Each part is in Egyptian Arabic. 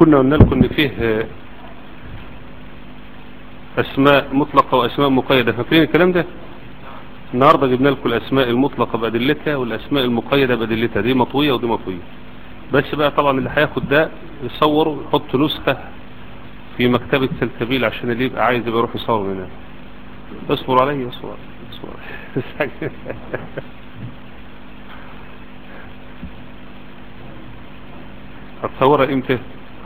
كنا قلنا لكم ان فيه آه، اسماء مطلقة واسماء مقيدة فاكرين الكلام ده النهاردة جبنا لكم الاسماء المطلقة بادلتها والاسماء المقيدة بادلتها دي مطوية ودي مطوية بس بقى طبعا اللي هياخد ده يصور ويحط نسخة في مكتبة سلسبيل عشان اللي يبقى عايز يبقى يروح يصور منها اصبر علي اصبر اصبر هتصورها امتى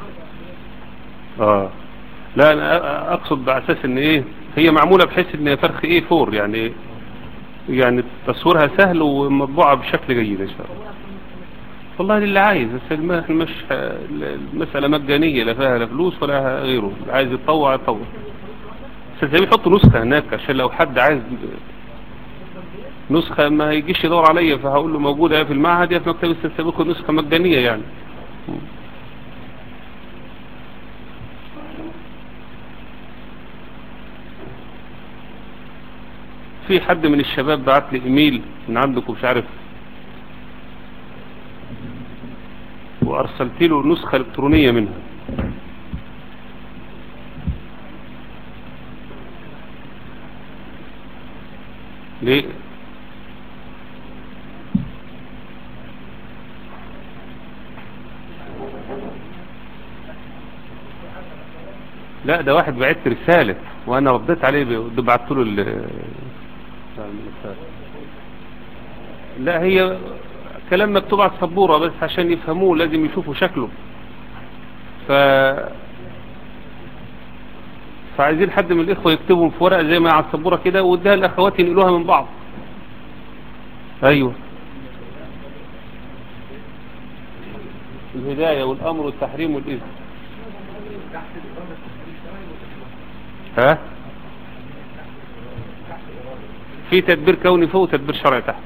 اه لا انا اقصد باساس ان ايه هي معمولة بحيث ان فرخ ايه فور يعني يعني تصويرها سهل ومطبوعة بشكل جيد ان شاء الله والله للي عايز بس الم- احنا مش المسألة مجانية لا فيها لا فلوس ولا غيره اللي عايز يتطوع يتطوع بس زي بيحطوا نسخة هناك عشان لو حد عايز نسخة ما يجيش يدور عليا فهقول له موجودة يا في المعهد يا في مكتب السلسبيل نسخة مجانية يعني في حد من الشباب بعت لي ايميل من عندكم مش عارف وارسلت له نسخة الكترونية منها ليه لا ده واحد بعت رسالة وانا رديت عليه ب- بعت له ال لا هي كلام مكتوب على السبورة بس عشان يفهموه لازم يشوفوا شكله ف فعايزين حد من الاخوة يكتبهم في ورقة زي ما على السبورة كده واديها الاخوات ينقلوها من بعض ايوه الهداية والامر والتحريم والاذن ها في تدبير كوني فوق وتدبير شرعي تحت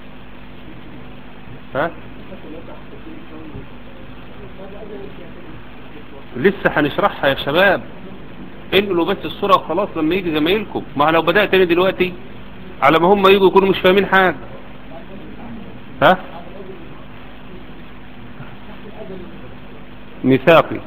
ها لسه هنشرحها يا شباب انقلوا بس الصورة وخلاص لما يجي زمايلكم ما لو بدأت انا دلوقتي على ما هم يجوا يكونوا مش فاهمين حاجة ها ميثاقي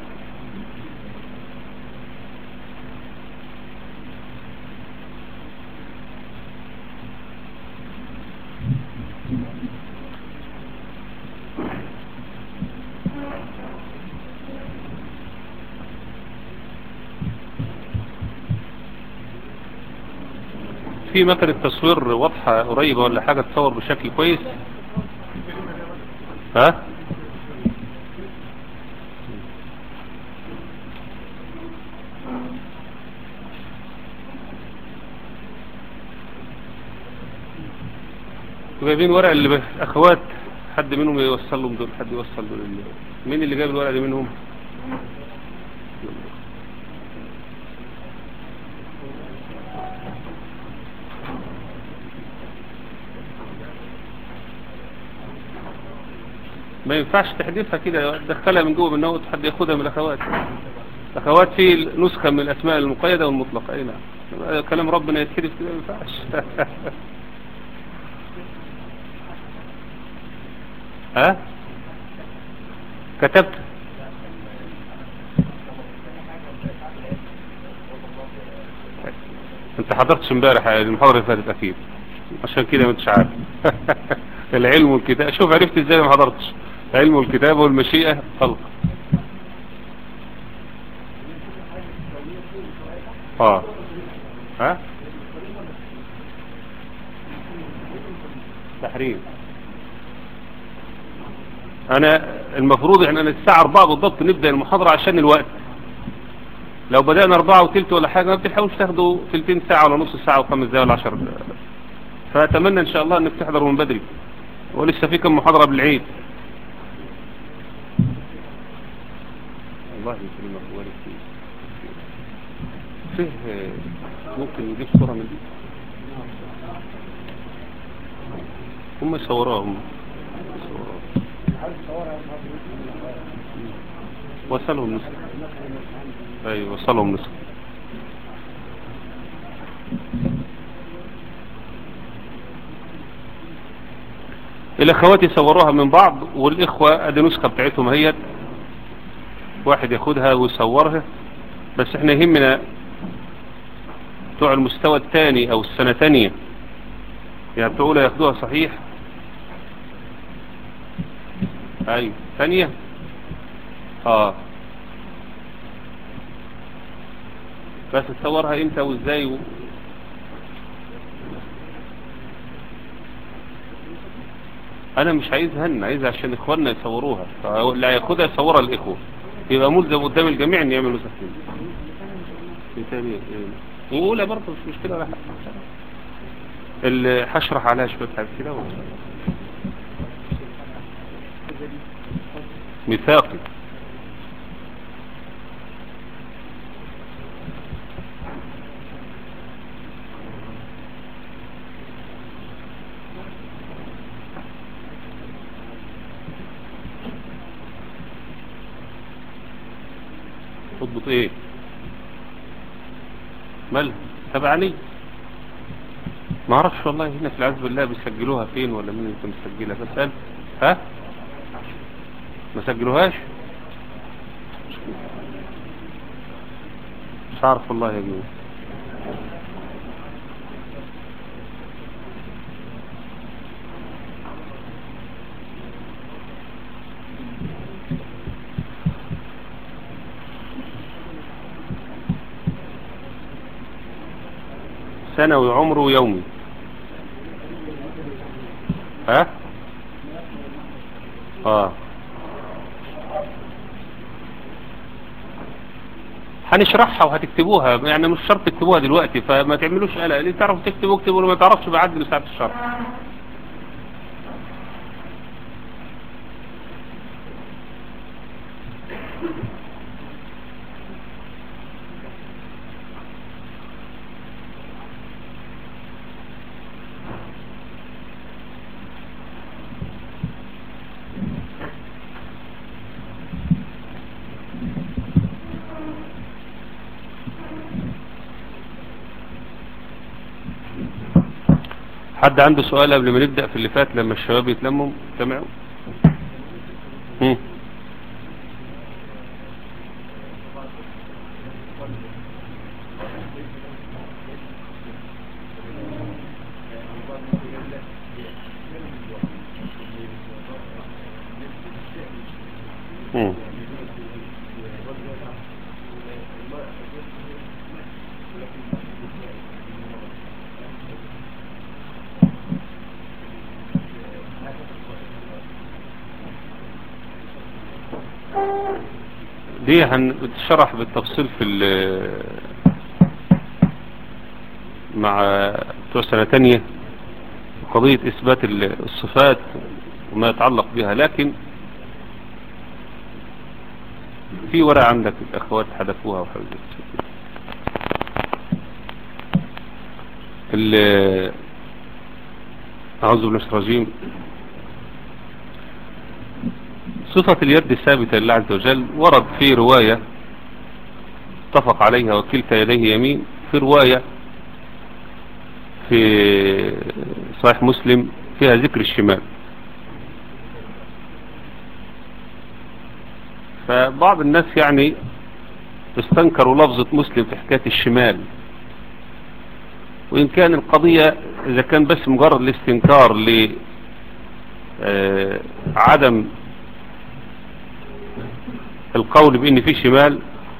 في مكنة تصوير واضحة قريبة ولا حاجة تصور بشكل كويس ها جايبين ورق اللي ب- اخوات حد منهم يوصل لهم دول حد يوصل دول اللي. مين اللي جايب الورق دي منهم ما ينفعش تحذفها كده تدخلها من جوه بالنوت حد ياخدها من الاخوات الاخوات في نسخة من الاسماء المقيدة والمطلقة اي نعم هذا كلام ربنا يتحدث كده ما ينفعش ها كتبت انت حضرتش امبارح المحاضرة اللي فاتت اكيد عشان كده ما انتش عارف العلم والكتاب شوف عرفت ازاي ما حضرتش علم والكتابة والمشيئة خلق اه ها تحريم انا المفروض ان انا الساعة 4 بالضبط نبدأ المحاضرة عشان الوقت لو بدأنا 4 وتلت ولا حاجة ما بتحاولش تاخدوا تلتين ساعة ولا نص ساعة وخمس دقايق ولا 10 دقايق فأتمنى ان شاء الله انك تحضروا من بدري ولسه في كم محاضرة بالعيد الله يسلمك ويبارك فيك فيه ممكن نجيب صورة من دي هم صوراها هم وصلهم نسخة ايوه وصلهم نسخة الاخوات يصوروها من بعض والاخوة ادي نسخة بتاعتهم هي واحد ياخدها ويصورها بس احنا يهمنا بتوع المستوى الثاني او السنة تانية يعني بتوع اولى ياخدوها صحيح ايوه ثانية اه بس تصورها امتى وازاي و... انا مش عايزها انا عايزها عشان اخواننا يصوروها فاللي هياخدها يصورها الاخوه يبقى ملزم قدام الجميع ان يعملوا تسجيل في ثانية وأولى برضه مش مشكلة ولا حاجة اللي هشرح عليها شوية حاجات كده و... ميثاقي تضبط ايه مال تبعني ما اعرفش والله هنا في العزب بالله بيسجلوها فين ولا مين اللي مسجلها بسأل ها ما سجلوهاش مش عارف والله يا جميل سنوي عمره يومي ها اه هنشرحها وهتكتبوها يعني مش شرط تكتبوها دلوقتي فما تعملوش قلق اللي تعرفوا تكتبوا اكتبوا اللي ما تعرفش بعدل ساعة الشرح حد عنده سؤال قبل ما نبدأ في اللي فات لما الشباب يتلموا سمعوا هم. هم. دي هنشرح بالتفصيل في ال- مع بتوع سنة تانية قضية إثبات ال- الصفات وما يتعلق بها لكن في ورقة عندك الأخوات حذفوها وحاجات ال- أعوذ بالله من الشيطان الرجيم صفة اليد الثابتة لله عز وجل ورد في رواية اتفق عليها وكلتا يديه يمين في رواية في صحيح مسلم فيها ذكر الشمال فبعض الناس يعني استنكروا لفظة مسلم في حكاية الشمال وإن كان القضية إذا كان بس مجرد الاستنكار لعدم القول بان في شمال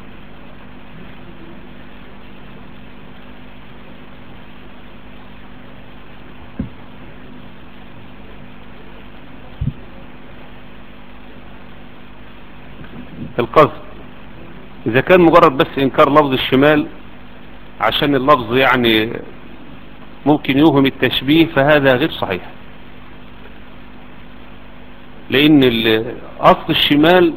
القصد اذا كان مجرد بس انكار لفظ الشمال عشان اللفظ يعني ممكن يوهم التشبيه فهذا غير صحيح لان اصل الشمال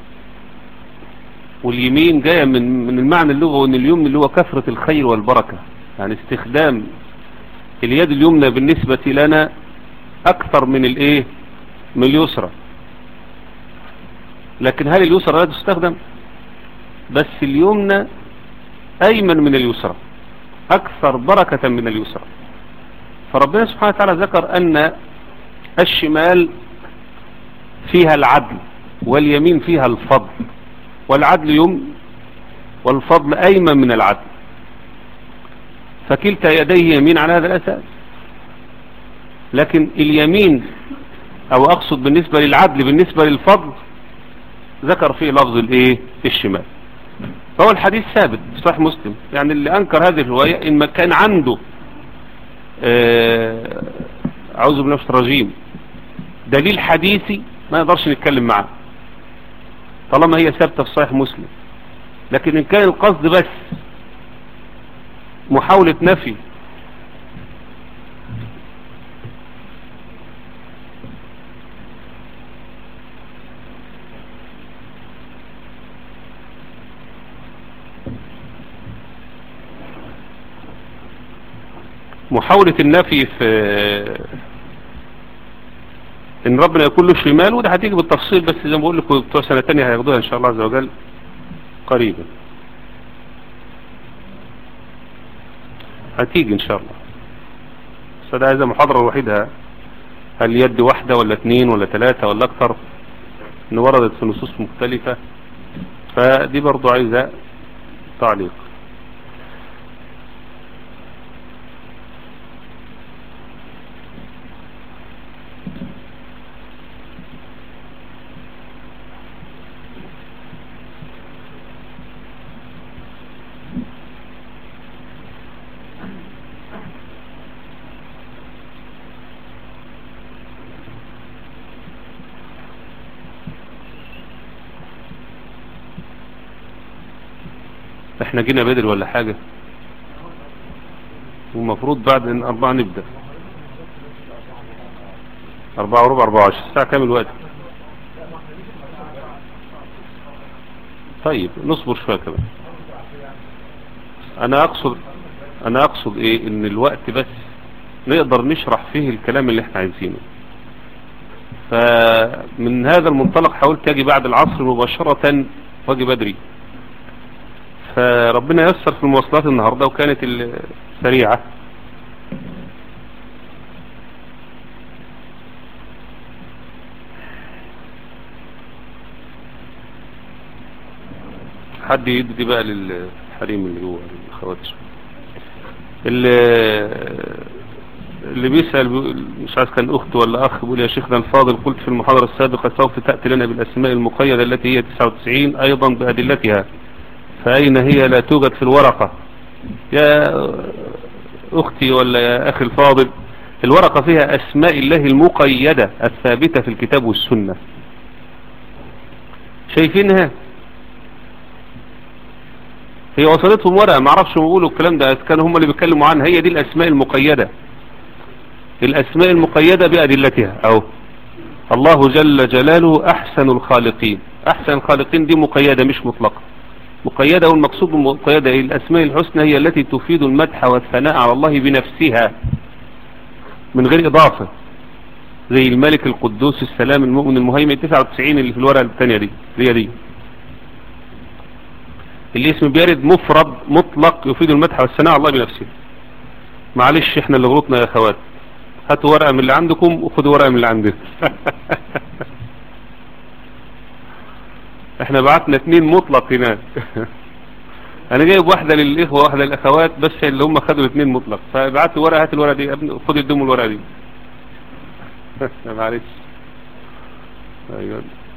واليمين جاية من من المعنى اللغوي ان اليمن اللي هو كثرة الخير والبركة يعني استخدام اليد اليمنى بالنسبة لنا اكثر من الايه من اليسرى لكن هل اليسرى لا تستخدم بس اليمنى ايمن من اليسرى اكثر بركة من اليسرى فربنا سبحانه وتعالى ذكر ان الشمال فيها العدل واليمين فيها الفضل والعدل يمن والفضل أيمن من العدل فكلتا يديه يمين على هذا الأساس لكن اليمين أو أقصد بالنسبة للعدل بالنسبة للفضل ذكر فيه لفظ الايه الشمال فهو الحديث ثابت صحيح مسلم يعني اللي أنكر هذه الرواية إن ما كان عنده آه، أعوذ بالله من الرجيم دليل حديثي ما يقدرش نتكلم معاه طالما هي ثابتة في صحيح مسلم لكن إن كان القصد بس محاولة نفي محاولة النفي في ان ربنا يكون له شمال وده هتيجي بالتفصيل بس زي ما بقول لكم بتوع سنة تانية هياخدوها ان شاء الله عز وجل قريبا هتيجي ان شاء الله بس ده عايزة محاضرة وحيدها هل يد واحدة ولا اثنين ولا ثلاثة ولا اكثر ان وردت في نصوص مختلفة فدي برضو عايزة تعليق احنا جينا بدري ولا حاجة والمفروض بعد ان اربعة نبدأ اربعة وربع اربعة عشر الساعة كام الوقت طيب نصبر شوية كمان انا اقصد انا اقصد ايه ان الوقت بس نقدر نشرح فيه الكلام اللي احنا عايزينه فمن هذا المنطلق حاولت اجي بعد العصر مباشرة واجي بدري فربنا يسر في المواصلات النهاردة وكانت السريعة حد يدي بقى للحريم اللي جوه الاخوات اللي اللي بيسأل مش عارف كان اخت ولا اخ بيقول يا شيخنا الفاضل قلت في المحاضرة السابقة سوف تأتي لنا بالاسماء المقيدة التي هي 99 ايضا بادلتها فأين هي لا توجد في الورقة يا أختي ولا يا أخي الفاضل الورقة فيها أسماء الله المقيدة الثابتة في الكتاب والسنة شايفينها هي وصلتهم ورقة ما اعرفش بيقولوا الكلام ده كانوا هم اللي بيتكلموا عنها هي دي الأسماء المقيدة الأسماء المقيدة بأدلتها أو الله جل جلاله أحسن الخالقين أحسن الخالقين دي مقيدة مش مطلقة مقيدة والمقصود بالمقيدة الأسماء الحسنى هي التي تفيد المدح والثناء على الله بنفسها من غير إضافة زي الملك القدوس السلام المؤمن المهيمن 99 اللي في الورقة الثانية دي هي دي الاسم بيرد مفرد مطلق يفيد المدح والثناء على الله بنفسه معلش احنا اللي غلطنا يا اخوات هاتوا ورقة من اللي عندكم وخدوا ورقة من اللي عندنا احنا بعتنا اتنين مطلق هناك انا جايب واحدة للاخوة واحدة للاخوات بس اللي هم خدوا الاتنين مطلق فبعت ورقة هات الورقة دي خد الدم الورقة دي معلش ايوه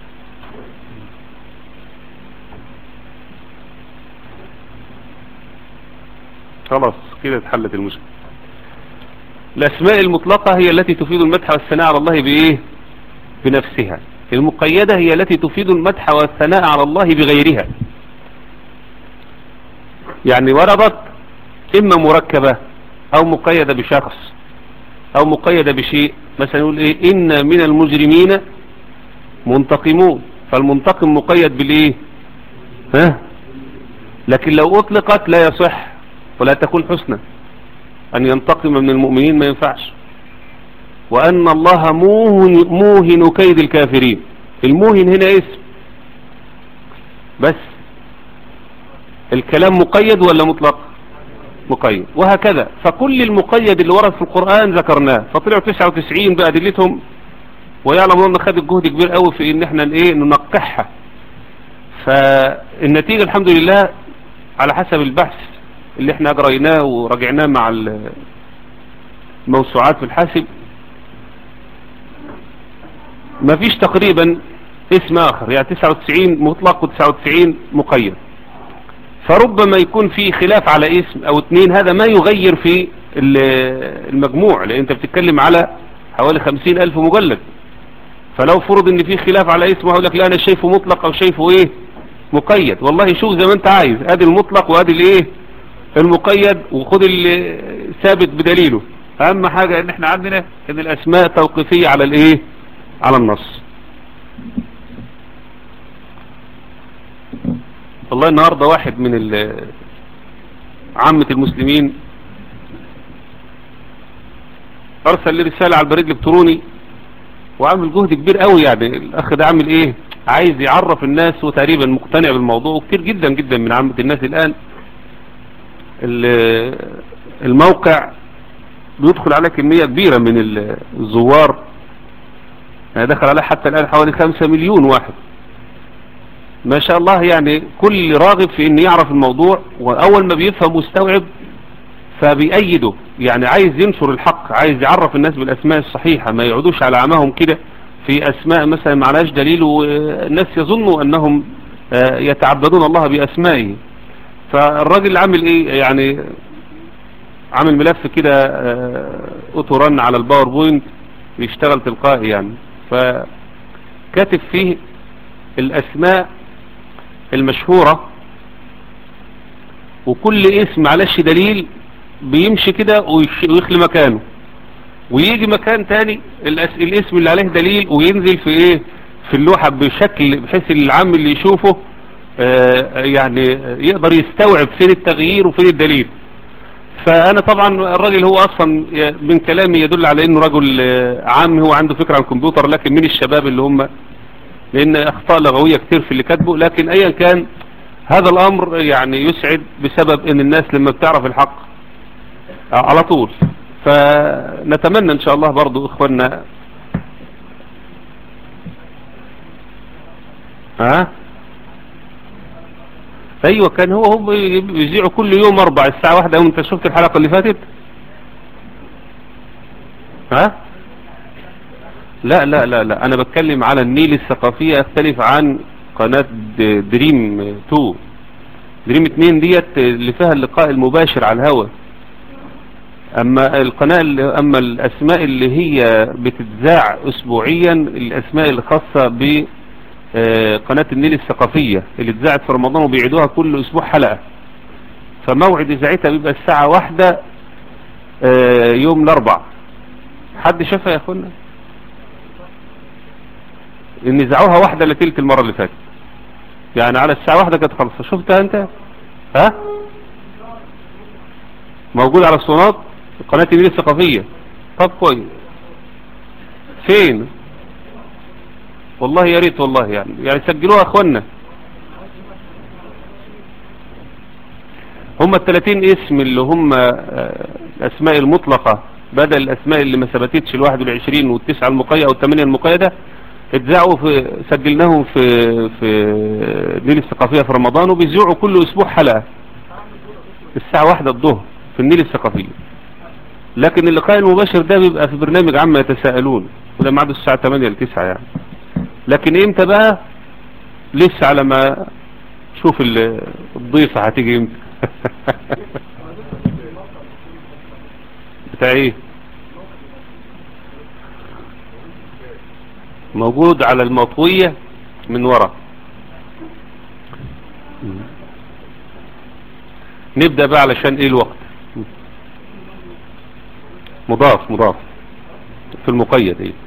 خلاص كده اتحلت المشكلة الاسماء المطلقة هي التي تفيد المدح والثناء على الله بايه بنفسها المقيدة هي التي تفيد المدح والثناء على الله بغيرها يعني وردت إما مركبة أو مقيدة بشخص أو مقيدة بشيء مثلا يقول إيه إن من المجرمين منتقمون فالمنتقم مقيد بالإيه ها لكن لو أطلقت لا يصح ولا تكون حسنى أن ينتقم من المؤمنين ما ينفعش وأن الله موهن, موهن كيد الكافرين الموهن هنا اسم بس الكلام مقيد ولا مطلق مقيد وهكذا فكل المقيد اللي ورد في القرآن ذكرناه فطلعوا 99 بأدلتهم ويعلم أن خد الجهد كبير قوي في ان احنا ايه ننقحها فالنتيجة الحمد لله على حسب البحث اللي احنا اجريناه وراجعناه مع الموسوعات في الحاسب ما فيش تقريبا اسم اخر يعني 99 مطلق و99 مقيد فربما يكون في خلاف على اسم او اتنين هذا ما يغير في المجموع لان انت بتتكلم على حوالي خمسين الف مجلد فلو فرض ان في خلاف على اسمه هقول لك لا انا شايفه مطلق او شايفه ايه مقيد والله شوف زي ما انت عايز ادي المطلق وادي الايه المقيد وخد الثابت بدليله اهم حاجة ان احنا عندنا ان الاسماء توقيفية على الايه على النص والله النهاردة واحد من عامة المسلمين ارسل لي رسالة على البريد الالكتروني وعامل جهد كبير قوي يعني الاخ ده عامل ايه عايز يعرف الناس وتقريبا مقتنع بالموضوع وكتير جدا جدا من عامة الناس الان الموقع بيدخل عليه كمية كبيرة من الزوار يعني دخل عليه حتى الان حوالي خمسة مليون واحد ما شاء الله يعني كل راغب في ان يعرف الموضوع واول ما بيفهم مستوعب فبيأيده يعني عايز ينشر الحق عايز يعرف الناس بالاسماء الصحيحة ما يعودوش على عماهم كده في اسماء مثلا معلاش دليل والناس يظنوا انهم يتعبدون الله باسمائه فالراجل عامل ايه يعني عامل ملف كده اوتورن على الباوربوينت بيشتغل تلقائي يعني فكاتب فيه الاسماء المشهورة وكل اسم معلش دليل بيمشي كده ويخلي مكانه ويجي مكان تاني الاسم اللي عليه دليل وينزل في ايه في اللوحة بشكل بحيث العام اللي يشوفه آه يعني يقدر يستوعب فين التغيير وفين الدليل فانا طبعا الراجل هو اصلا من كلامي يدل على انه رجل عام هو عنده فكرة عن الكمبيوتر لكن من الشباب اللي هم لان اخطاء لغوية كتير في اللي كاتبه لكن ايا كان هذا الامر يعني يسعد بسبب ان الناس لما بتعرف الحق على طول فنتمنى ان شاء الله برضو اخواننا ها ايوه كان هو هم بيذيعوا كل يوم اربع الساعة واحدة انت شفت الحلقة اللي فاتت ها لا لا لا لا انا بتكلم على النيل الثقافية اختلف عن قناة دريم 2 دريم 2 ديت اللي فيها اللقاء المباشر على الهواء اما القناة اللي اما الاسماء اللي هي بتتذاع اسبوعيا الاسماء الخاصة بقناة النيل الثقافية اللي اتذاعت في رمضان وبيعيدوها كل اسبوع حلقة فموعد اذاعتها بيبقى الساعة واحدة يوم الاربع حد شافها يا اخوانا ان اذاعوها واحدة لتلك المرة اللي فاتت يعني على الساعة واحدة كانت خلصة شفتها انت ها موجود على الصناط قناة النيل الثقافية طب كويس فين والله يا ريت والله يعني يعني سجلوها اخوانا هم الثلاثين اسم اللي هم الاسماء المطلقة بدل الاسماء اللي ما ثبتتش الواحد والعشرين والتسعة المقيدة والثمانية المقيدة اتذاعوا في سجلناهم في في النيل الثقافية في رمضان وبيذيعوا كل اسبوع حلقة الساعة واحدة الظهر في النيل الثقافية لكن اللقاء المباشر ده بيبقى في برنامج عما يتساءلون وده معاد الساعة 8 ل 9 يعني لكن امتى بقى لسه على ما شوف الضيفة هتيجي امتى بتاع ايه موجود على المطوية من ورا نبدأ بقى علشان ايه الوقت مضاف مضاف في المقيد ايه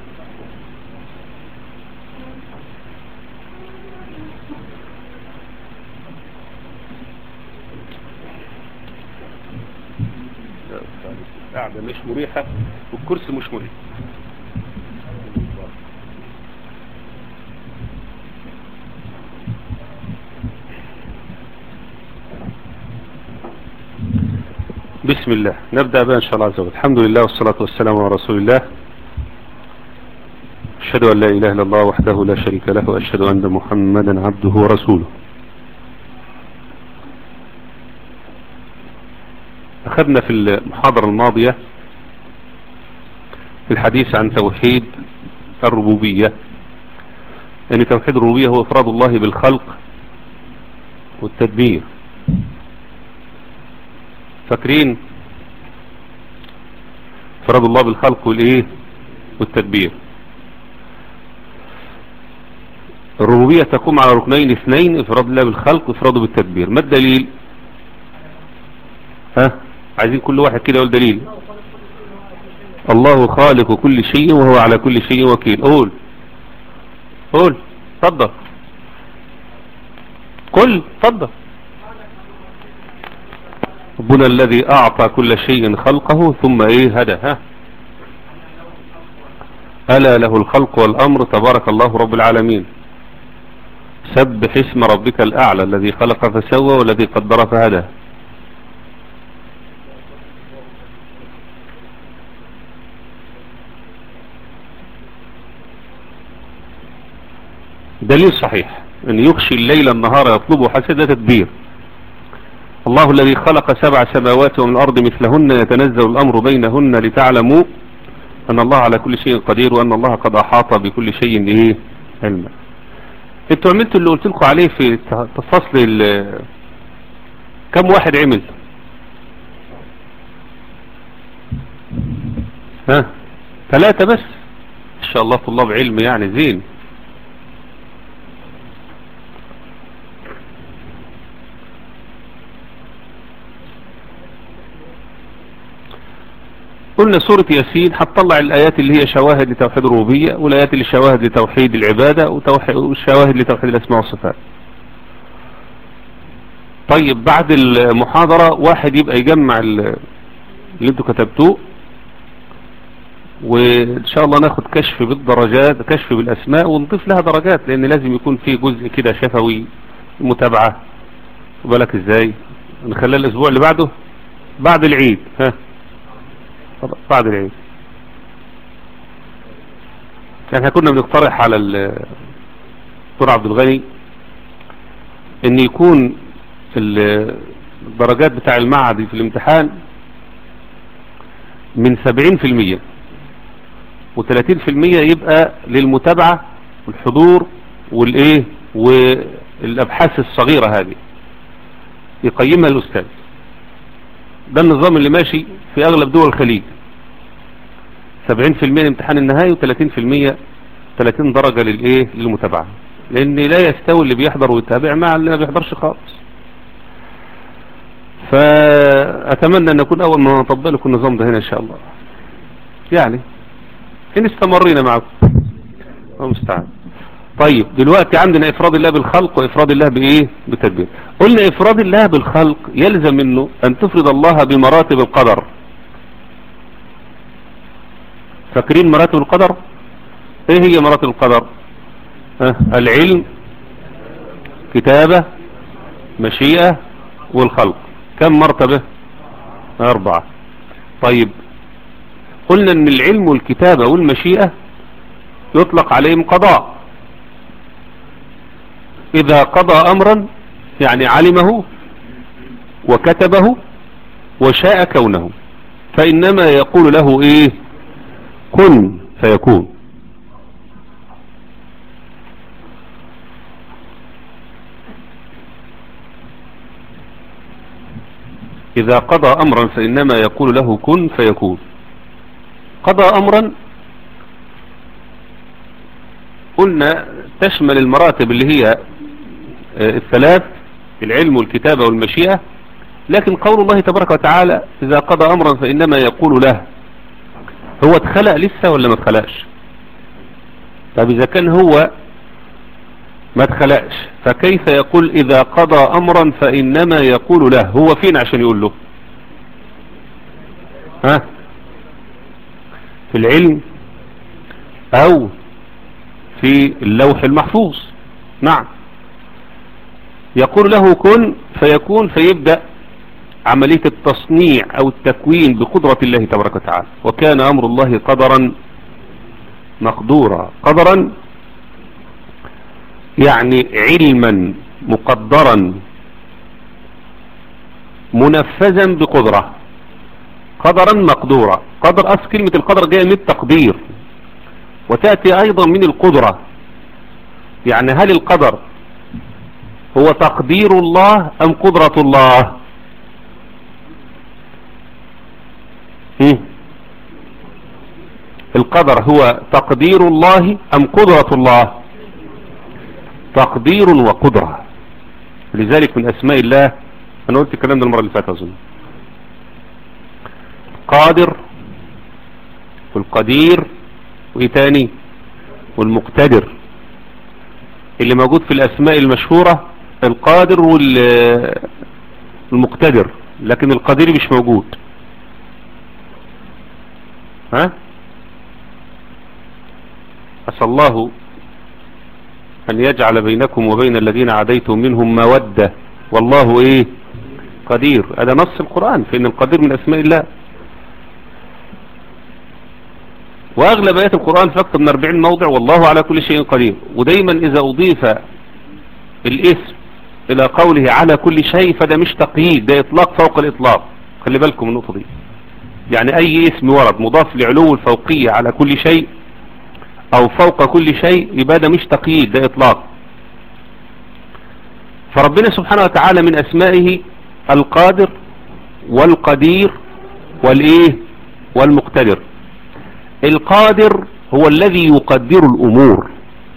قاعدة مش مريحة والكرسي مش مريح بسم الله نبدأ بقى إن شاء الله عز وجل الحمد لله والصلاة والسلام على رسول الله أشهد أن لا إله إلا الله وحده لا شريك له وأشهد أن محمدا عبده ورسوله أخذنا في المحاضرة الماضية في الحديث عن توحيد الربوبية يعني توحيد الربوبية هو إفراد الله بالخلق والتدبير فاكرين إفراد الله بالخلق والإيه والتدبير الربوبية تقوم على ركنين اثنين إفراد الله بالخلق وإفراده بالتدبير ما الدليل ها عايزين كل واحد كده يقول دليل الله خالق كل شيء وهو على كل شيء وكيل قول قول تفضل قل تفضل ربنا الذي اعطى كل شيء خلقه ثم ايه هدى ها ألا له الخلق والأمر تبارك الله رب العالمين سبح اسم ربك الأعلى الذي خلق فسوى والذي قدر فهدى دليل صحيح ان يخشي الليل النهار يطلبه حسد تدبير الله الذي خلق سبع سماوات ومن الأرض مثلهن يتنزل الأمر بينهن لتعلموا أن الله على كل شيء قدير وأن الله قد أحاط بكل شيء إيه علما انتوا عملتوا اللي قلت لكم عليه في فصل كم واحد عمل ها ثلاثة بس ان شاء الله طلاب علم يعني زين قلنا سورة ياسين هتطلع الآيات اللي هي شواهد لتوحيد الربوبية والآيات اللي شواهد لتوحيد العبادة والشواهد لتوحيد الأسماء والصفات طيب بعد المحاضرة واحد يبقى يجمع اللي انتوا كتبتوه وان شاء الله ناخد كشف بالدرجات كشف بالاسماء ونضيف لها درجات لان لازم يكون في جزء كده شفوي متابعة بالك ازاي نخليها الاسبوع اللي بعده بعد العيد ها بعد العيد يعني احنا كنا بنقترح على الدكتور عبد الغني ان يكون الدرجات بتاع المعهد في الامتحان من 70% و30% يبقى للمتابعة والحضور والايه والابحاث الصغيرة هذه يقيمها الاستاذ ده النظام اللي ماشي في اغلب دول الخليج 70% الامتحان النهائي و30% 30 درجة للايه للمتابعة لان لا يستوي اللي بيحضر ويتابع مع اللي ما بيحضرش خالص فاتمنى ان نكون اول ما نطبق لكم النظام ده هنا ان شاء الله يعني ان استمرينا معكم الله المستعان طيب دلوقتي عندنا افراد الله بالخلق وافراد الله بايه بالتدبير قلنا افراد الله بالخلق يلزم منه ان تفرد الله بمراتب القدر فاكرين مراتب القدر ايه هي مراتب القدر اه العلم كتابة مشيئة والخلق كم مرتبة اربعة طيب قلنا ان العلم والكتابة والمشيئة يطلق عليهم قضاء اذا قضى امرا يعني علمه وكتبه وشاء كونه فانما يقول له ايه كن فيكون إذا قضى أمرا فإنما يقول له كن فيكون قضى أمرا قلنا تشمل المراتب اللي هي الثلاث العلم والكتابة والمشيئة لكن قول الله تبارك وتعالى إذا قضى أمرا فإنما يقول له هو اتخلق لسه ولا ما اتخلقش طب إذا كان هو ما اتخلقش فكيف يقول إذا قضى أمرا فإنما يقول له هو فين عشان يقول له ها في العلم أو في اللوح المحفوظ نعم يقول له كن فيكون فيبدأ عملية التصنيع او التكوين بقدرة الله تبارك وتعالى وكان امر الله قدرا مقدورا قدرا يعني علما مقدرا منفذا بقدرة قدرا مقدورا قدر أصل كلمة القدر جاية من التقدير وتأتي أيضا من القدرة يعني هل القدر هو تقدير الله أم قدرة الله هم؟ القدر هو تقدير الله أم قدرة الله تقدير وقدرة لذلك من أسماء الله أنا قلت الكلام ده المرة اللي فاتت أظن القادر والقدير وإيه تاني والمقتدر اللي موجود في الأسماء المشهورة القادر والمقتدر لكن القدير مش موجود ها أسأل الله أن يجعل بينكم وبين الذين عديتم منهم مودة والله إيه قدير هذا نص القرآن فإن القدير من أسماء الله وأغلب آيات القرآن في أكثر من 40 موضع والله على كل شيء قدير ودايما إذا أضيف الاسم إلى قوله على كل شيء فده مش تقييد ده إطلاق فوق الإطلاق خلي بالكم من النقطة دي يعني أي اسم ورد مضاف لعلو الفوقية على كل شيء أو فوق كل شيء يبقى ده مش تقييد ده إطلاق فربنا سبحانه وتعالى من أسمائه القادر والقدير والإيه والمقتدر القادر هو الذي يقدر الأمور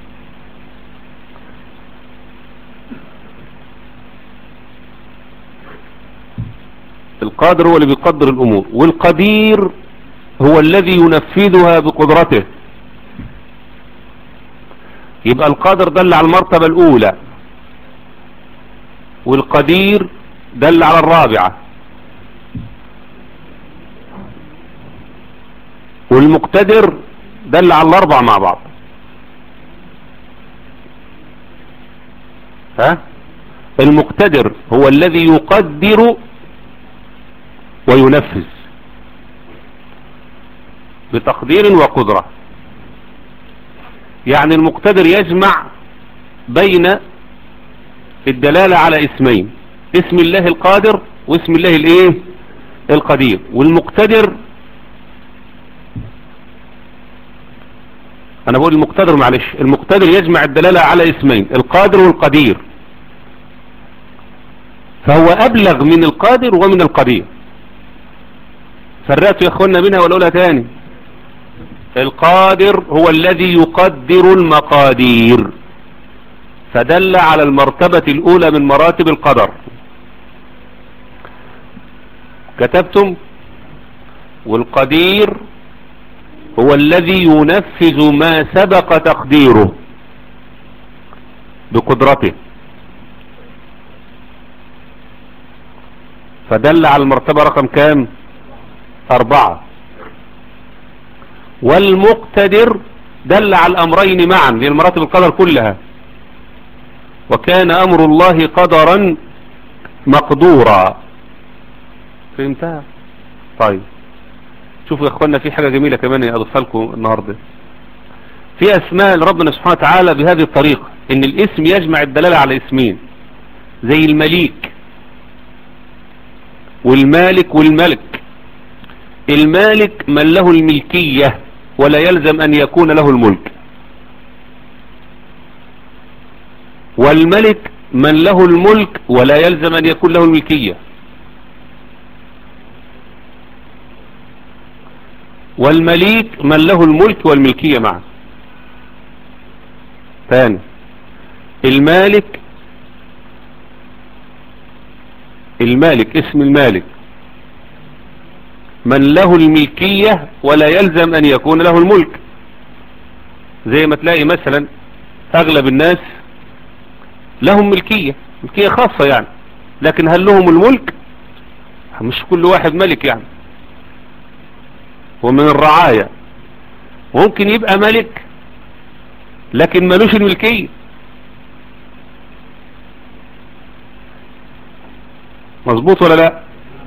القادر هو اللي بيقدر الأمور والقدير هو الذي ينفذها بقدرته يبقى القادر دل على المرتبة الأولى والقدير دل على الرابعة والمقتدر دل على الأربعة مع بعض ها المقتدر هو الذي يقدر وينفذ بتقدير وقدرة يعني المقتدر يجمع بين الدلالة على اسمين اسم الله القادر واسم الله الايه القدير والمقتدر انا بقول المقتدر معلش المقتدر يجمع الدلالة على اسمين القادر والقدير فهو ابلغ من القادر ومن القدير فرقت يا اخوانا منها ولا تاني القادر هو الذي يقدر المقادير فدل على المرتبة الاولى من مراتب القدر كتبتم والقدير هو الذي ينفذ ما سبق تقديره بقدرته فدل على المرتبة رقم كام أربعة والمقتدر دل على الأمرين معا للمراتب القدر كلها وكان أمر الله قدرا مقدورا فهمتها طيب شوفوا يا اخوانا في حاجة جميلة كمان اضيفها لكم النهاردة في اسماء لربنا سبحانه وتعالى بهذه الطريقة ان الاسم يجمع الدلالة على اسمين زي المليك والمالك والملك المالك من له الملكية ولا يلزم ان يكون له الملك والملك من له الملك ولا يلزم ان يكون له الملكية والمليك من له الملك والملكية معا ثاني المالك المالك اسم المالك من له الملكية ولا يلزم ان يكون له الملك زي ما تلاقي مثلا اغلب الناس لهم ملكية ملكية خاصة يعني لكن هل لهم الملك مش كل واحد ملك يعني ومن الرعاية ممكن يبقى ملك لكن ملوش الملكية مظبوط ولا لا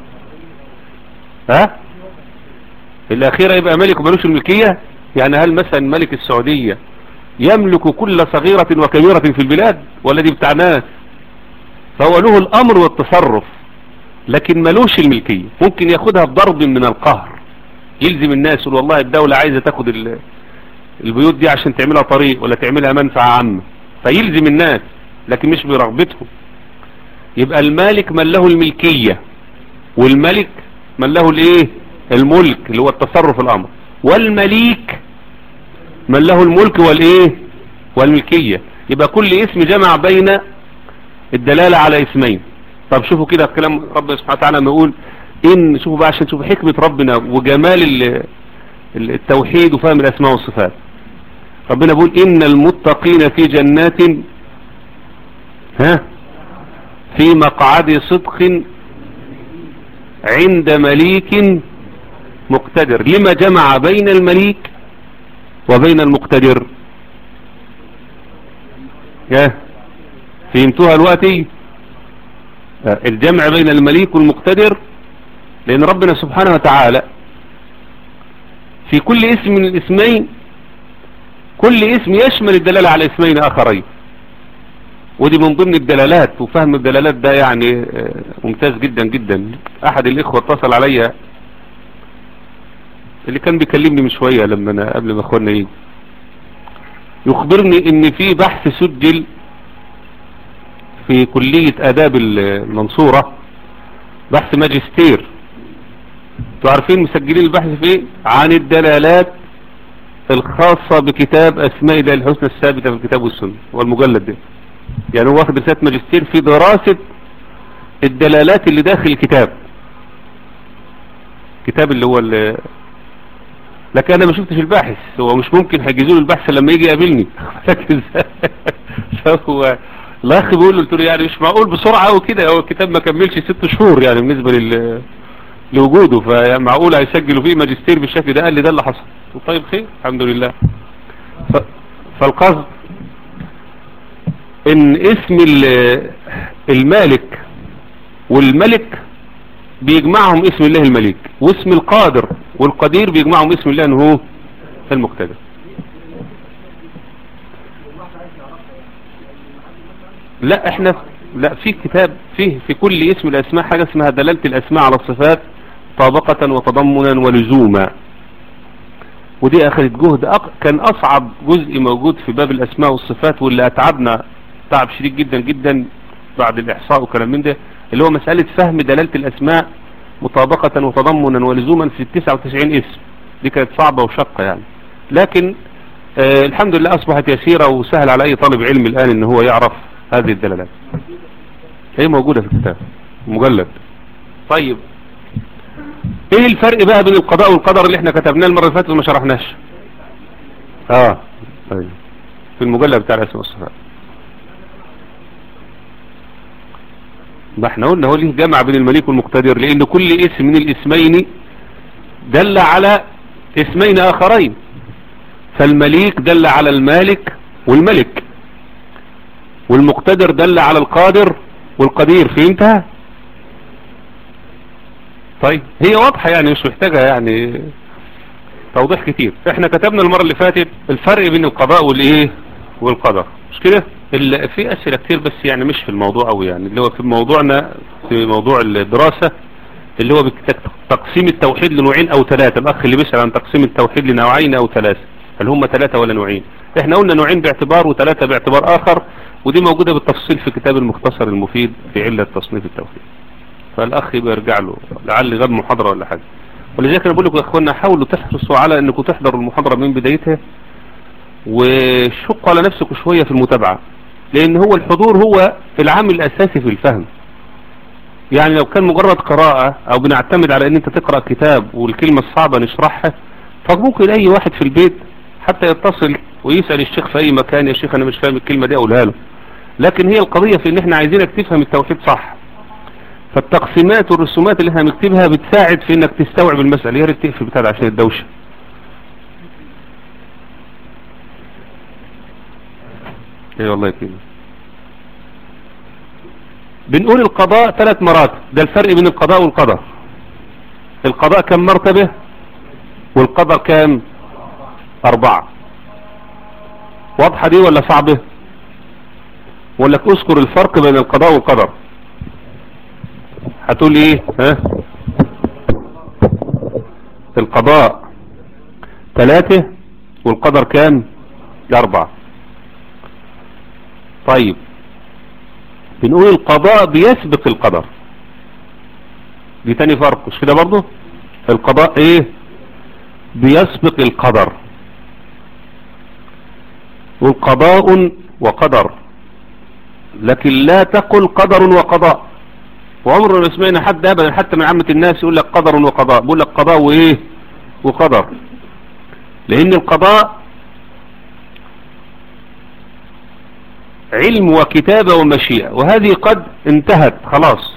ها الاخيرة يبقى ملك وملوش الملكية يعني هل مثلا ملك السعودية يملك كل صغيرة وكبيرة في البلاد ولا دي بتاع ناس فهو له الامر والتصرف لكن ملوش الملكية ممكن ياخدها بضرب من القهر يلزم الناس يقول والله الدولة عايزة تاخد ال- البيوت دي عشان تعملها طريق ولا تعملها منفعة عامة فيلزم الناس لكن مش برغبتهم يبقى المالك من له الملكية والملك من له الايه الملك اللي هو التصرف الامر والمليك من له الملك والايه والملكية يبقى كل اسم جمع بين الدلالة على اسمين طب شوفوا كده كلام ربنا سبحانه وتعالى ما يقول ان شوفوا بقى عشان تشوفوا حكمة ربنا وجمال ال- ال- التوحيد وفهم الاسماء والصفات ربنا بيقول ان المتقين في جنات ها في مقعد صدق عند مليك مقتدر لما جمع بين المليك وبين المقتدر يا فهمتوها دلوقتي آه، الجمع بين المليك والمقتدر لان ربنا سبحانه وتعالى في كل اسم من الاسمين كل اسم يشمل الدلالة على اسمين اخرين ودي من ضمن الدلالات وفهم الدلالات ده يعني آه، ممتاز جدا جدا احد الاخوة اتصل عليا اللي كان بيكلمني من شوية لما انا قبل ما اخوانا يجي يخبرني ان في بحث سجل في كلية اداب المنصورة بحث ماجستير انتوا عارفين مسجلين البحث في ايه عن الدلالات الخاصة بكتاب اسماء الله الحسنى الثابتة في الكتاب والسنة والمجلد ده يعني هو واخد رسالة ماجستير في دراسة الدلالات اللي داخل الكتاب الكتاب اللي هو اللي لكن انا ما شفتش الباحث هو مش ممكن هيجيزوا له البحث لما يجي يقابلني لكن فهو الاخ بيقول له قلت له يعني مش معقول بسرعه قوي كده هو الكتاب ما كملش ست شهور يعني بالنسبه لل لوجوده فمعقول هيسجلوا فيه ماجستير بالشكل ده قال لي ده اللي حصل قلت طيب خير الحمد لله ف... فالقصد ان اسم ال- المالك والملك بيجمعهم اسم الله الملك واسم القادر والقدير بيجمعهم اسم الله انه هو المقتدر لا احنا لا في كتاب فيه في كل اسم الاسماء حاجة اسمها دلالة الاسماء على الصفات طابقة وتضمنا ولزوما ودي اخذت جهد أق... كان اصعب جزء موجود في باب الاسماء والصفات واللي اتعبنا تعب شديد جدا جدا بعد الاحصاء وكلام من ده اللي هو مسألة فهم دلالة الاسماء مطابقة وتضمنا ولزوما في 99 اسم دي كانت صعبة وشقة يعني لكن آه الحمد لله اصبحت يسيرة وسهل على اي طالب علم الان ان هو يعرف هذه الدلالات هي موجودة في الكتاب مجلد طيب ايه الفرق بقى بين القضاء والقدر اللي احنا كتبناه المرة اللي فاتت وما شرحناش اه طيب في المجلد بتاع الاسم والصفات ما احنا قلنا هو ليه جمع بين المليك والمقتدر لان كل اسم من الاسمين دل على اسمين اخرين فالمليك دل على المالك والملك والمقتدر دل على القادر والقدير فهمتها طيب هي واضحة يعني مش محتاجة يعني توضيح كتير احنا كتبنا المرة اللي فاتت الفرق بين القضاء والايه والقدر مش كده ال- في اسئلة كتير بس يعني مش في الموضوع قوي يعني اللي هو في موضوعنا في موضوع الدراسة اللي هو بك- تقسيم التوحيد لنوعين او ثلاثة الاخ اللي بيسأل عن تقسيم التوحيد لنوعين او ثلاثة هل هم ثلاثة ولا نوعين احنا قلنا نوعين باعتبار وثلاثة باعتبار اخر ودي موجودة بالتفصيل في كتاب المختصر المفيد في علة تصنيف التوحيد فالاخ يبقى يرجع له لعل غاب محاضرة ولا حاجة ولذلك انا بقول لكم يا اخوانا حاولوا تحرصوا على انكم تحضروا المحاضرة من بدايتها وشقوا على نفسكم شوية في المتابعة لان هو الحضور هو العامل الاساسي في الفهم يعني لو كان مجرد قراءة او بنعتمد على ان انت تقرأ كتاب والكلمة الصعبة نشرحها فممكن اي واحد في البيت حتى يتصل ويسأل الشيخ في اي مكان يا شيخ انا مش فاهم الكلمة دي اقولها له لكن هي القضية في ان احنا عايزينك تفهم التوحيد صح فالتقسيمات والرسومات اللي احنا بنكتبها بتساعد في انك تستوعب المسألة يا ريت تقفل بتاع ده عشان الدوشة ايه والله كده بنقول القضاء ثلاث مراتب ده الفرق بين القضاء والقدر القضاء كم مرتبة والقدر كام اربعة واضحة دي ولا صعبة ولا اذكر الفرق بين القضاء والقدر هتقول ايه ها القضاء ثلاثة والقدر كام أربعة طيب بنقول القضاء بيسبق القدر دي تاني فرق مش كده برضه القضاء ايه بيسبق القدر والقضاء وقدر لكن لا تقل قدر وقضاء وعمر ما سمعنا حد ابدا حتى من عامة الناس يقول لك قدر وقضاء بيقول لك قضاء وايه وقدر لان القضاء علم وكتابة ومشيئة وهذه قد انتهت خلاص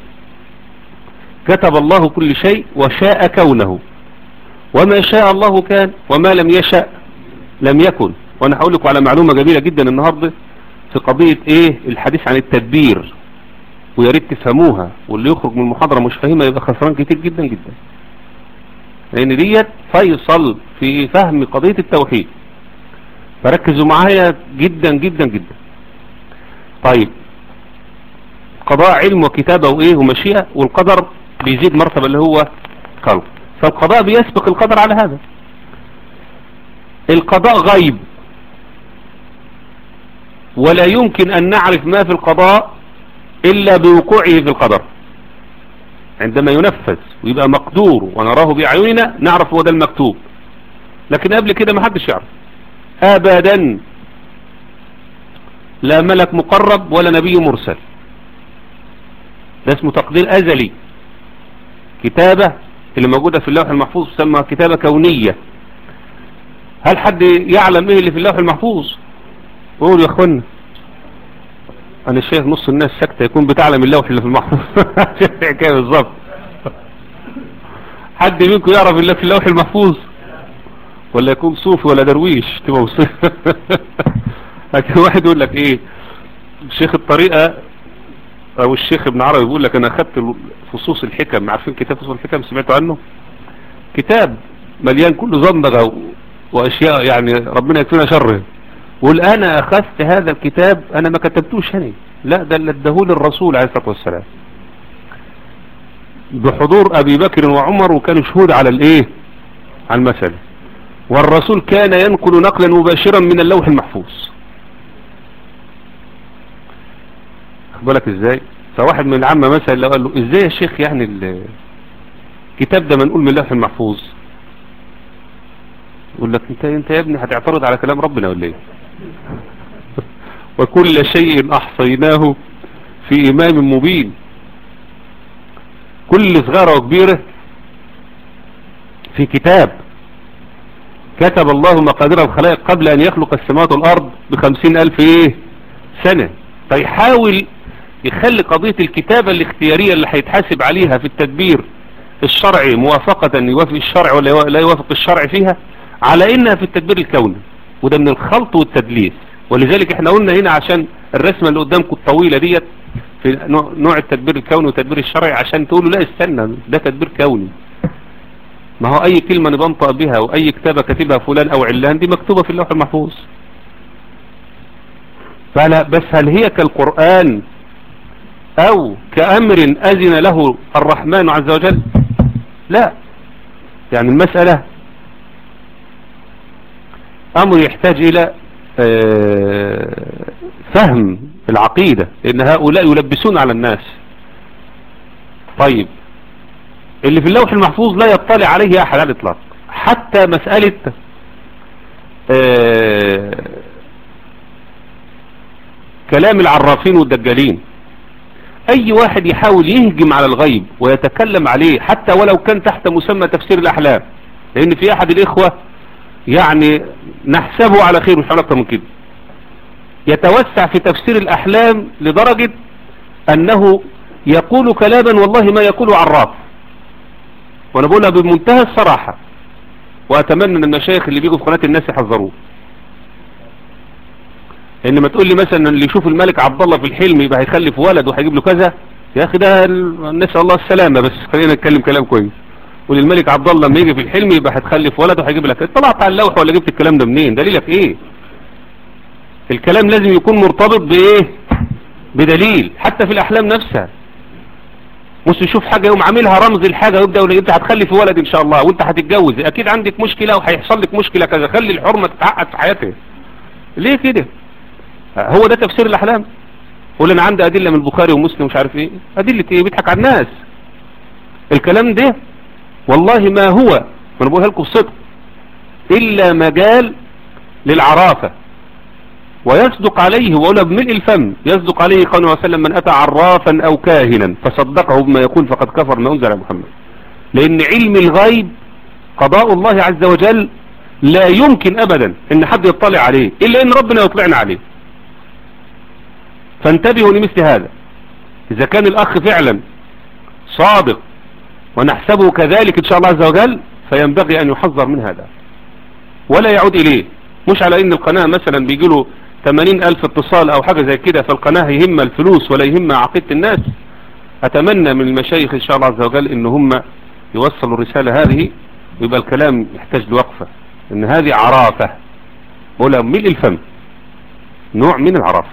كتب الله كل شيء وشاء كونه وما شاء الله كان وما لم يشأ لم يكن وانا هقول لكم على معلومة جميلة جدا النهاردة في قضية ايه الحديث عن التدبير ويا ريت تفهموها واللي يخرج من المحاضرة مش فاهمها يبقى خسران كتير جدا جدا لان ديت فيصل في فهم قضية التوحيد فركزوا معايا جدا جدا جدا طيب قضاء علم وكتابة وايه ومشيئة والقدر بيزيد مرتبة اللي هو خلق فالقضاء بيسبق القدر على هذا القضاء غيب ولا يمكن ان نعرف ما في القضاء الا بوقوعه في القدر عندما ينفذ ويبقى مقدور ونراه باعيننا نعرف هو ده المكتوب لكن قبل كده ما حدش يعرف ابدا لا ملك مقرب ولا نبي مرسل ده اسمه تقدير ازلي كتابة اللي موجودة في اللوح المحفوظ تسمى كتابة كونية هل حد يعلم ايه اللي في اللوح المحفوظ قولوا يا اخوانا انا شايف نص الناس ساكتة يكون بتعلم اللوح اللي في المحفوظ حكاية بالظبط حد منكم يعرف اللي في اللوح المحفوظ ولا يكون صوفي ولا درويش تبقى وصيف لكن واحد يقول لك ايه شيخ الطريقة او الشيخ ابن عربي بيقول لك انا اخدت فصوص الحكم عارفين كتاب فصوص الحكم سمعتوا عنه كتاب مليان كل زندغة واشياء يعني ربنا يكفينا شره قول انا اخذت هذا الكتاب انا ما كتبتوش هني لا ده اللي ادهولي الرسول عليه الصلاة والسلام بحضور ابي بكر وعمر وكانوا شهود على الايه على المسألة والرسول كان ينقل نقلا مباشرا من اللوح المحفوظ بالك ازاي فواحد من العامة مثلا لو قال له ازاي يا شيخ يعني الكتاب ده منقول من اللوح المحفوظ يقول لك انت انت يا ابني هتعترض على كلام ربنا ولا ايه وكل شيء احصيناه في امام مبين كل صغيرة وكبيرة في كتاب كتب الله مقادير الخلائق قبل ان يخلق السماوات والارض بخمسين الف ايه سنة فيحاول يخلي قضية الكتابة الاختيارية اللي هيتحاسب عليها في التدبير الشرعي موافقة يوافق الشرع ولا لا يوافق الشرع فيها على انها في التدبير الكوني وده من الخلط والتدليس ولذلك احنا قلنا هنا عشان الرسمة اللي قدامكم الطويلة ديت في نوع التدبير الكوني والتدبير الشرعي عشان تقولوا لا استنى ده تدبير كوني ما هو اي كلمة نبنطق بها واي كتابة كاتبها فلان او علان دي مكتوبة في اللوح المحفوظ فلا بس هل هي كالقرآن او كأمر اذن له الرحمن عز وجل لا يعني المسألة امر يحتاج الى فهم العقيدة لان هؤلاء يلبسون على الناس طيب اللي في اللوح المحفوظ لا يطلع عليه احد على الاطلاق حتى مسألة كلام العرافين والدجالين اي واحد يحاول يهجم على الغيب ويتكلم عليه حتى ولو كان تحت مسمى تفسير الاحلام لان في احد الاخوة يعني نحسبه على خير مش اكتر من كده يتوسع في تفسير الاحلام لدرجة انه يقول كلاما والله ما يقول عراف وانا بقولها بمنتهى الصراحة واتمنى ان المشايخ اللي بيجوا في قناة الناس يحذروه انما تقول لي مثلا اللي يشوف الملك عبد الله في الحلم يبقى هيخلف ولد وهيجيب له كذا يا اخي ده نسال الله السلامه بس خلينا نتكلم كلام كويس وللملك عبد الله لما يجي في الحلم يبقى هتخلف ولد وهيجيب لك طلعت على اللوحه ولا جبت الكلام ده منين دليلك ايه الكلام لازم يكون مرتبط بايه بدليل حتى في الاحلام نفسها مش يشوف حاجة يقوم عاملها رمز الحاجة ويبدأ يقول انت هتخلي في ولد ان شاء الله وانت هتتجوز اكيد عندك مشكلة وهيحصل لك مشكلة كذا خلي الحرمة تتعقد في حياتها ليه كده هو ده تفسير الاحلام قول انا عندي ادلة من البخاري ومسلم ومش عارف ايه ادلة ايه بيضحك على الناس الكلام ده والله ما هو ما انا بقولها لكم الصدق الا مجال للعرافة ويصدق عليه وأولى بملء الفم يصدق عليه قال الله وسلم من أتى عرافا أو كاهنا فصدقه بما يقول فقد كفر ما أنزل على محمد لأن علم الغيب قضاء الله عز وجل لا يمكن أبدا أن حد يطلع عليه إلا أن ربنا يطلعنا عليه فانتبهوا لمثل هذا إذا كان الأخ فعلا صادق ونحسبه كذلك إن شاء الله عز وجل فينبغي أن يحذر من هذا ولا يعود إليه مش على ان القناة مثلا بيجي له 80 الف اتصال او حاجة زي كده فالقناة يهم الفلوس ولا يهم عقيدة الناس اتمنى من المشايخ ان شاء الله عز وجل ان هم يوصلوا الرسالة هذه ويبقى الكلام يحتاج لوقفة ان هذه عرافة ولا ملء الفم نوع من العرافة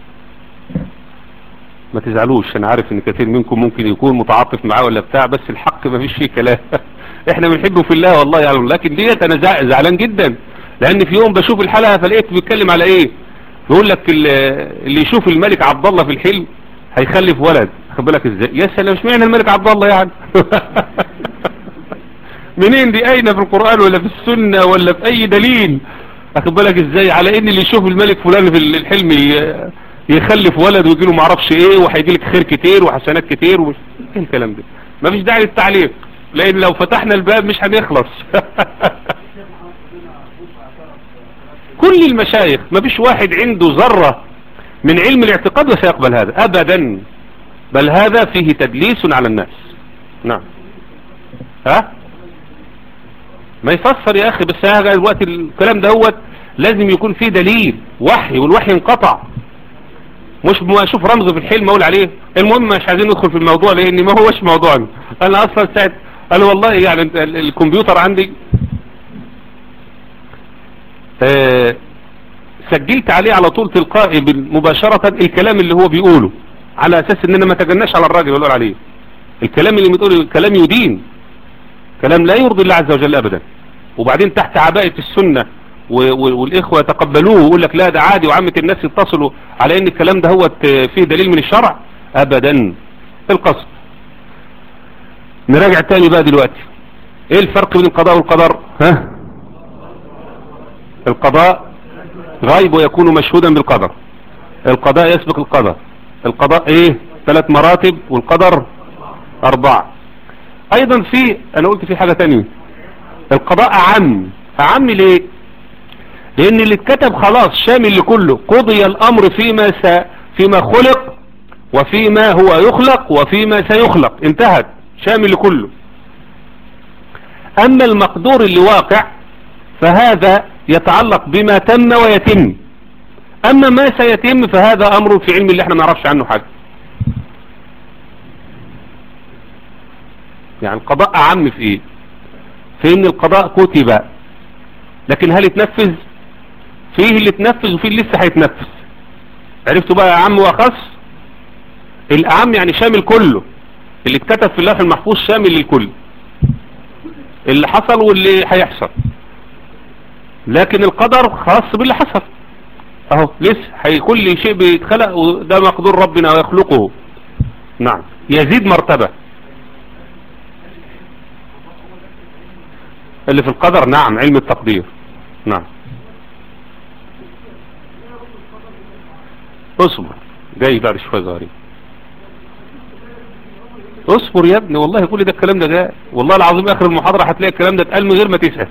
ما تزعلوش انا عارف ان كثير منكم ممكن يكون متعاطف معاه ولا بتاع بس الحق ما فيش فيه كلام احنا بنحبه في الله والله يعلم لكن ديت انا زعلان جدا لان في يوم بشوف الحلقة فلقيت بيتكلم على ايه يقول لك اللي يشوف الملك عبد الله في الحلم هيخلف ولد خد بالك ازاي يا سلام مش معنى الملك عبد الله يعني منين دي اين في القرآن ولا في السنة ولا في اي دليل اخد بالك ازاي على ان اللي يشوف الملك فلان في الحلم يخلف ولد ويجي له معرفش ايه وهيجي لك خير كتير وحسنات كتير ومش ايه الكلام ده مفيش داعي للتعليق لان لو فتحنا الباب مش هنخلص كل المشايخ ما فيش واحد عنده ذرة من علم الاعتقاد وسيقبل هذا ابدا بل هذا فيه تدليس على الناس نعم ها ما يفسر يا اخي بس هذا الوقت الكلام دوت لازم يكون فيه دليل وحي والوحي انقطع مش ما اشوف رمز في الحلم اقول عليه المهم مش عايزين ندخل في الموضوع لان ما هوش موضوعنا انا اصلا ساعه انا والله يعني الكمبيوتر عندي آه سجلت عليه على طول تلقائي مباشرة الكلام اللي هو بيقوله على اساس اننا ما تجناش على الراجل اللي عليه الكلام اللي بتقوله كلام يدين كلام لا يرضي الله عز وجل ابدا وبعدين تحت عباءة السنة والاخوة يتقبلوه ويقول لك لا ده عادي وعامة الناس يتصلوا على ان الكلام ده هو فيه دليل من الشرع ابدا القصد نراجع تاني بقى دلوقتي ايه الفرق بين القضاء والقدر ها القضاء غيب ويكون مشهودا بالقدر القضاء يسبق القدر القضاء ايه ثلاث مراتب والقدر اربعة ايضا في انا قلت في حاجة تانية القضاء اعم اعم ليه لان اللي اتكتب خلاص شامل لكله قضي الامر فيما س... فيما خلق وفيما هو يخلق وفيما سيخلق انتهت شامل لكله اما المقدور اللي واقع فهذا يتعلق بما تم ويتم اما ما سيتم فهذا امر في علم اللي احنا ما نعرفش عنه حاجة يعني القضاء اعم في ايه في ان القضاء كتب لكن هل اتنفذ فيه اللي اتنفذ وفيه اللي لسه هيتنفذ عرفتوا بقى اعم واخص الاعم يعني شامل كله اللي اتكتب في اللوح المحفوظ شامل للكل اللي حصل واللي هيحصل لكن القدر خاص باللي حصل اهو لسه كل شيء بيتخلق وده مقدور ربنا ويخلقه نعم يزيد مرتبة اللي في القدر نعم علم التقدير نعم اصبر جاي بعد شوية صغيرين اصبر يا ابني والله كل ده الكلام ده جاي والله العظيم اخر المحاضرة هتلاقي الكلام ده اتقال من غير ما تسأل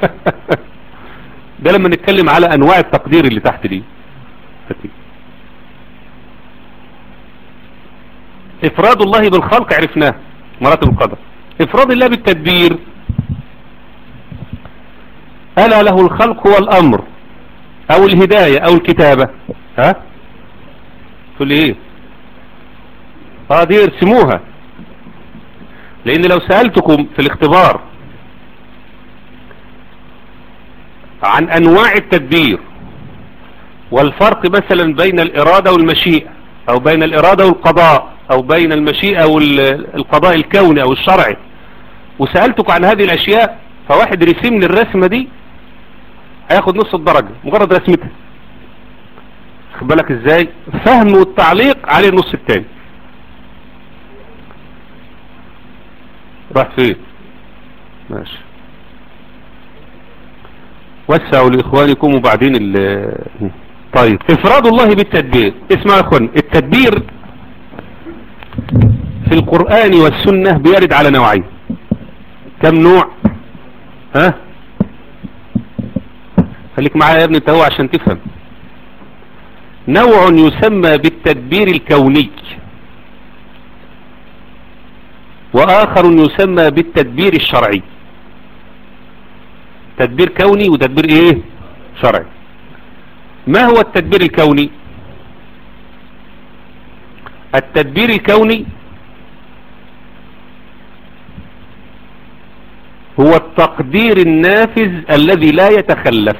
ده لما نتكلم على انواع التقدير اللي تحت دي افراد الله بالخلق عرفناه مراتب القدر افراد الله بالتدبير ألا له الخلق والأمر أو الهداية أو الكتابة ها تقول ايه اه دي ارسموها لان لو سألتكم في الاختبار عن انواع التدبير والفرق مثلا بين الارادة والمشيئة او بين الارادة والقضاء او بين المشيئة والقضاء الكوني او الشرعي وسألتك عن هذه الاشياء فواحد رسم لي الرسمة دي هياخد نص الدرجة مجرد رسمتها خد بالك ازاي فهم والتعليق عليه النص التاني راح فين ماشي وسعوا لإخوانكم وبعدين ال طيب افراد الله بالتدبير اسمع يا اخوان التدبير في القرآن والسنة بيرد على نوعين كم نوع ها خليك معايا يا ابني انت هو عشان تفهم نوع يسمى بالتدبير الكوني واخر يسمى بالتدبير الشرعي تدبير كوني وتدبير ايه شرعي ما هو التدبير الكوني التدبير الكوني هو التقدير النافذ الذي لا يتخلف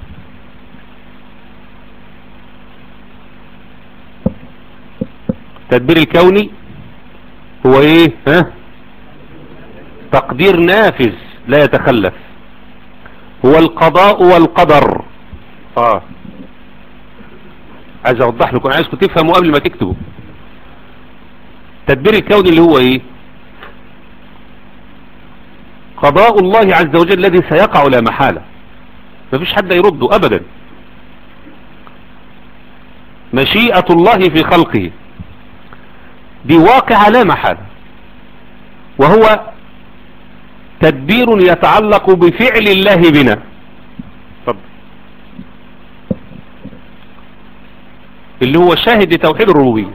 التدبير الكوني هو ايه ها تقدير نافذ لا يتخلف هو القضاء والقدر اه عايز اوضح لكم عايزكم تفهموا قبل ما تكتبوا التدبير الكوني اللي هو ايه قضاء الله عز وجل الذي سيقع لا محالة مفيش حد يرده ابدا مشيئة الله في خلقه دي واقعة لا محالة وهو تدبير يتعلق بفعل الله بنا طب. اللي هو شاهد توحيد الربوبية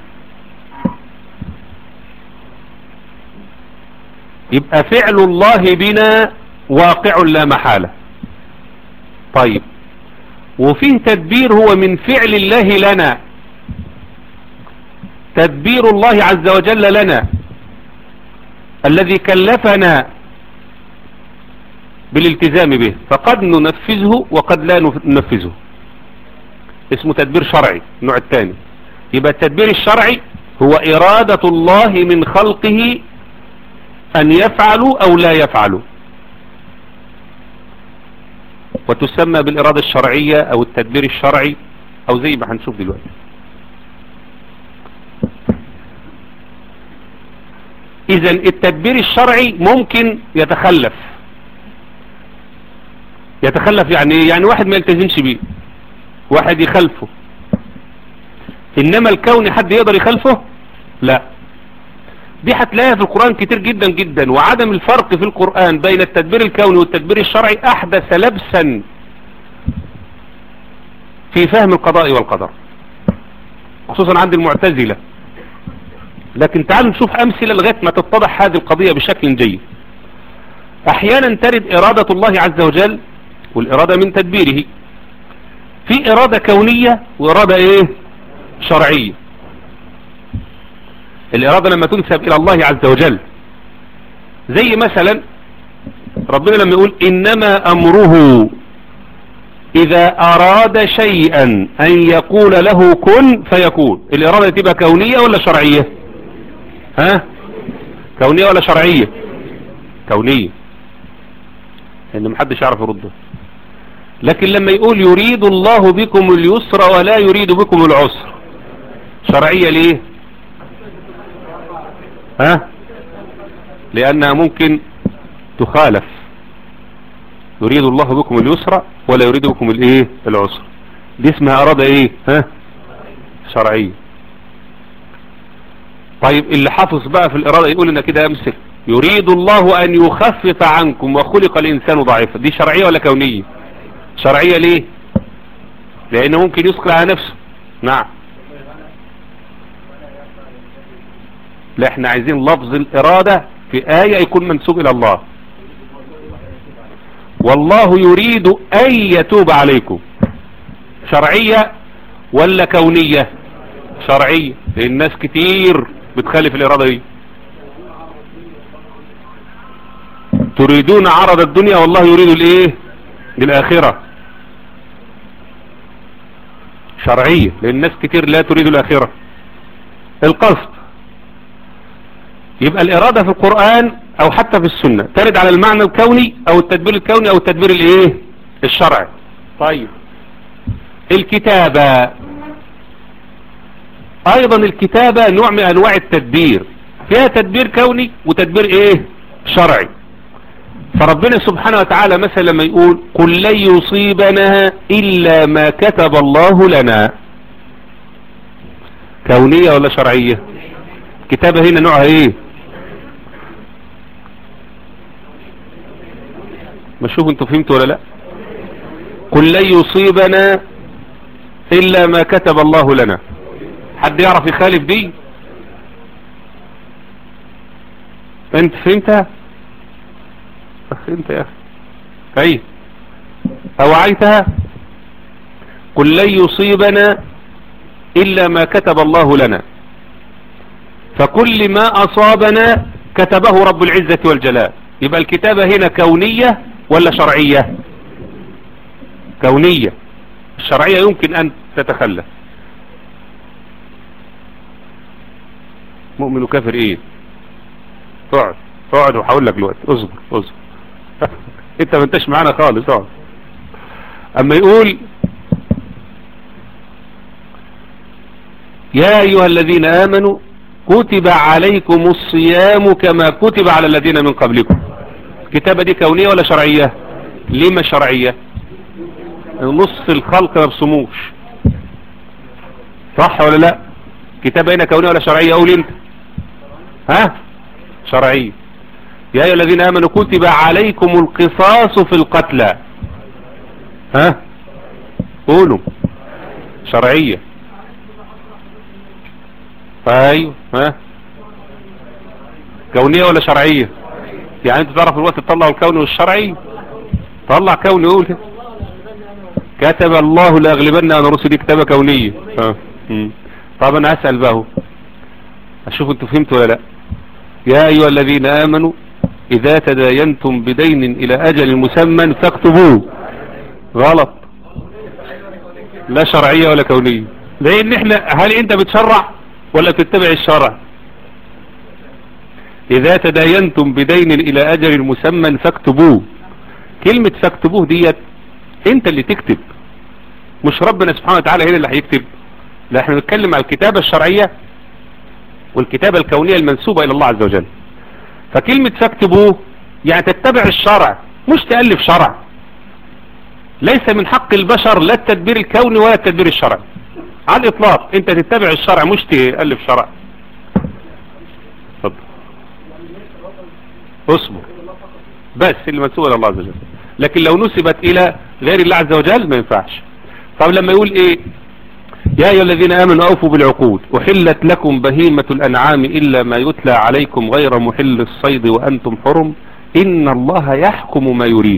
يبقى فعل الله بنا واقع لا محالة طيب وفيه تدبير هو من فعل الله لنا تدبير الله عز وجل لنا الذي كلفنا بالالتزام به فقد ننفذه وقد لا ننفذه اسمه تدبير شرعي النوع الثاني يبقى التدبير الشرعي هو إرادة الله من خلقه أن يفعلوا أو لا يفعلوا وتسمى بالإرادة الشرعية أو التدبير الشرعي أو زي ما هنشوف دلوقتي إذا التدبير الشرعي ممكن يتخلف يتخلف يعني ايه يعني واحد ما يلتزمش بيه واحد يخلفه انما الكون حد يقدر يخلفه لا دي هتلاقيها في القرآن كتير جدا جدا وعدم الفرق في القرآن بين التدبير الكوني والتدبير الشرعي احدث لبسا في فهم القضاء والقدر خصوصا عند المعتزلة لكن تعالوا نشوف امثلة لغاية ما تتضح هذه القضية بشكل جيد احيانا ترد ارادة الله عز وجل والإرادة من تدبيره في إرادة كونية وإرادة إيه شرعية الإرادة لما تنسب إلى الله عز وجل زي مثلا ربنا لما يقول إنما أمره إذا أراد شيئا أن يقول له كن فيكون الإرادة تبقى كونية ولا شرعية ها كونية ولا شرعية كونية لأن محدش يعرف يرده لكن لما يقول يريد الله بكم اليسر ولا يريد بكم العسر شرعية ليه ها لأنها ممكن تخالف يريد الله بكم اليسر ولا يريد بكم الايه العسر دي اسمها أرادة ايه ها شرعية طيب اللي حافظ بقى في الإرادة يقول لنا كده امثل يريد الله أن يخفف عنكم وخلق الإنسان ضعيفا دي شرعية ولا كونية شرعية ليه لأنه ممكن يسقل على نفسه نعم لا احنا عايزين لفظ الإرادة في آية يكون منسوب إلى الله والله يريد أن يتوب عليكم شرعية ولا كونية شرعية لأن الناس كتير بتخالف الإرادة دي تريدون عرض الدنيا والله يريد الايه للآخرة شرعية لأن الناس كتير لا تريد الآخرة القصد يبقى الإرادة في القرآن أو حتى في السنة ترد على المعنى الكوني أو التدبير الكوني أو التدبير الإيه الشرعي طيب الكتابة أيضا الكتابة نوع من أنواع التدبير فيها تدبير كوني وتدبير إيه شرعي فربنا سبحانه وتعالى مثلا لما يقول قل لن يصيبنا إلا ما كتب الله لنا كونية ولا شرعية كتابة هنا نوعها ايه ما شوف انتوا فهمتوا ولا لا قل لن يصيبنا إلا ما كتب الله لنا حد يعرف يخالف دي انت فهمتها فهمت يا اخي اي اوعيتها قل لن يصيبنا الا ما كتب الله لنا فكل ما اصابنا كتبه رب العزة والجلال يبقى الكتابة هنا كونية ولا شرعية كونية الشرعية يمكن ان تتخلف مؤمن وكافر ايه اقعد اقعد وهقول لك دلوقتي اصبر اصبر انت ما انتش معانا خالص اقعد اما يقول يا ايها الذين امنوا كتب عليكم الصيام كما كتب على الذين من قبلكم الكتابة دي كونية ولا شرعية ليه ما شرعية نص الخلق ما بصموش صح ولا لا كتابة هنا كونية ولا شرعية قول انت ها شرعية يا أيها الذين آمنوا كتب عليكم القصاص في القتلى ها قولوا شرعية ايوه ها كونية ولا شرعية يعني انت تعرف الوقت تطلع الكوني والشرعي طلع كوني قول كده كتب الله لاغلبن انا رسلي كتابة كونية ها طب انا اسأل بقى اشوف انتوا فهمتوا ولا لا يا ايها الذين امنوا اذا تداينتم بدين الى اجل مسمى فاكتبوه غلط لا شرعية ولا كونية لان احنا هل انت بتشرع ولا بتتبع الشرع اذا تداينتم بدين الى اجل مسمى فاكتبوه كلمة فاكتبوه ديت انت اللي تكتب مش ربنا سبحانه وتعالى هنا اللي هيكتب لا احنا بنتكلم على الكتابة الشرعية والكتابة الكونية المنسوبة الى الله عز وجل فكلمة فاكتبوه يعني تتبع الشرع مش تألف شرع ليس من حق البشر لا التدبير الكوني ولا التدبير الشرعي على الاطلاق انت تتبع الشرع مش تألف شرع اتفضل اصبر بس اللي منسوبة الى الله عز وجل لكن لو نسبت الى غير الله عز وجل ما ينفعش طب لما يقول ايه يا أيها الذين آمنوا أوفوا بالعقود أحلت لكم بهيمة الأنعام إلا ما يتلى عليكم غير محل الصيد وأنتم حرم إن الله يحكم ما يريد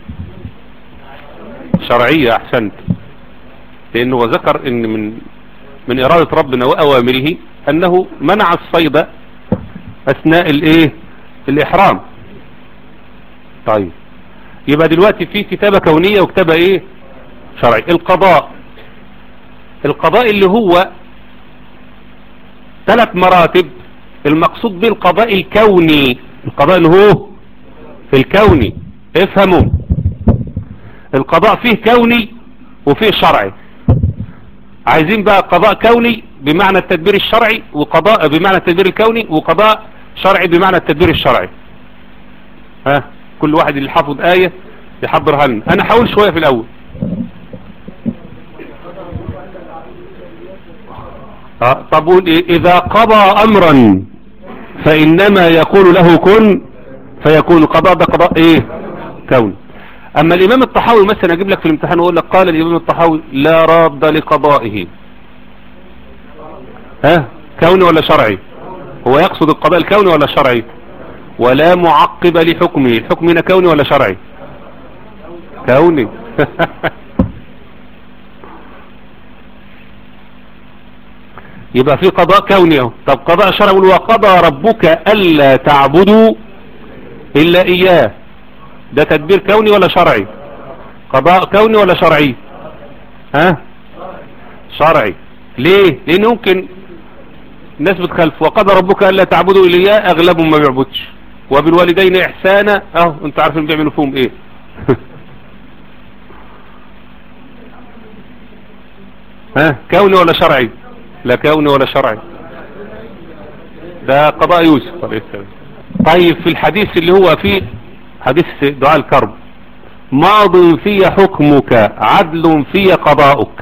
شرعية أحسنت لأنه ذكر إن من من إرادة ربنا وأوامره أنه منع الصيد أثناء الإيه الإحرام طيب يبقى دلوقتي في كتابة كونية وكتابة إيه شرعي القضاء القضاء اللي هو ثلاث مراتب المقصود به القضاء الكوني القضاء اللي هو في الكوني افهموا القضاء فيه كوني وفيه شرعي عايزين بقى قضاء كوني بمعنى التدبير الشرعي وقضاء بمعنى التدبير الكوني وقضاء شرعي بمعنى التدبير الشرعي ها كل واحد اللي حافظ آية يحضرها لنا انا حاول شوية في الاول طب قول إيه إذا قضى أمرا فإنما يقول له كن فيكون قضاء ده قضاء إيه كون أما الإمام الطحاوي مثلا أجيب لك في الامتحان وأقول لك قال الإمام الطحاوي لا راد لقضائه ها كوني ولا شرعي هو يقصد القضاء الكوني ولا شرعي ولا معقب لحكمه الحكم هنا كوني ولا شرعي كوني يبقى في قضاء كوني اهو طب قضاء شرعي وقضى ربك ألا تعبدوا إلا إياه ده تدبير كوني ولا شرعي قضاء كوني ولا شرعي ها شرعي ليه لان ممكن الناس بتخالف وقضى ربك الا تعبدوا الا اياه اغلبهم ما بيعبدش وبالوالدين احسانا اهو انت عارفين بيعملوا فيهم ايه ها كوني ولا شرعي لا كوني ولا شرعي ده قضاء يوسف عليه السلام طيب في الحديث اللي هو فيه حديث دعاء الكرب ماض في حكمك عدل في قضاؤك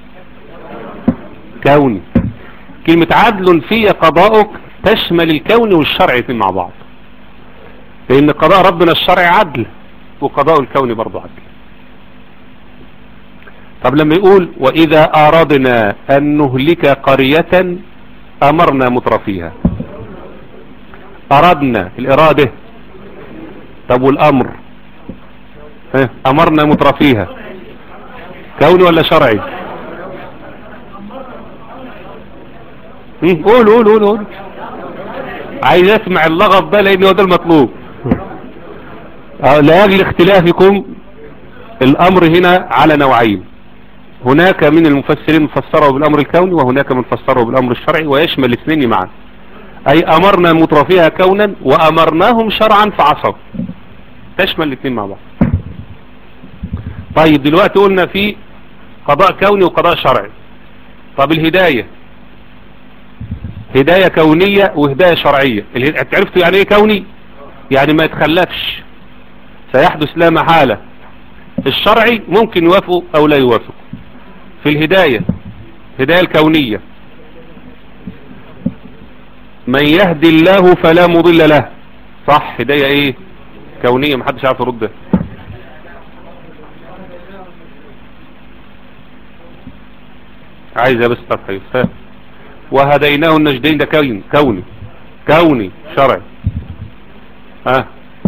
كوني كلمة عدل في قضاؤك تشمل الكون والشرع مع بعض لأن قضاء ربنا الشرع عدل وقضاء الكون برضه عدل طب لما يقول وإذا أردنا أن نهلك قرية أمرنا مترفيها أردنا الإرادة طب والأمر ها أمرنا مترفيها كوني ولا شرعي هم، قول قول قول قول عايز اسمع اللغط ده لان هو ده المطلوب آه، لاجل اختلافكم الامر هنا على نوعين هناك من المفسرين فسره بالامر الكوني وهناك من فسره بالامر الشرعي ويشمل الاثنين معا اي امرنا مترفيها كونا وامرناهم شرعا فعصوا تشمل الاثنين مع بعض طيب دلوقتي قلنا في قضاء كوني وقضاء شرعي طب الهداية هداية كونية وهداية شرعية اله- عرفتوا يعني ايه كوني يعني ما يتخلفش سيحدث لا محالة الشرعي ممكن يوافقوا او لا يوافقوا في الهداية هداية الكونية من يهدي الله فلا مضل له صح هداية ايه كونية محدش عارف يرد عايزة بس ترخيص ها وهديناه النجدين ده كون كوني كوني شرعي ها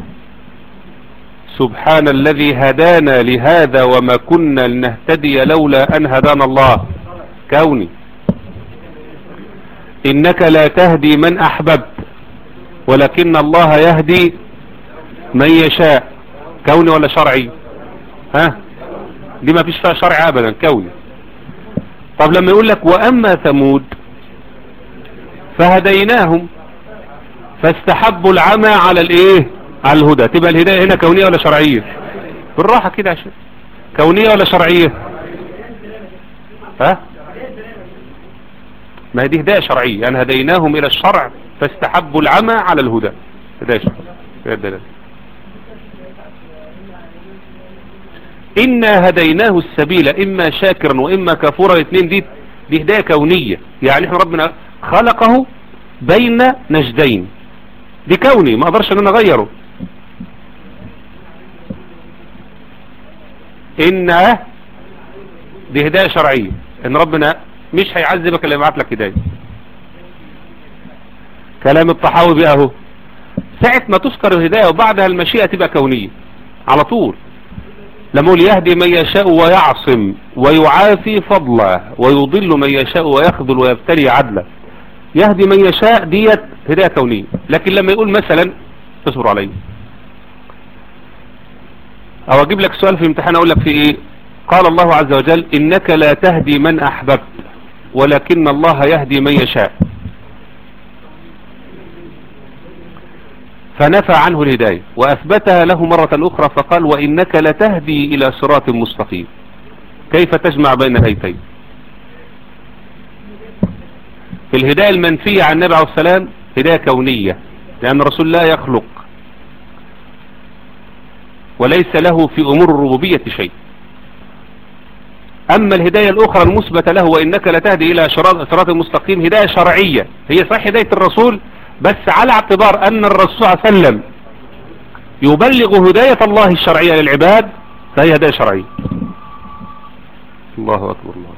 سبحان الذي هدانا لهذا وما كنا لنهتدي لولا أن هدانا الله كوني إنك لا تهدي من أحببت ولكن الله يهدي من يشاء كوني ولا شرعي ها دي ما فيش فيها شرع أبدا كوني طب لما يقول لك وأما ثمود فهديناهم فاستحبوا العمى على الايه على الهدى تبقى الهداية هنا كونية ولا شرعية بالراحة كده عشان كونية ولا شرعية ها ما هي دي هداية شرعية يعني هديناهم الى الشرع فاستحبوا العمى على الهدى هداية شرعية هي الدلالة. إنا هديناه السبيل إما شاكرا وإما كفورا الاثنين دي دي هداية كونية يعني احنا ربنا خلقه بين نجدين دي كوني ما اقدرش ان انا اغيره إن دي هداية شرعية ان ربنا مش هيعذبك الا يبعت لك هداية كلام الطحاوي بقى اهو ساعة ما تذكر الهداية وبعدها المشيئة تبقى كونية على طول لما يقول يهدي من يشاء ويعصم ويعافي فضله ويضل من يشاء ويخذل ويبتلي عدله يهدي من يشاء ديت هداية كونية لكن لما يقول مثلا اصبروا علي او اجيب لك سؤال في امتحان اقول لك في ايه قال الله عز وجل انك لا تهدي من احببت ولكن الله يهدي من يشاء فنفى عنه الهداية وأثبتها له مرة أخرى فقال وإنك لتهدي إلى صراط مستقيم كيف تجمع بين الآيتين في الهداية المنفية عن النبي عليه السلام هداية كونية لأن الرسول لا يخلق وليس له في أمور الربوبية شيء أما الهداية الأخرى المثبتة له وإنك لتهدي إلى صراط مستقيم هداية شرعية هي صحيح هداية الرسول بس على اعتبار أن الرسول صلى الله عليه وسلم يبلغ هداية الله الشرعية للعباد فهي هداية شرعية الله أكبر الله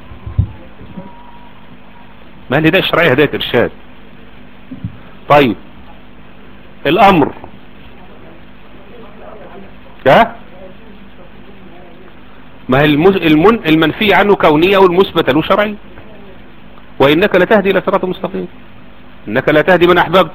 ما الهداية الشرعية هداية إرشاد طيب الأمر ها ما هي المز... المن... المنفي عنه كونية والمثبت له شرعي وإنك لتهدي إلى صراط مستقيم إنك لا تهدي من أحببت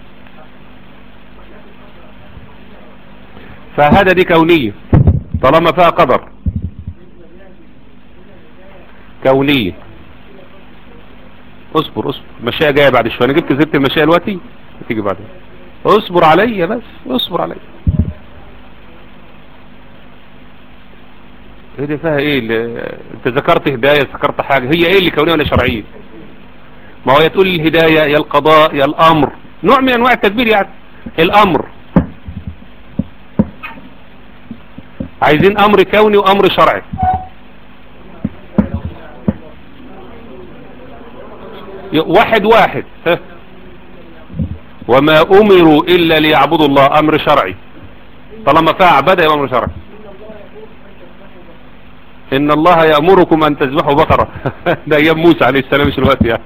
فهذا دي كونية طالما فيها قدر كونية اصبر اصبر المشيئة جاية بعد شوية انا جبت زيت المشيئة دلوقتي هتيجي بعدين اصبر عليا بس اصبر عليا هي دي فيها ايه اللي... انت ذكرت هداية ذكرت حاجة هي ايه اللي كونية ولا شرعية ما هو يا تقول الهداية يا القضاء يا الامر نوع من انواع التدبير يعني الامر عايزين امر كوني وامر شرعي واحد واحد ها. وما امروا الا ليعبدوا الله امر شرعي طالما فيها عبادة يبقى امر شرعي ان الله يأمركم ان تذبحوا بقرة ده ايام موسى عليه السلام مش الوقت يعني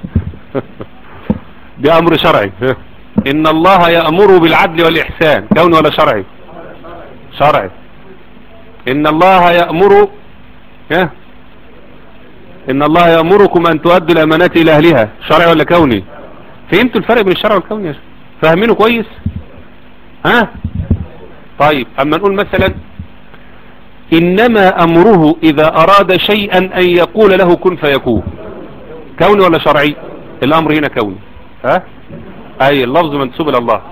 ده امر شرعي ان الله يأمر بالعدل والاحسان كوني ولا شرعي شرعي ان الله يأمر ها ان الله يأمركم ان تؤدوا الامانات الى اهلها شرعي ولا كوني فهمتوا الفرق بين الشرع والكوني يا شيخ فاهمينه كويس ها طيب اما نقول مثلا انما امره اذا اراد شيئا ان يقول له كن فيكون كوني ولا شرعي الامر هنا كوني ها اي اللفظ منسوب الى الله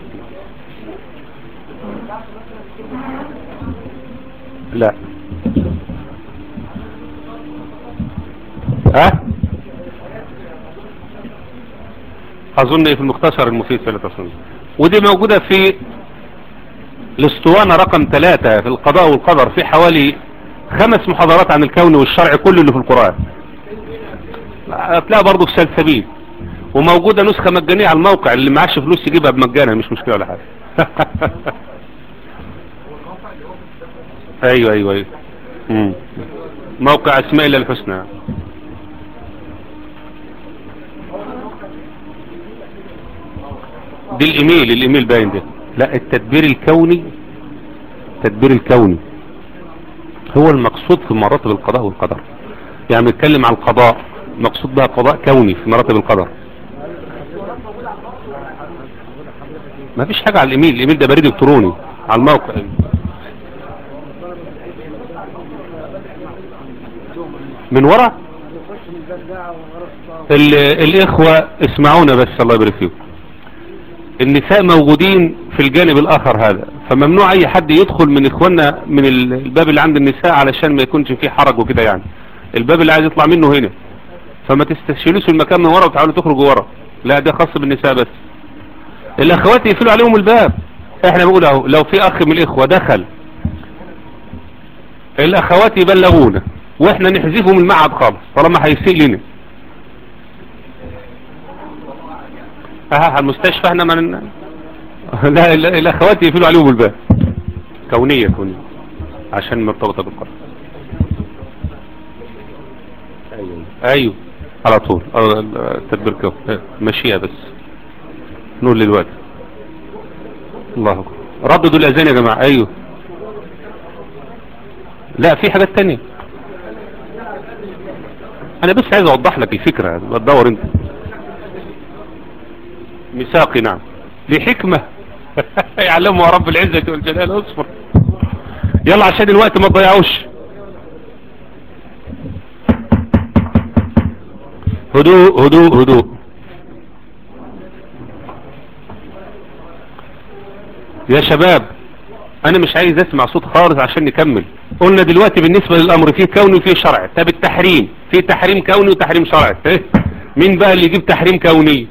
لا ها اظن في المختصر المفيد في التصنيف ودي موجودة في الاسطوانة رقم ثلاثة في القضاء والقدر في حوالي خمس محاضرات عن الكون والشرع كل اللي في القرآن هتلاقيها برضه في سلسبيل وموجودة نسخة مجانية على الموقع اللي معاش فلوس يجيبها بمجانا مش مشكلة ولا حاجة ايوه ايوه ايوه مم. موقع اسماء الله الحسنى دي الايميل الايميل باين ده لا التدبير الكوني التدبير الكوني هو المقصود في مراتب القضاء والقدر يعني بنتكلم عن القضاء مقصود بها قضاء كوني في مراتب القدر ما فيش حاجة على الايميل الايميل ده بريد الكتروني على الموقع من ورا الاخوة اسمعونا بس الله يبارك فيكم النساء موجودين في الجانب الاخر هذا فممنوع اي حد يدخل من اخواننا من الباب اللي عند النساء علشان ما يكونش فيه حرج وكده يعني الباب اللي عايز يطلع منه هنا فما تستشيلوش المكان من ورا وتحاولوا تخرجوا ورا لا ده خاص بالنساء بس الاخوات يقفلوا عليهم الباب احنا بنقول اهو لو في اخ من الاخوة دخل الاخوات يبلغونا واحنا نحذفه من المعهد خالص طالما هيسيء لنا ها المستشفى احنا من لا الاخوات يقفلوا عليهم الباب كونية كونية عشان مرتبطة بالقرآن ايوه ايوه على طول التدبير كون مشيها بس نقول للوقت الله اكبر رددوا الاذان يا جماعة ايوه لا في حاجات تانية انا بس عايز اوضح لك الفكرة تدور انت ميثاقي نعم لحكمة يعلمها رب العزة والجلال اصبر يلا عشان الوقت ما تضيعوش هدوء هدوء هدوء يا شباب انا مش عايز اسمع صوت خالص عشان نكمل قلنا دلوقتي بالنسبة للامر فيه كوني وفيه شرعي طب التحريم فيه تحريم كوني وتحريم شرعي إيه؟ مين بقى اللي يجيب تحريم كوني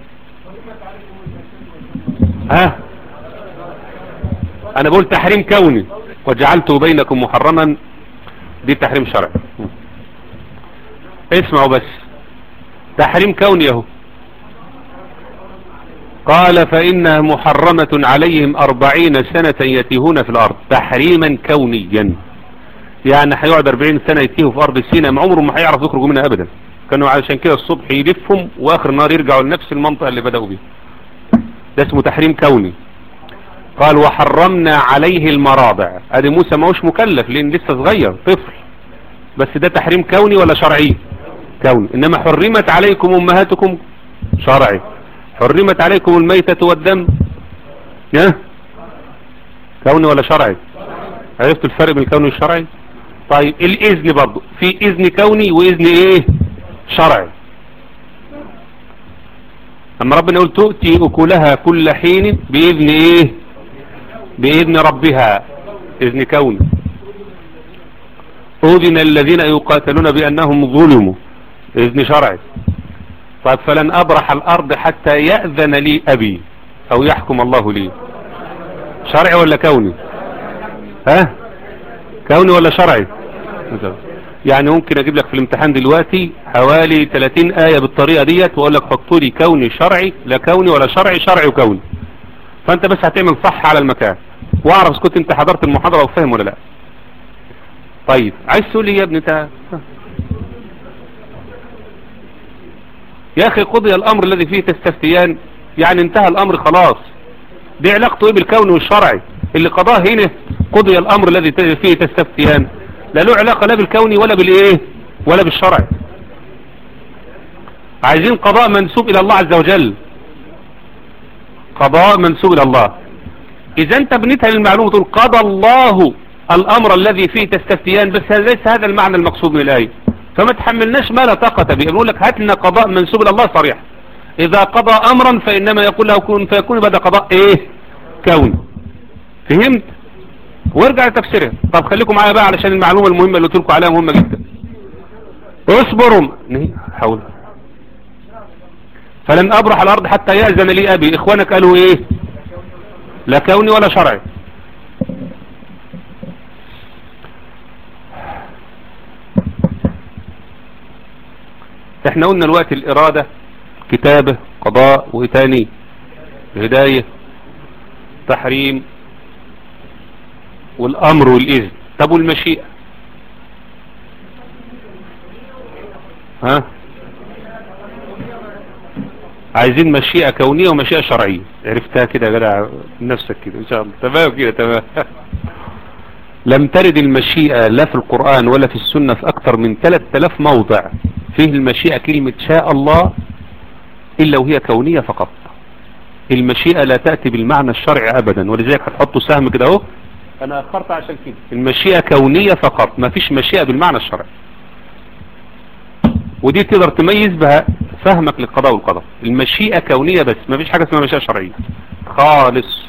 ها انا بقول تحريم كوني وجعلته بينكم محرما دي تحريم شرعي اسمعوا بس تحريم كوني اهو قال فإنها محرمة عليهم أربعين سنة يتيهون في الأرض تحريما كونيا يعني هيقعد أربعين سنة يتيهوا في أرض سيناء ما عمرهم ما هيعرف يخرجوا منها أبدا كانوا علشان كده الصبح يلفهم وآخر النهار يرجعوا لنفس المنطقة اللي بدأوا بيها ده اسمه تحريم كوني قال وحرمنا عليه المراضع ادي موسى ما هوش مكلف لان لسه صغير طفل بس ده تحريم كوني ولا شرعي كوني انما حرمت عليكم امهاتكم شرعي حرمت عليكم الميتة والدم يا كوني ولا شرعي عرفت الفرق بين الكوني والشرعي طيب الاذن برضو في اذن كوني واذن ايه شرعي اما ربنا يقول تؤتي اكلها كل حين باذن ايه باذن ربها اذن كون اذن الذين يقاتلون بانهم ظلموا اذن شرعي طيب فلن ابرح الارض حتى يأذن لي ابي او يحكم الله لي شرعي ولا كوني ها كوني ولا شرعي يعني ممكن اجيب لك في الامتحان دلوقتي حوالي 30 آية بالطريقة ديت واقول لك حطوا لي كوني شرعي لا كوني ولا شرعي شرعي وكوني فانت بس هتعمل صح على المكان واعرف اذا كنت انت حضرت المحاضرة وفاهم ولا لا طيب عايز تقول لي يا ابني انت يا اخي قضي الامر الذي فيه تستفتيان يعني انتهى الامر خلاص دي علاقته ايه بالكون والشرعي اللي قضاه هنا قضي الامر الذي فيه تستفتيان لا له علاقة لا بالكوني ولا بالايه ولا بالشرعي عايزين قضاء منسوب الى الله عز وجل قضاء منسوب الى الله اذا انت بنيتها للمعلومة تقول قضى الله الامر الذي فيه تستفتيان بس ليس هذا المعنى المقصود من الايه فما تحملناش ما لا طاقة به بنقول لك هات لنا قضاء منسوب الى الله صريح اذا قضى امرا فانما يقول له كن فيكون بدأ قضاء ايه كون فهمت وارجع لتفسيرها طب خليكم معايا بقى علشان المعلومة المهمة اللي قلت لكم عليها مهمة جدا اصبروا حول فلن ابرح الارض حتى يأذن لي ابي اخوانك قالوا ايه لا كوني ولا شرعي احنا قلنا الوقت الارادة كتابة قضاء وتاني هداية تحريم والامر والاذن طب والمشيئة ها عايزين مشيئة كونية ومشيئة شرعية عرفتها كده يا جدع نفسك كده ان شاء الله تمام كده تمام لم ترد المشيئة لا في القرآن ولا في السنة في اكثر من 3000 موضع فيه المشيئة كلمة شاء الله الا وهي كونية فقط المشيئة لا تأتي بالمعنى الشرعي ابدا ولذلك هتحطوا سهم كده اهو انا اخرت عشان كده المشيئة كونية فقط ما فيش مشيئة بالمعنى الشرعي ودي تقدر تميز بها فهمك للقضاء والقدر المشيئة كونية بس ما فيش حاجة اسمها مشيئة شرعية خالص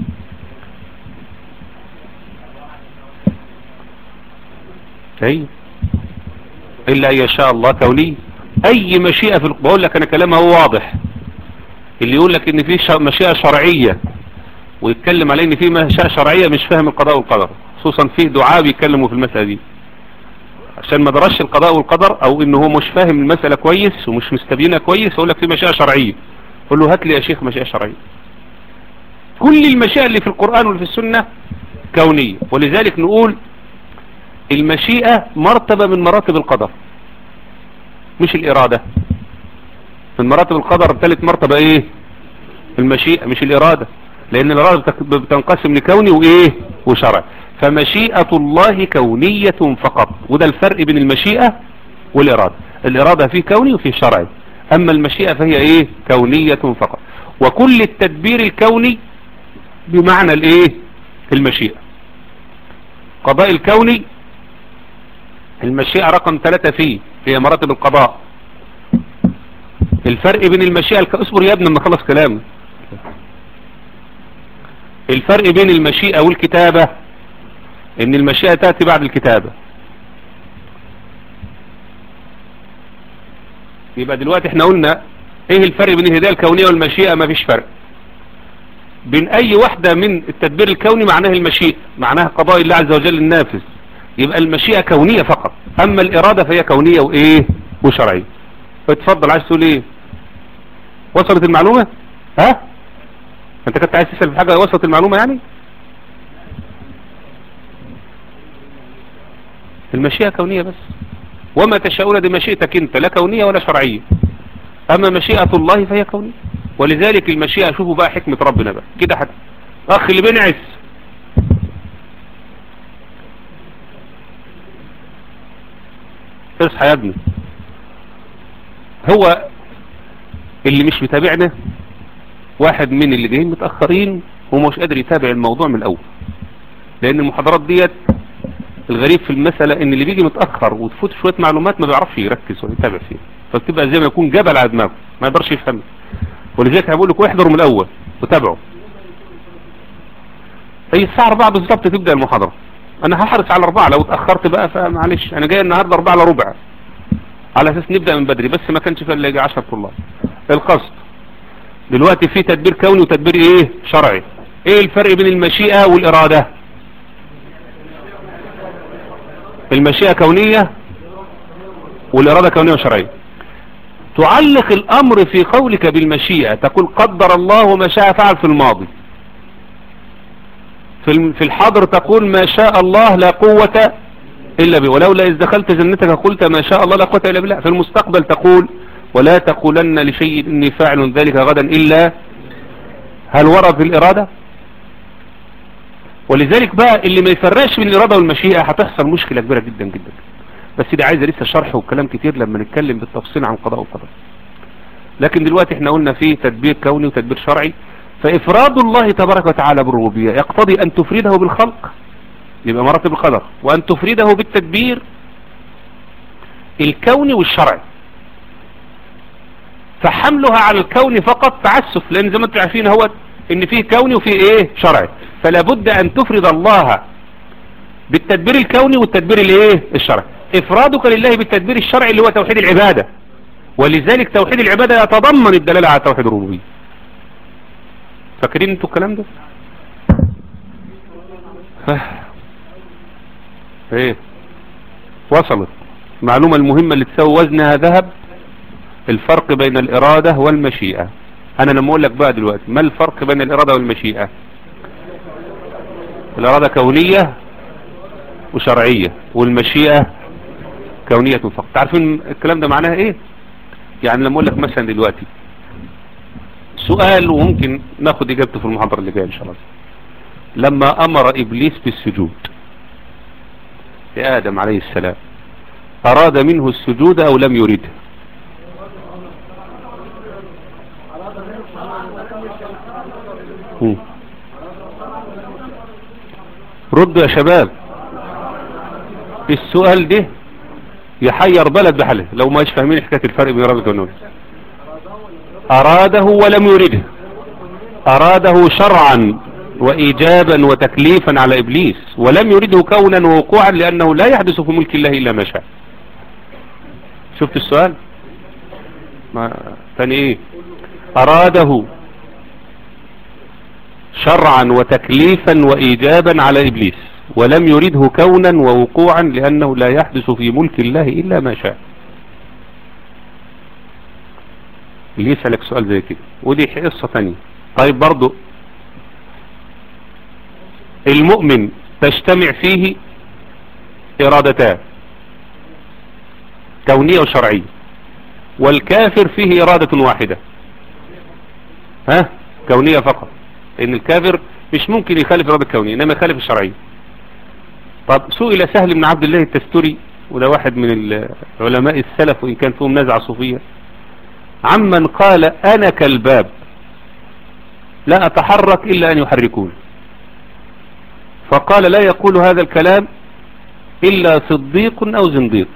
اي الا ان يشاء الله كوني اي مشيئة في بقول لك انا كلامها هو واضح اللي يقول لك ان في مشيئة شرعية ويتكلم عليه ان في مشيئة شرعية مش فاهم القضاء والقدر خصوصا في دعاء بيتكلموا في المسألة دي عشان ما درسش القضاء والقدر او ان هو مش فاهم المسألة كويس ومش مستبينها كويس يقول لك في مشيئة شرعية قول له هات لي يا شيخ مشيئة شرعية كل المشيئة اللي في القرآن واللي في السنة كونية ولذلك نقول المشيئة مرتبة من مراتب القدر مش الإرادة من مراتب القدر ثالث مرتبة ايه المشيئة مش الإرادة لأن الإرادة بتنقسم لكوني وإيه وشرع فمشيئة الله كونية فقط وده الفرق بين المشيئة والإرادة الإرادة فيه كوني وفيه شرعي أما المشيئة فهي إيه كونية فقط وكل التدبير الكوني بمعنى الإيه المشيئة قضاء الكوني المشيئة رقم ثلاثة فيه هي مراتب القضاء الفرق بين المشيئة اصبر يا ابني لما خلص كلامي الفرق بين المشيئة والكتابة ان المشيئة تأتي بعد الكتابة يبقى دلوقتي احنا قلنا ايه الفرق بين الهداية الكونية والمشيئة ما فيش فرق بين اي واحدة من التدبير الكوني معناها المشيئة معناها قضاء الله عز وجل النافذ يبقى المشيئة كونية فقط اما الارادة فهي كونية وايه وشرعية اتفضل عايز تقول ايه وصلت المعلومة ها انت كنت عايز تسأل في حاجة وصلت المعلومة يعني المشيئة كونية بس وما تشاءون دي مشيئتك انت لا كونية ولا شرعية اما مشيئة الله فهي كونية ولذلك المشيئة شوفوا بقى حكمة ربنا بقى كده حتى اخ اللي بنعس اصحى يا ابني هو اللي مش متابعنا واحد من اللي جايين متأخرين ومش قادر يتابع الموضوع من الاول لان المحاضرات ديت الغريب في المسألة ان اللي بيجي متأخر وتفوت شوية معلومات ما بيعرفش يركز ويتابع فيها فبتبقى زي ما يكون جبل على دماغه ما يقدرش يفهم ولذلك هقول لكم احضروا من الاول وتابعوا هي الساعة 4 بالظبط تبدأ المحاضرة انا هحرص على 4 لو اتأخرت بقى فمعلش انا جاي النهاردة 4 الا ربع على اساس نبدأ من بدري بس ما كانش فيه الا يجي 10 طلاب القصد دلوقتي في تدبير كوني وتدبير ايه شرعي ايه الفرق بين المشيئة والارادة المشيئة كونية والارادة كونية وشرعية تعلق الامر في قولك بالمشيئة تقول قدر الله وما شاء فعل في الماضي في الحاضر تقول ما شاء الله لا قوة إلا به ولولا إذ دخلت جنتك قلت ما شاء الله لا قوة إلا بالله في المستقبل تقول ولا تقولن لشيء إني فاعل ذلك غدا إلا هل ورد في الإرادة ولذلك بقى اللي ما يفرقش بين الإرادة والمشيئة هتحصل مشكلة كبيرة جدا جدا بس دي عايزة لسه شرح وكلام كتير لما نتكلم بالتفصيل عن قضاء وقدر لكن دلوقتي احنا قلنا فيه تدبير كوني وتدبير شرعي فإفراد الله تبارك وتعالى بالربوبية يقتضي أن تفرده بالخلق يبقى مراتب القدر وأن تفرده بالتدبير الكوني والشرعي فحملها على الكون فقط تعسف لأن زي ما انتم عارفين هو ان فيه كوني وفيه ايه شرعي فلا بد أن تفرد الله بالتدبير الكوني والتدبير الايه الشرعي افرادك لله بالتدبير الشرعي اللي هو توحيد العبادة ولذلك توحيد العبادة يتضمن الدلالة على توحيد الربوبية فاكرين انتوا الكلام ده ايه وصلت المعلومة المهمة اللي تساوي وزنها ذهب الفرق بين الارادة والمشيئة انا لما اقول لك بقى دلوقتي ما الفرق بين الارادة والمشيئة الارادة كونية وشرعية والمشيئة كونية فقط تعرفين الكلام ده معناها ايه يعني لما اقول لك مثلا دلوقتي سؤال وممكن ناخد اجابته في المحاضرة اللي جاية ان شاء الله لما امر ابليس بالسجود لآدم عليه السلام اراد منه السجود او لم يريده ردوا يا شباب السؤال ده يحير بلد بحاله لو ما فاهمين حكاية الفرق بين رابط والنور أراده ولم يرده أراده شرعا وإيجابا وتكليفا على إبليس ولم يرده كونا ووقوعا لأنه لا يحدث في ملك الله إلا ما شاء شفت السؤال ما ثاني إيه أراده شرعا وتكليفا وإيجابا على إبليس ولم يرده كونا ووقوعا لأنه لا يحدث في ملك الله إلا ما شاء اللي يسألك سؤال زي كده ودي قصة تانية طيب برضو المؤمن تجتمع فيه إرادتان كونية وشرعية والكافر فيه إرادة واحدة ها كونية فقط لأن الكافر مش ممكن يخالف إرادة كونية إنما يخالف الشرعية طب سئل سهل بن عبد الله التستري وده واحد من علماء السلف وإن كان فيهم نزعة صوفية عمن قال أنا كالباب لا أتحرك إلا أن يحركون فقال لا يقول هذا الكلام إلا صديق أو زنديق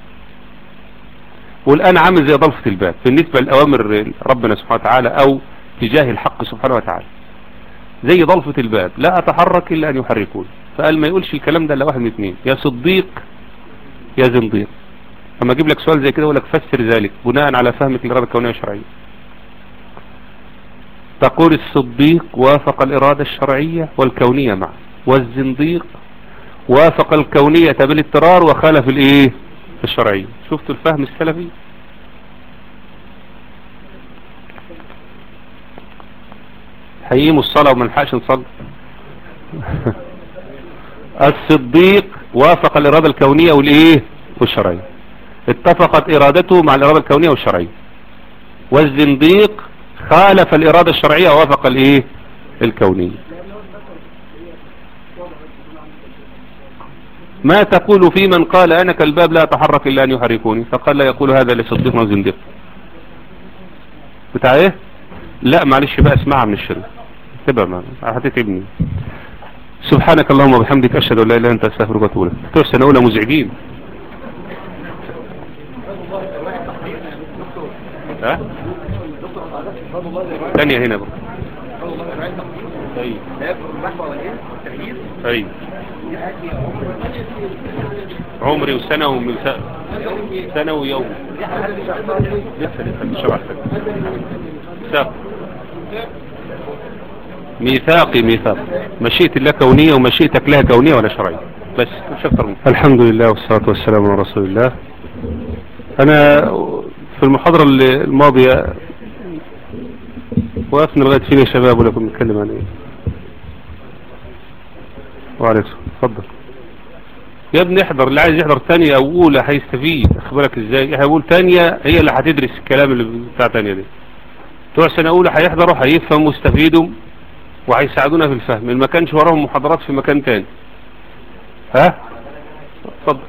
والآن عامل زي ضلفة الباب بالنسبة لأوامر ربنا سبحانه وتعالى أو تجاه الحق سبحانه وتعالى زي ضلفة الباب لا أتحرك إلا أن يحركون فقال ما يقولش الكلام ده إلا واحد من اثنين يا صديق يا زنديق اما اجيب لك سؤال زي كده اقول لك فسر ذلك بناء على فهمك للإرادة الكونية الشرعية تقول الصديق وافق الإرادة الشرعية والكونية معا والزنديق وافق الكونية بالاضطرار وخالف الايه الشرعية شفتوا الفهم السلفي حييموا الصلاة وما نلحقش نصلي الصديق وافق الإرادة الكونية والايه والشرعية اتفقت ارادته مع الارادة الكونية والشرعية والزنديق خالف الارادة الشرعية ووافق الايه الكونية ما تقول في من قال انا كالباب لا اتحرك الا ان يحركوني فقال لا يقول هذا لصديق وزنديق بتاع ايه لا معلش بقى اسمعها من الشريف تبقى معنا هتتعبني سبحانك اللهم وبحمدك اشهد ان لا اله الا انت استغفرك واتوب اليك بتوع سنه اولى مزعجين ها ثانية هنا بقى ايوه ايوه عمري وسنة وميثاق سنة ويوم لسه لسه مش شبع ميثاق ميثاقي ميثاق مشيئة الله كونية ومشيئتك لها كونية ولا شرعية بس مش اكتر من الحمد لله والصلاة والسلام على رسول الله انا في المحاضرة الماضية وقفنا لغاية فين يا شباب ولا كنا بنتكلم عن ايه وعليكم اتفضل يا ابني احضر اللي عايز يحضر تانية او اولى هيستفيد اخبرك ازاي هقول تانية هي اللي هتدرس الكلام اللي بتاع تانية دي بتوع سنة اولى هيحضروا هيفهموا ويستفيدوا وهيساعدونا في الفهم ما كانش وراهم محاضرات في مكان تاني ها اتفضل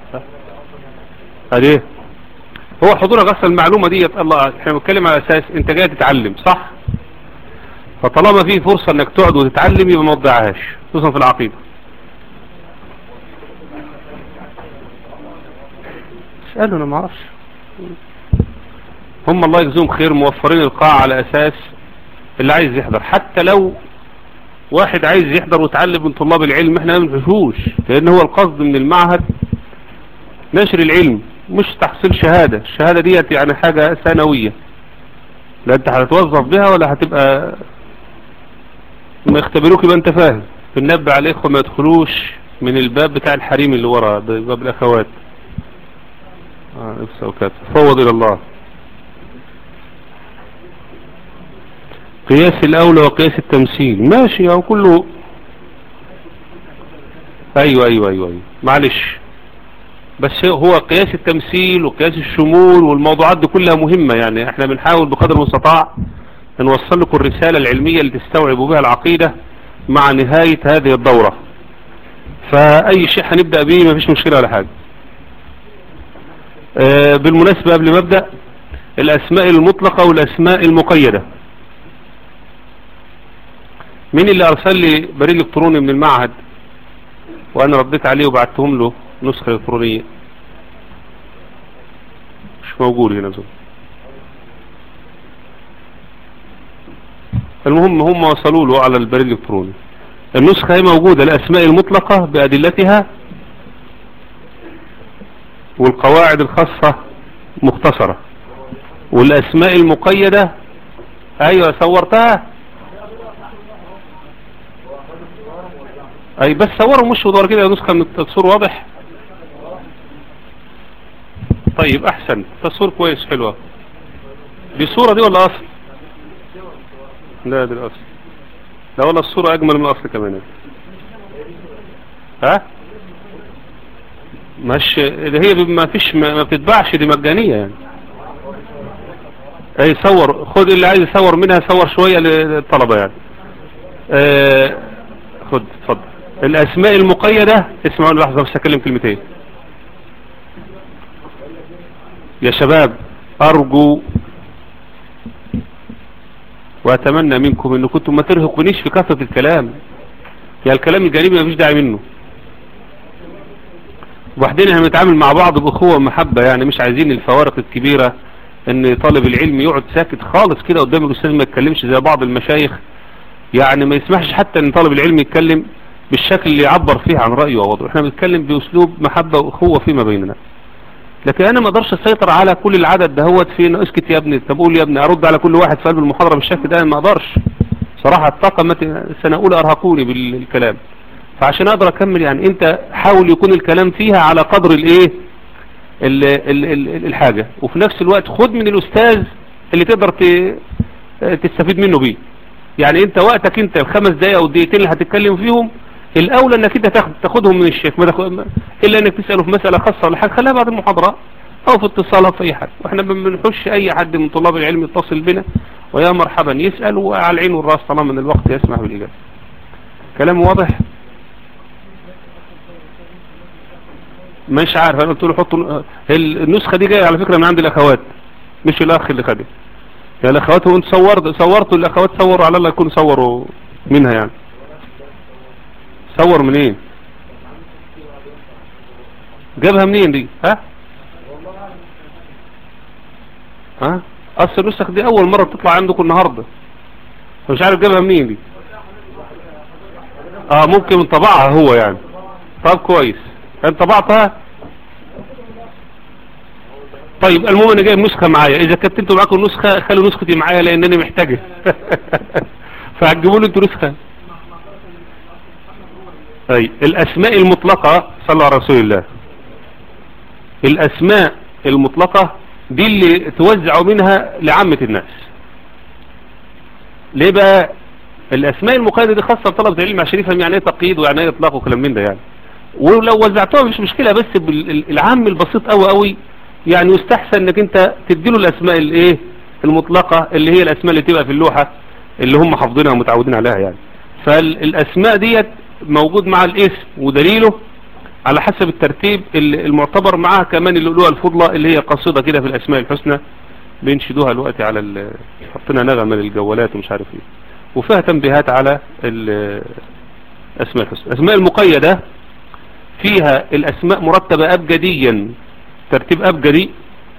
ادي هو حضورك اصلا المعلومة دي الله احنا بنتكلم على اساس انت جاي تتعلم صح فطالما في فرصة انك تقعد وتتعلم يبقى ما تضيعهاش خصوصا في العقيدة اسأله انا ما اعرفش هم الله يجزيهم خير موفرين القاعة على اساس اللي عايز يحضر حتى لو واحد عايز يحضر ويتعلم من طلاب العلم احنا ما بنفهوش لان هو القصد من المعهد نشر العلم مش تحصيل شهادة الشهادة ديت يعني حاجة ثانوية لا انت هتتوظف بها ولا هتبقى ما يختبروك يبقى انت فاهم بننبه على الاخوة ما يدخلوش من الباب بتاع الحريم اللي ورا باب الاخوات اه نفسه وكات فوض الى الله قياس الاولى وقياس التمثيل ماشي او كله ايوه ايوه ايوه, أيوة. معلش بس هو قياس التمثيل وقياس الشمول والموضوعات دي كلها مهمة يعني احنا بنحاول بقدر المستطاع نوصل لكم الرسالة العلمية اللي تستوعبوا بها العقيدة مع نهاية هذه الدورة فأي شيء هنبدأ به ما فيش مشكلة ولا حاجة اه بالمناسبة قبل ما أبدأ الأسماء المطلقة والأسماء المقيدة مين اللي أرسل لي بريد إلكتروني من المعهد وأنا رديت عليه وبعتهم له نسخة إلكترونية مش موجود هنا زول المهم هم وصلوا له على البريد الإلكتروني النسخة هي موجودة الأسماء المطلقة بأدلتها والقواعد الخاصة مختصرة والأسماء المقيدة أيوة صورتها أي بس صوروا مش ودور كده نسخة من التصوير واضح طيب أحسن تصوير كويس حلوة دي صورة دي ولا أصل لا دي الأصل لا ولا الصورة أجمل من الأصل كمان ها مش ده هي ما فيش ما بتتباعش دي مجانية يعني اي صور خد اللي عايز يصور منها صور شوية للطلبة يعني اه خد اتفضل الاسماء المقيدة اسمعوا لحظة بس اكلم كلمتين يا شباب ارجو واتمنى منكم ان كنتم ما ترهقونيش في كثرة الكلام يا الكلام الجانبي مفيش داعي منه وبعدين احنا بنتعامل مع بعض باخوة ومحبة يعني مش عايزين الفوارق الكبيرة ان طالب العلم يقعد ساكت خالص كده قدام الاستاذ ما يتكلمش زي بعض المشايخ يعني ما يسمحش حتى ان طالب العلم يتكلم بالشكل اللي يعبر فيه عن رأيه ووضعه احنا بنتكلم باسلوب محبة واخوة فيما بيننا لكن انا ما اقدرش اسيطر على كل العدد دهوت فين اسكت يا ابني طب قول يا ابني ارد على كل واحد في قلب المحاضرة بالشكل ده ما اقدرش صراحة الطاقة مت... سنة اولى ارهقوني بالكلام فعشان اقدر اكمل يعني انت حاول يكون الكلام فيها على قدر الايه ال ال ال الحاجة وفي نفس الوقت خد من الاستاذ اللي تقدر تستفيد منه بيه يعني انت وقتك انت الخمس دقايق او الدقيقتين اللي هتتكلم فيهم الاولى انك انت تاخد تاخدهم من الشيخ ما تاخد الا انك تساله في مساله خاصه ولا حاجه خليها بعد المحاضره او في اتصال في اي حاجه واحنا ما بنحش اي حد من طلاب العلم يتصل بنا ويا مرحبا يسال وعلى العين والراس طالما من الوقت يسمح بالاجابه كلام واضح مش عارف انا قلت له حطوا النسخه دي جايه على فكره من عند الاخوات مش الاخ اللي خدها يا الاخوات وانت صورت صورتوا الاخوات صوروا على الله يكونوا صوروا منها يعني صور منين إيه؟ جابها منين دي ها ها اصل النسخ دي اول مرة تطلع عندكم النهاردة مش عارف جابها منين دي اه ممكن طبعها هو يعني طب كويس انت طبعتها طيب المهم انا جايب نسخة معايا اذا كنت انتوا معاكم نسخة خلوا نسختي معايا لانني محتاجها فهتجيبوا لي انتوا نسخة طيب الاسماء المطلقة صلى على رسول الله الاسماء المطلقة دي اللي توزعوا منها لعامة الناس ليه بقى الاسماء المقيدة دي خاصة بطلبة العلم عشان يفهم يعني ايه تقييد ويعني ايه اطلاق وكلام من ده يعني ولو وزعتوها مش مشكلة بس العام البسيط قوي قوي يعني يستحسن انك انت تديله الاسماء الايه المطلقة اللي هي الاسماء اللي تبقى في اللوحة اللي هم حافظينها ومتعودين عليها يعني فالاسماء ديت موجود مع الاسم ودليله على حسب الترتيب المعتبر معاها كمان اللؤلؤة الفضلة اللي هي قصيدة كده في الاسماء الحسنى بينشدوها الوقت على حطينا نغمة للجوالات ومش عارف ايه وفيها تنبيهات على الاسماء الحسنى الاسماء المقيدة فيها الاسماء مرتبة ابجديا ترتيب ابجدي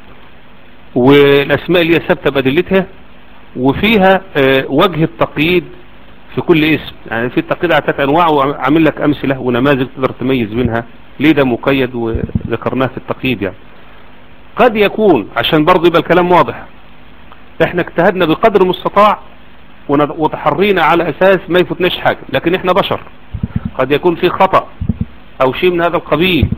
والاسماء اللي هي ثابته بادلتها وفيها وجه التقييد في كل اسم يعني في التقييد على ثلاث انواع وعامل لك امثله ونماذج تقدر تميز بينها ليه ده مقيد وذكرناه في التقييد يعني قد يكون عشان برضه يبقى الكلام واضح احنا اجتهدنا بقدر المستطاع وتحرينا على اساس ما يفوتناش حاجه لكن احنا بشر قد يكون في خطأ او شيء من هذا القبيل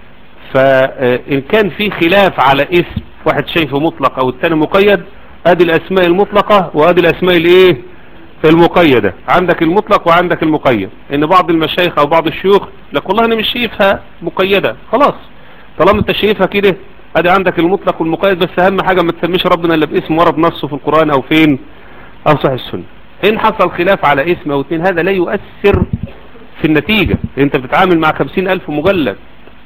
فإن كان في خلاف على اسم واحد شايفه مطلق او الثاني مقيد ادي الاسماء المطلقة وادي الاسماء الايه المقيدة عندك المطلق وعندك المقيد ان بعض المشايخ او بعض الشيوخ لك والله انا مش شايفها مقيدة خلاص طالما انت شايفها كده ادي عندك المطلق والمقيد بس اهم حاجة ما تسميش ربنا الا باسم ورد نصه في القرآن او فين او صحيح السنة ان حصل خلاف على اسم او اثنين هذا لا يؤثر في النتيجة انت بتتعامل مع خمسين الف مجلد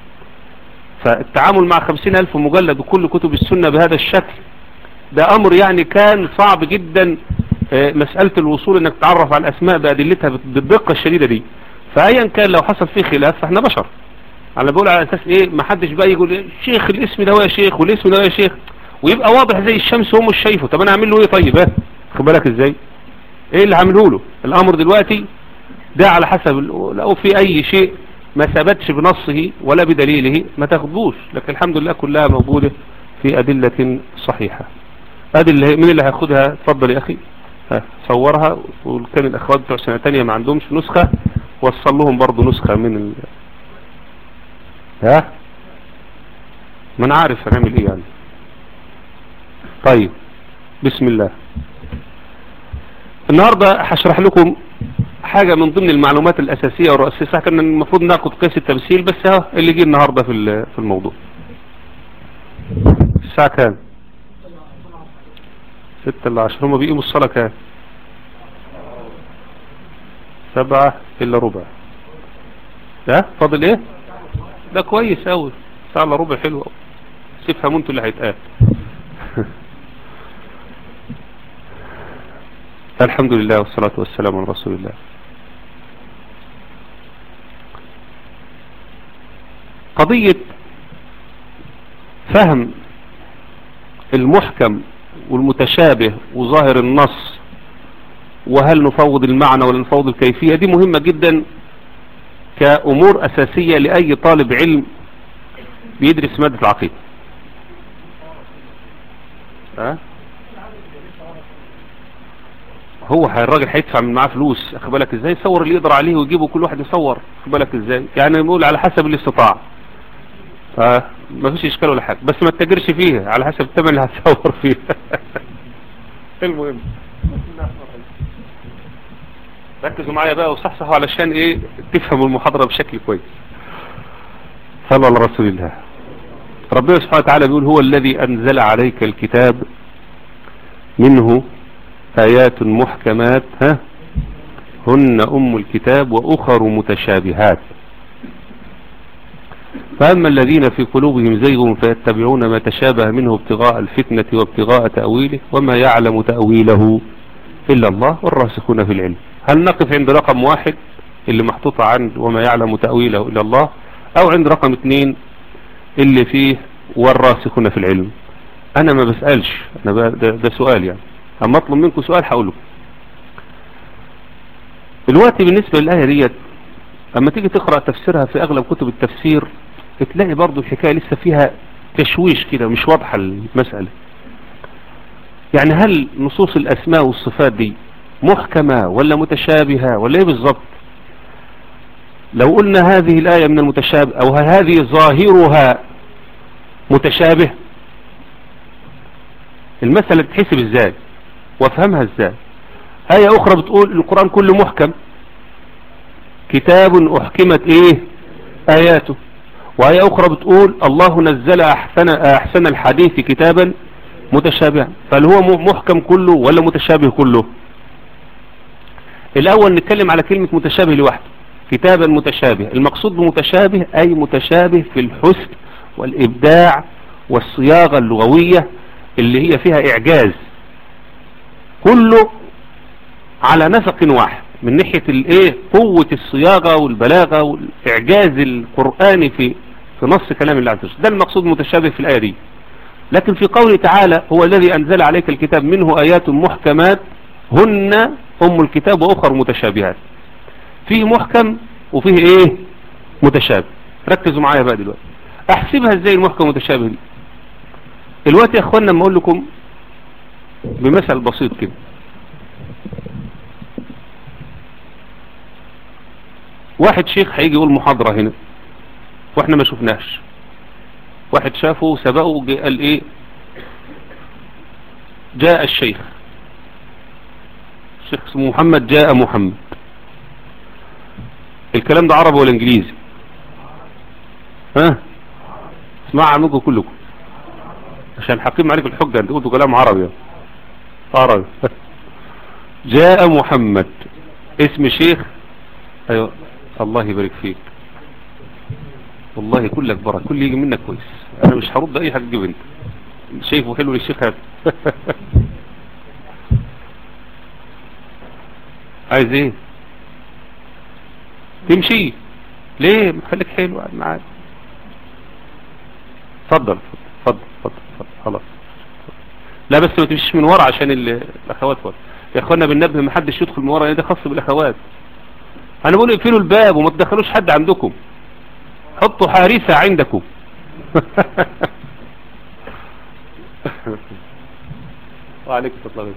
فالتعامل مع خمسين الف مجلد وكل كتب السنة بهذا الشكل ده امر يعني كان صعب جدا مسألة الوصول انك تعرف على الاسماء بادلتها بالدقة الشديدة دي فايا كان لو حصل فيه خلاف فاحنا بشر انا بقول على اساس ايه ما حدش بقى يقول شيخ الاسم ده هو يا شيخ والاسم ده هو يا شيخ ويبقى واضح زي الشمس وهو مش شايفه طب انا اعمل له ايه طيب ها خد بالك ازاي ايه اللي هعمله له الامر دلوقتي ده على حسب لو في اي شيء ما ثبتش بنصه ولا بدليله ما تاخدوش لكن الحمد لله كلها موجودة في أدلة صحيحة أدلة مين اللي هياخدها اتفضل يا أخي ها صورها وكان الأخوات بتوع سنة تانية ما عندهمش نسخة وصل لهم برضو نسخة من ال... ها ما انا عارف هنعمل ايه يعني طيب بسم الله النهاردة هشرح لكم حاجة من ضمن المعلومات الأساسية والرئيسية صح كان المفروض ناخد قياس التمثيل بس اهو اللي جه النهاردة في في الموضوع الساعة كام ستة إلا عشر هما بيقيموا الصلاة كام سبعة إلا ربع ده فاضل ايه ده كويس اوي ساعة إلا ربع حلو اوي سيبها انتوا اللي هيتقال الحمد لله والصلاة والسلام على رسول الله قضية فهم المحكم والمتشابه وظاهر النص وهل نفوض المعنى ولا نفوض الكيفية دي مهمة جدا كأمور أساسية لأي طالب علم بيدرس مادة العقيدة ها هو الراجل هيدفع من معاه فلوس اخد بالك ازاي يصور اللي يقدر عليه ويجيبه كل واحد يصور اخد بالك ازاي يعني نقول على حسب الاستطاع فما فيش اشكال ولا حاجه بس ما تتاجرش فيها على حسب الثمن اللي هتصور فيه المهم ركزوا معايا بقى وصحصحوا علشان ايه تفهموا المحاضرة بشكل كويس صلى على رسول الله ربنا سبحانه وتعالى بيقول هو الذي انزل عليك الكتاب منه آيات محكمات ها هن أم الكتاب وأخر متشابهات فأما الذين في قلوبهم زيغ فيتبعون ما تشابه منه ابتغاء الفتنة وابتغاء تأويله وما يعلم تأويله إلا الله والراسخون في العلم هل نقف عند رقم واحد اللي محطوط عند وما يعلم تأويله إلا الله أو عند رقم اثنين اللي فيه والراسخون في العلم انا ما بسألش انا ب... ده, ده سؤال يعني اما اطلب منكم سؤال هقوله دلوقتي بالنسبة للآية ديت اما تيجي تقرأ تفسيرها في اغلب كتب التفسير تلاقي برضو الحكاية لسه فيها تشويش كده مش واضحة المسألة يعني هل نصوص الاسماء والصفات دي محكمة ولا متشابهة ولا ايه بالظبط لو قلنا هذه الآية من المتشابه او هذه ظاهرها متشابه المسألة تحسب ازاي وافهمها ازاي آية اخرى بتقول القرآن كله محكم كتاب احكمت ايه اياته وآية اخرى بتقول الله نزل احسن, أحسن الحديث كتابا متشابها فهل هو محكم كله ولا متشابه كله الاول نتكلم على كلمة متشابه لوحده كتابا متشابه المقصود بمتشابه اي متشابه في الحسن والابداع والصياغة اللغوية اللي هي فيها اعجاز كله على نسق واحد من ناحية الايه قوة الصياغة والبلاغة والاعجاز القرآني في في نص كلام الله عز وجل ده المقصود متشابه في الآية دي لكن في قوله تعالى هو الذي أنزل عليك الكتاب منه آيات محكمات هن أم الكتاب وأخر متشابهات فيه محكم وفيه ايه متشابه ركزوا معايا بقى دلوقتي احسبها ازاي المحكم متشابه دي دلوقتي يا اخوانا لما اقول لكم بمثل بسيط كده واحد شيخ هيجي يقول محاضرة هنا واحنا ما شفناش واحد شافه سبقه قال ايه جاء الشيخ الشيخ اسمه محمد جاء محمد الكلام ده عربي ولا انجليزي ها اسمع عنكم كلكم عشان حقيم عليك الحجة انت قلتوا كلام عربي عربي جاء محمد اسم شيخ ايوه الله يبارك فيك والله كلك بركة كل يجي منك كويس انا مش هرد اي حاجة جيب انت شايفه حلو للشيخ هذا عايز ايه تمشي ليه خليك حلو قاعد معاك اتفضل اتفضل اتفضل اتفضل خلاص لا بس ما تمشيش من ورا عشان الاخوات ورا يا اخوانا بننبه ما حدش يدخل من ورا ده خاص بالاخوات انا بقول اقفلوا الباب وما تدخلوش حد عندكم حطوا حارسة عندكم وعليكم السلام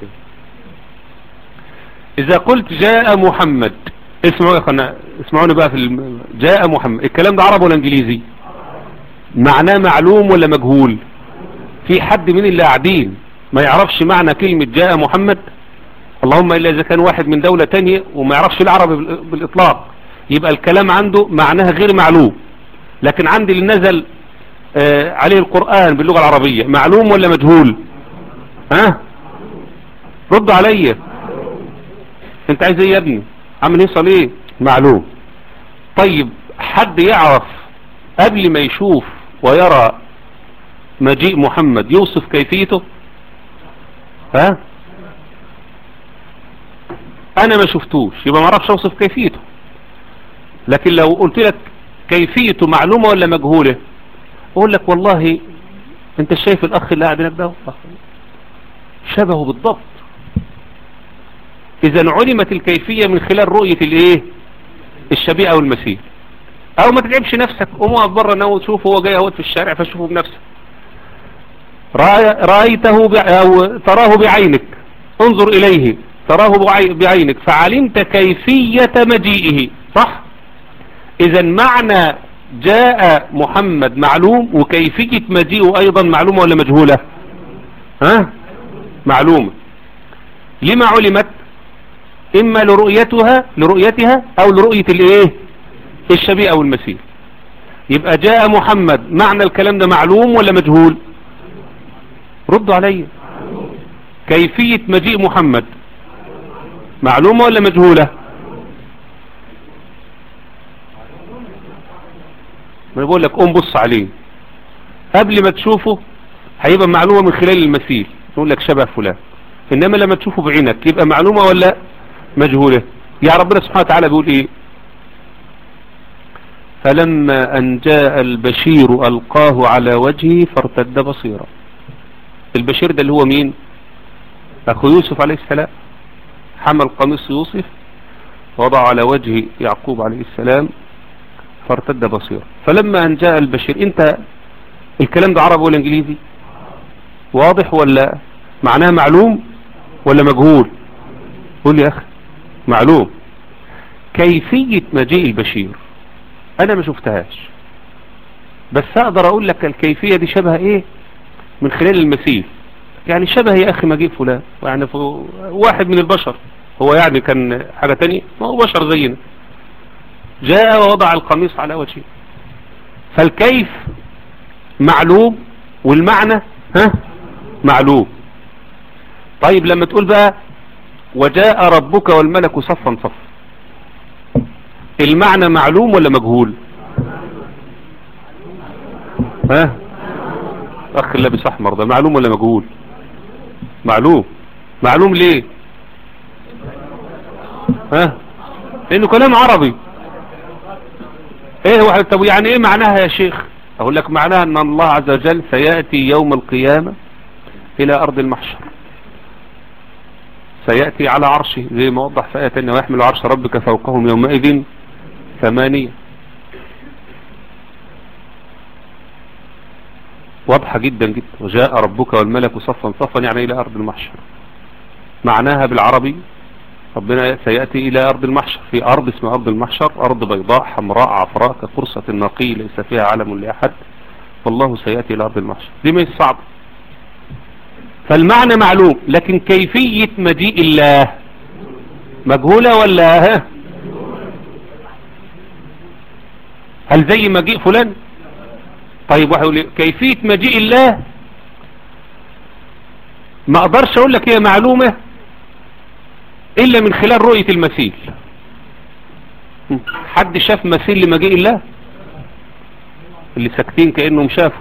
اذا قلت جاء محمد اسمعوا يا اخوانا اسمعوني بقى في الم... جاء محمد الكلام ده عربي ولا انجليزي معناه معلوم ولا مجهول في حد من اللي قاعدين ما يعرفش معنى كلمة جاء محمد اللهم إلا إذا كان واحد من دولة تانية وما يعرفش العربي بالإطلاق يبقى الكلام عنده معناها غير معلوم لكن عندي اللي نزل آه عليه القرآن باللغة العربية معلوم ولا مجهول ها رد عليا انت عايز ايه يا ابني عامل يصل ايه معلوم طيب حد يعرف قبل ما يشوف ويرى مجيء محمد يوصف كيفيته ها انا ما شفتوش يبقى ما اعرفش اوصف كيفيته لكن لو قلت لك كيفيته معلومة ولا مجهولة اقول لك والله انت شايف الاخ اللي قاعد هناك ده شبهه بالضبط اذا علمت الكيفية من خلال رؤية الايه الشبيه او المثيل او ما تتعبش نفسك قوم اقف بره ناوي تشوفه هو جاي اهوت في الشارع فشوفه بنفسك رأيته ب... او تراه بعينك انظر اليه تراه بعينك فعلمت كيفية مجيئه صح اذا معنى جاء محمد معلوم وكيفية مجيئه ايضا معلومة ولا مجهولة ها معلومة لما علمت اما لرؤيتها لرؤيتها او لرؤية الايه الشبيه او المسيح يبقى جاء محمد معنى الكلام ده معلوم ولا مجهول ردوا علي كيفية مجيء محمد معلومة ولا مجهولة ما بقول لك قوم بص عليه قبل ما تشوفه هيبقى معلومة من خلال المثيل يقول لك شبه فلان انما لما تشوفه بعينك يبقى معلومة ولا مجهولة يا ربنا سبحانه وتعالى بيقول ايه فلما ان جاء البشير القاه على وجهه فارتد بصيرا البشير ده اللي هو مين اخو يوسف عليه السلام حمل قميص يوسف وضع على وجه يعقوب عليه السلام فارتد بصيره فلما ان جاء البشير انت الكلام ده عربي ولا انجليزي واضح ولا معناه معلوم ولا مجهول قول يا اخي معلوم كيفية مجيء البشير انا ما شفتهاش بس اقدر اقول لك الكيفية دي شبه ايه من خلال المثيل يعني شبه يا اخي مجيء فلان يعني واحد من البشر هو يعني كان حاجة تانية ما هو بشر زينا جاء ووضع القميص على وجهه فالكيف معلوم والمعنى ها معلوم طيب لما تقول بقى وجاء ربك والملك صفا صفا المعنى معلوم ولا مجهول ها اخ لابس احمر ده معلوم ولا مجهول معلوم معلوم ليه ها لانه كلام عربي ايه هو طب يعني ايه معناها يا شيخ اقول لك معناها ان الله عز وجل سيأتي يوم القيامة الى ارض المحشر سيأتي على عرشه زي ما وضح في آية تانية ويحمل عرش ربك فوقهم يومئذ ثمانية واضحة جدا جدا وجاء ربك والملك صفا صفا يعني إلى أرض المحشر معناها بالعربي ربنا سيأتي إلى أرض المحشر في أرض اسمها أرض المحشر أرض بيضاء حمراء عفراء كقرصة النقي ليس فيها علم لأحد والله سيأتي إلى أرض المحشر دي ما صعب فالمعنى معلوم لكن كيفية مجيء الله مجهولة ولا ها هل زي مجيء فلان طيب واحد يقول كيفية مجيء الله ما اقدرش اقول لك هي معلومة الا من خلال رؤية المثيل حد شاف مثيل لمجيء الله اللي ساكتين كأنهم شافوا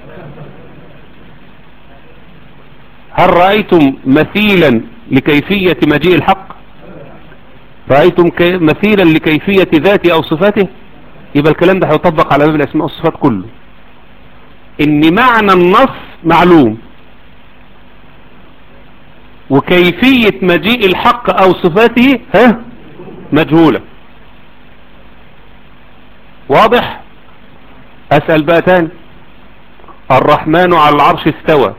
هل رأيتم مثيلا لكيفية مجيء الحق رأيتم مثيلا لكيفية ذاته او صفاته يبقى الكلام ده هيطبق على باب الاسماء والصفات كله ان معنى النص معلوم وكيفية مجيء الحق او صفاته ها مجهولة واضح اسأل بقى تاني الرحمن على العرش استوى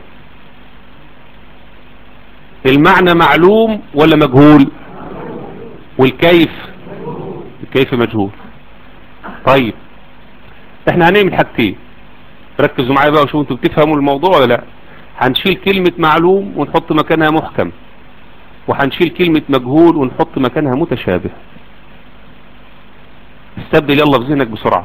المعنى معلوم ولا مجهول والكيف الكيف مجهول طيب احنا هنعمل حاجتين ركزوا معايا بقى وشوفوا انتوا بتفهموا الموضوع ولا لا هنشيل كلمة معلوم ونحط مكانها محكم وهنشيل كلمة مجهول ونحط مكانها متشابه استبدل يلا في ذهنك بسرعة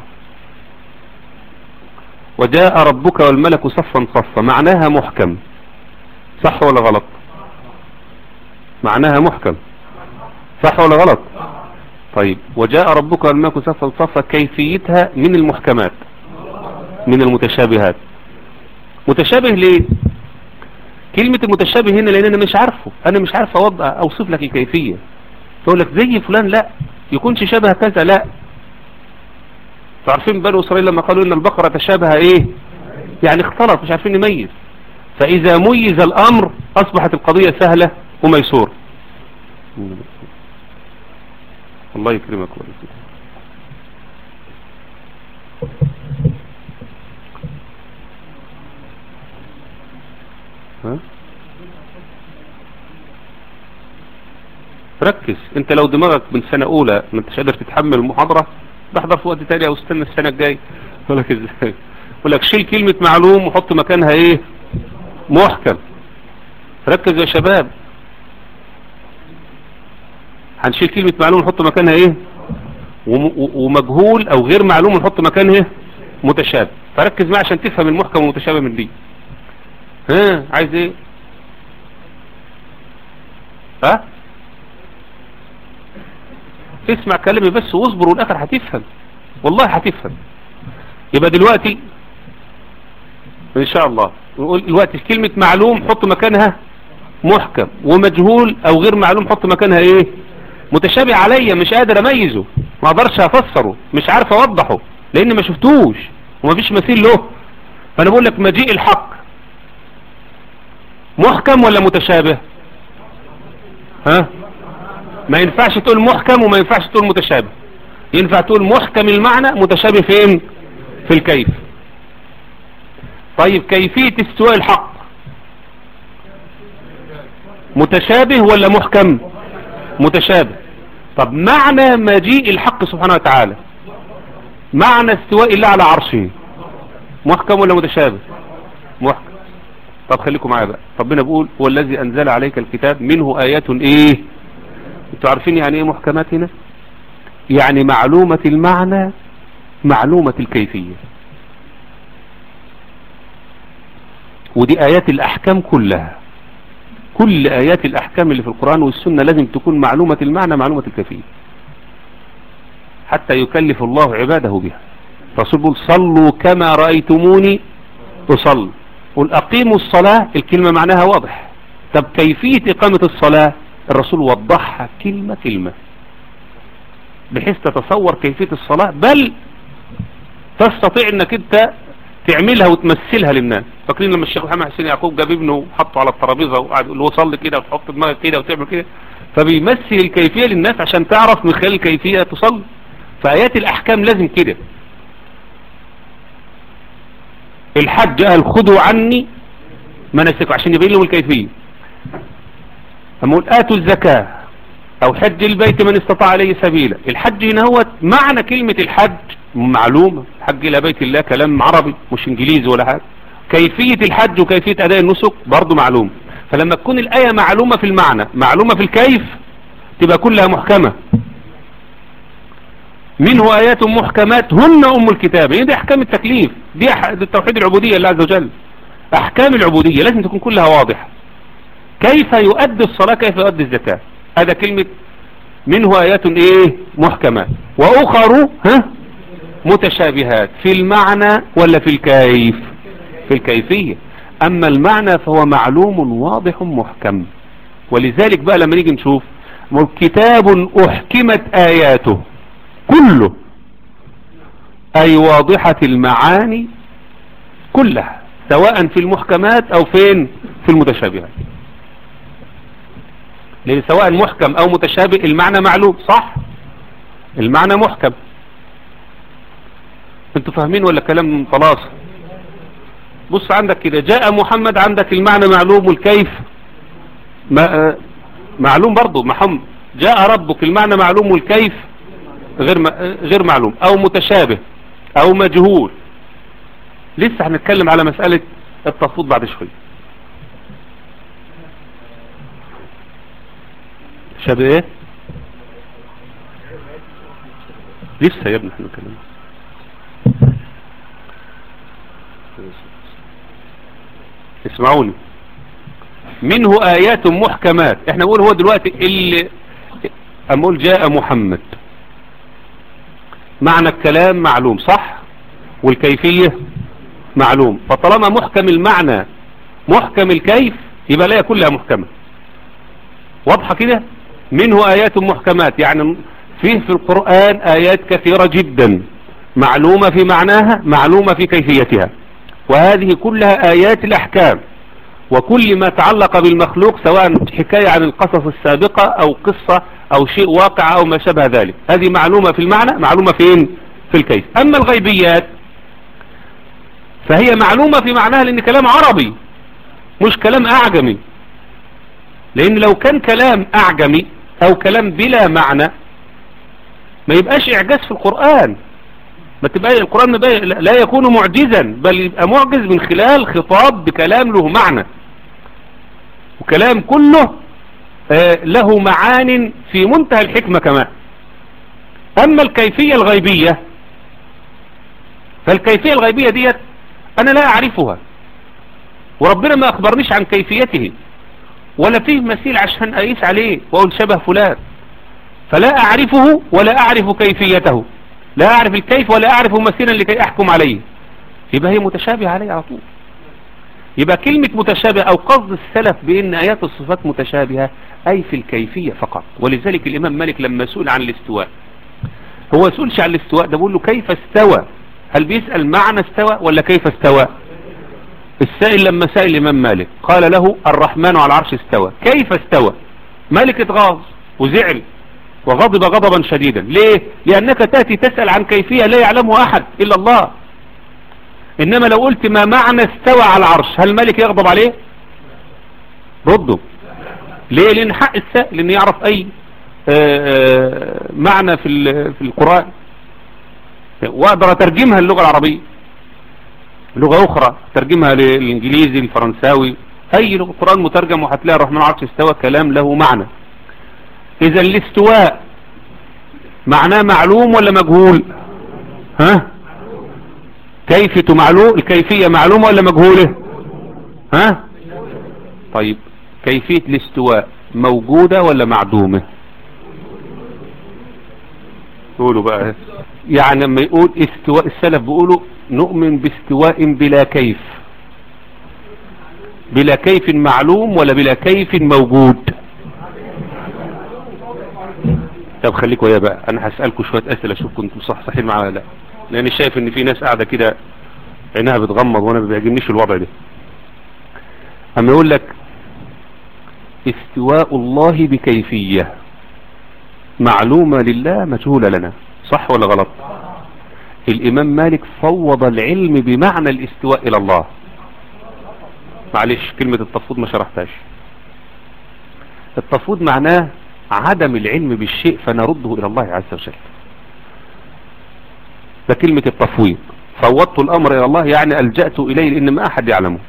وجاء ربك والملك صفا صفا معناها محكم صح ولا غلط معناها محكم صح ولا غلط طيب وجاء ربك والملك صفا صفا كيفيتها من المحكمات من المتشابهات متشابه ليه كلمة المتشابه هنا لان انا مش عارفه انا مش عارف اوضع اوصف لك الكيفية تقول لك زي فلان لا يكونش شبه كذا لا تعرفين بنو اسرائيل لما قالوا ان البقرة تشابه ايه يعني اختلط مش عارفين نميز فاذا ميز الامر اصبحت القضية سهلة وميسور الله يكرمك ويكرمك ها ركز انت لو دماغك من سنة اولى ما انتش قادر تتحمل المحاضرة تحضر في وقت تاني او استنى السنة الجاي يقول لك ازاي يقول لك شيل كلمة معلوم وحط مكانها ايه محكم ركز يا شباب هنشيل كلمة معلوم ونحط مكانها ايه ومجهول او غير معلوم ونحط مكانها متشابه فركز معي عشان تفهم المحكم والمتشابه من دي ها عايز ايه ها اسمع كلامي بس واصبر والاخر هتفهم والله هتفهم يبقى دلوقتي ان شاء الله نقول دلوقتي كلمة معلوم حط مكانها محكم ومجهول او غير معلوم حط مكانها ايه متشابه عليا مش قادر اميزه ما اقدرش افسره مش عارف اوضحه لان ما شفتوش ومفيش مثيل له فانا بقول لك مجيء الحق محكم ولا متشابه ها ما ينفعش تقول محكم وما ينفعش تقول متشابه ينفع تقول محكم المعنى متشابه فين في الكيف طيب كيفية استواء الحق متشابه ولا محكم متشابه طب معنى مجيء الحق سبحانه وتعالى معنى استواء الله على عرشه محكم ولا متشابه محكم طب خليكم معايا بقى ربنا بيقول هو الذي انزل عليك الكتاب منه ايات ايه انتوا عارفين يعني ايه محكمات هنا يعني معلومة المعنى معلومة الكيفية ودي آيات الأحكام كلها كل آيات الأحكام اللي في القرآن والسنة لازم تكون معلومة المعنى معلومة الكيفية حتى يكلف الله عباده بها فصل بيقول صلوا كما رأيتموني أصل قل أقيموا الصلاة الكلمة معناها واضح طب كيفية إقامة الصلاة الرسول وضحها كلمة كلمة بحيث تتصور كيفية الصلاة بل تستطيع انك انت تعملها وتمثلها للناس فاكرين لما الشيخ محمد حسين يعقوب جاب ابنه وحطه على الترابيزه وقعد يقول له صلي كده وتحط دماغك كده وتعمل كده فبيمثل الكيفية للناس عشان تعرف من خلال الكيفية تصلي فآيات الأحكام لازم كده الحج قال خذوا عني مناسكه عشان يبين لهم الكيفية أما قول آتوا الزكاة أو حج البيت من استطاع عليه سبيلا الحج هنا هو معنى كلمة الحج معلومة الحج إلى بيت الله كلام عربي مش إنجليزي ولا حاجة كيفية الحج وكيفية أداء النسك برضو معلوم فلما تكون الآية معلومة في المعنى معلومة في الكيف تبقى كلها محكمة منه آيات محكمات هن أم الكتاب يعني دي أحكام التكليف دي التوحيد العبودية الله عز وجل أحكام العبودية لازم تكون كلها واضحة كيف يؤدي الصلاة كيف يؤدي الزكاة هذا كلمة منه آيات ايه محكمات وأخر ها متشابهات في المعنى ولا في الكيف في الكيفية أما المعنى فهو معلوم واضح محكم ولذلك بقى لما نيجي نشوف كتاب أحكمت آياته كله أي واضحة المعاني كلها سواء في المحكمات أو فين في المتشابهات لأن سواء محكم أو متشابه المعنى معلوم صح المعنى محكم انتوا فاهمين ولا كلام خلاص بص عندك كده جاء محمد عندك المعنى معلوم والكيف ما معلوم برضو محمد جاء ربك المعنى معلوم والكيف غير غير معلوم او متشابه او مجهول لسه هنتكلم على مسألة التفوض بعد شوية شبه ايه لسه يا ابني احنا نتكلم اسمعوني منه آيات محكمات احنا بقول هو دلوقتي اللي أقول جاء محمد معنى الكلام معلوم صح والكيفية معلوم فطالما محكم المعنى محكم الكيف يبقى لا كلها محكمة واضحة كده منه آيات محكمات يعني فيه في القرآن آيات كثيرة جدا معلومة في معناها معلومة في كيفيتها وهذه كلها آيات الأحكام وكل ما تعلق بالمخلوق سواء حكاية عن القصص السابقة أو قصة أو شيء واقع أو ما شابه ذلك هذه معلومة في المعنى معلومة فين في الكيف أما الغيبيات فهي معلومة في معناها لأن كلام عربي مش كلام أعجمي لأن لو كان كلام أعجمي أو كلام بلا معنى ما يبقاش إعجاز في القرآن ما تبقى القرآن لا يكون معجزا بل يبقى معجز من خلال خطاب بكلام له معنى وكلام كله آه له معان في منتهى الحكمة كمان أما الكيفية الغيبية فالكيفية الغيبية ديت أنا لا أعرفها وربنا ما أخبرنيش عن كيفيته ولا فيه مثيل عشان أقيس عليه وأقول شبه فلان فلا أعرفه ولا أعرف كيفيته لا أعرف الكيف ولا أعرف مثيلا لكي أحكم عليه يبقى هي متشابهة عليه على طول يبقى كلمة متشابه أو قصد السلف بأن آيات الصفات متشابهة أي في الكيفية فقط ولذلك الإمام مالك لما سئل عن الاستواء هو سئلش عن الاستواء ده بقول له كيف استوى هل بيسأل معنى استوى ولا كيف استوى السائل لما سأل الإمام مالك قال له الرحمن على العرش استوى كيف استوى مالك اتغاظ وزعل وغضب غضبا شديدا ليه لأنك تأتي تسأل عن كيفية لا يعلمها أحد إلا الله إنما لو قلت ما معنى استوى على العرش هل مالك يغضب عليه رده ليه لأن حق السائل إن يعرف أي آآ آآ معنى في في القرآن وأقدر أترجمها اللغة العربية لغة أخرى ترجمها للإنجليزي الفرنساوي أي لغة قرآن مترجم وهتلاقي الرحمن عرش استوى كلام له معنى إذا الاستواء معناه معلوم ولا مجهول ها كيفية معلوم الكيفية معلومة ولا مجهولة ها طيب كيفية الاستواء موجودة ولا معدومة قولوا بقى يعني لما يقول استواء السلف بيقولوا نؤمن باستواء بلا كيف بلا كيف معلوم ولا بلا كيف موجود طب خليكوا يا بقى انا هسألكم شوية اسئلة اشوف كنتم صح صحيح معايا ولا لا لاني شايف ان في ناس قاعدة كده عينها بتغمض وانا ما بيعجبنيش الوضع ده اما يقول لك استواء الله بكيفية معلومة لله مجهولة لنا صح ولا غلط الامام مالك فوض العلم بمعنى الاستواء الى الله معلش كلمة التفوض ما شرحتهاش التفوض معناه عدم العلم بالشيء فنرده الى الله عز وجل ده كلمة التفويض فوضت الامر الى الله يعني الجأت اليه لان ما احد يعلمه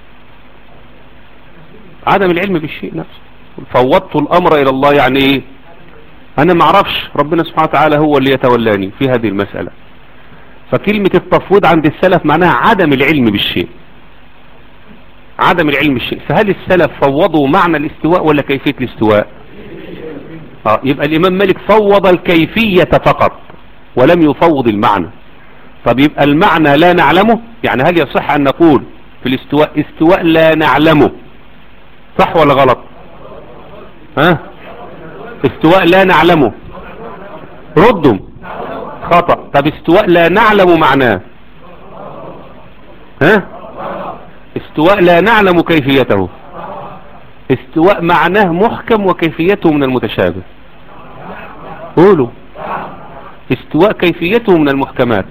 عدم العلم بالشيء نفسه فوضت الامر الى الله يعني ايه انا ما اعرفش ربنا سبحانه وتعالى هو اللي يتولاني في هذه المسألة فكلمة التفويض عند السلف معناها عدم العلم بالشيء عدم العلم بالشيء فهل السلف فوضوا معنى الاستواء ولا كيفية الاستواء آه يبقى الامام مالك فوض الكيفية فقط ولم يفوض المعنى طب يبقى المعنى لا نعلمه يعني هل يصح ان نقول في الاستواء استواء لا نعلمه صح ولا غلط ها استواء لا نعلمه ردوا خطأ طب استواء لا نعلم معناه ها استواء لا نعلم كيفيته استواء معناه محكم وكيفيته من المتشابه قولوا استواء كيفيته من المحكمات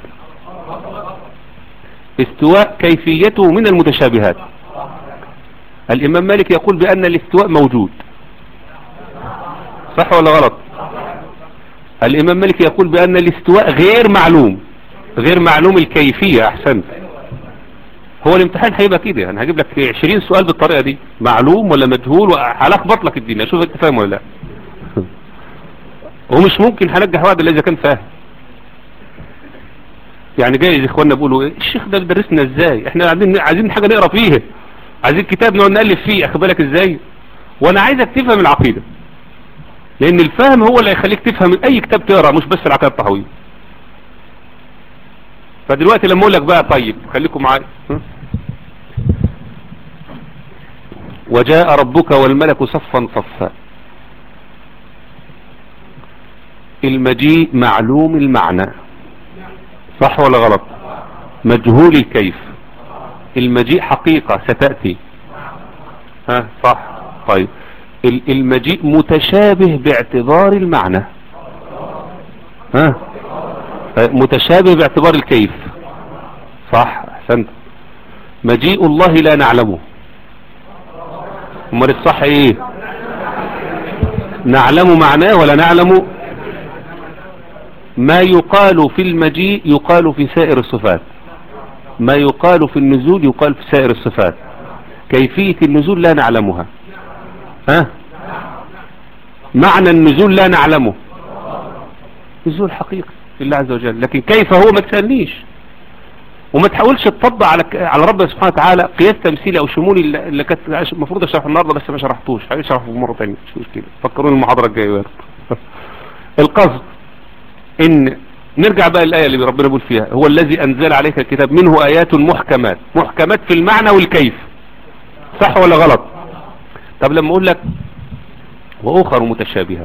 استواء كيفيته من المتشابهات الامام مالك يقول بان الاستواء موجود صح ولا غلط الامام مالك يقول بان الاستواء غير معلوم غير معلوم الكيفية احسنت هو الامتحان هيبقى كده انا هجيب لك 20 سؤال بالطريقة دي معلوم ولا مجهول وهلخبط لك الدنيا اشوف انت فاهم ولا لا ومش ممكن هنجح واحد الا اذا كان فاهم يعني جايز اخواننا بيقولوا ايه الشيخ ده درسنا ازاي احنا عايزين عايزين حاجه نقرا فيها عايزين كتاب نقعد نالف فيه اخد بالك ازاي وانا عايزك تفهم العقيده لان الفهم هو اللي هيخليك تفهم من اي كتاب تقرا مش بس العقيده الطحويه فدلوقتي لما اقول لك بقى طيب خليكم معايا وجاء ربك والملك صفا صفا المجيء معلوم المعنى صح ولا غلط مجهول الكيف المجيء حقيقة ستأتي ها صح طيب المجيء متشابه باعتبار المعنى ها متشابه باعتبار الكيف صح احسنت مجيء الله لا نعلمه امال الصح ايه نعلم معناه ولا نعلم ما يقال في المجيء يقال في سائر الصفات ما يقال في النزول يقال في سائر الصفات كيفية النزول لا نعلمها ها معنى النزول لا نعلمه نزول حقيقي لله عز وجل لكن كيف هو ما تسألنيش وما تحاولش تطبق على على ربنا سبحانه وتعالى قياس تمثيلي او شمولي اللي كانت المفروض اشرح النهارده بس ما شرحتوش هشرحه مره ثانيه مش مشكله فكروني المحاضره الجايه القصد ان نرجع بقى الايه اللي ربنا بيقول فيها هو الذي انزل عليك الكتاب منه ايات محكمات محكمات في المعنى والكيف صح ولا غلط طب لما اقول لك واخر متشابهات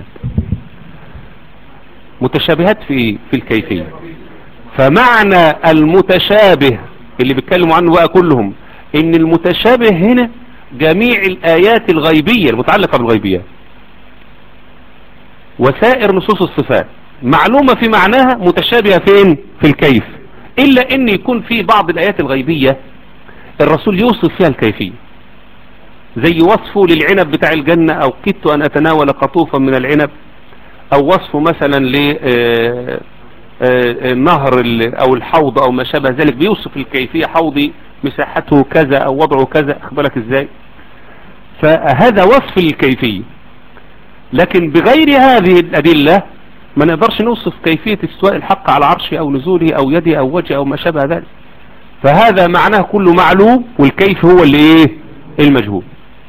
متشابهات في ايه في الكيفيه فمعنى المتشابه اللي بيتكلموا عنه بقى كلهم ان المتشابه هنا جميع الآيات الغيبية المتعلقة بالغيبيات وسائر نصوص الصفات معلومة في معناها متشابهة فين في الكيف إلا أن يكون في بعض الآيات الغيبية الرسول يوصف فيها الكيفية زي وصفه للعنب بتاع الجنة أو كدت أن أتناول قطوفا من العنب أو وصفه مثلا للنهر أو الحوض أو ما شابه ذلك بيوصف الكيفية حوضي مساحته كذا أو وضعه كذا أخبرك إزاي فهذا وصف الكيفية لكن بغير هذه الأدلة ما نقدرش نوصف كيفية استواء الحق على عرشه أو نزوله أو يده أو وجهه أو ما شابه ذلك فهذا معناه كله معلوم والكيف هو اللي ايه المجهول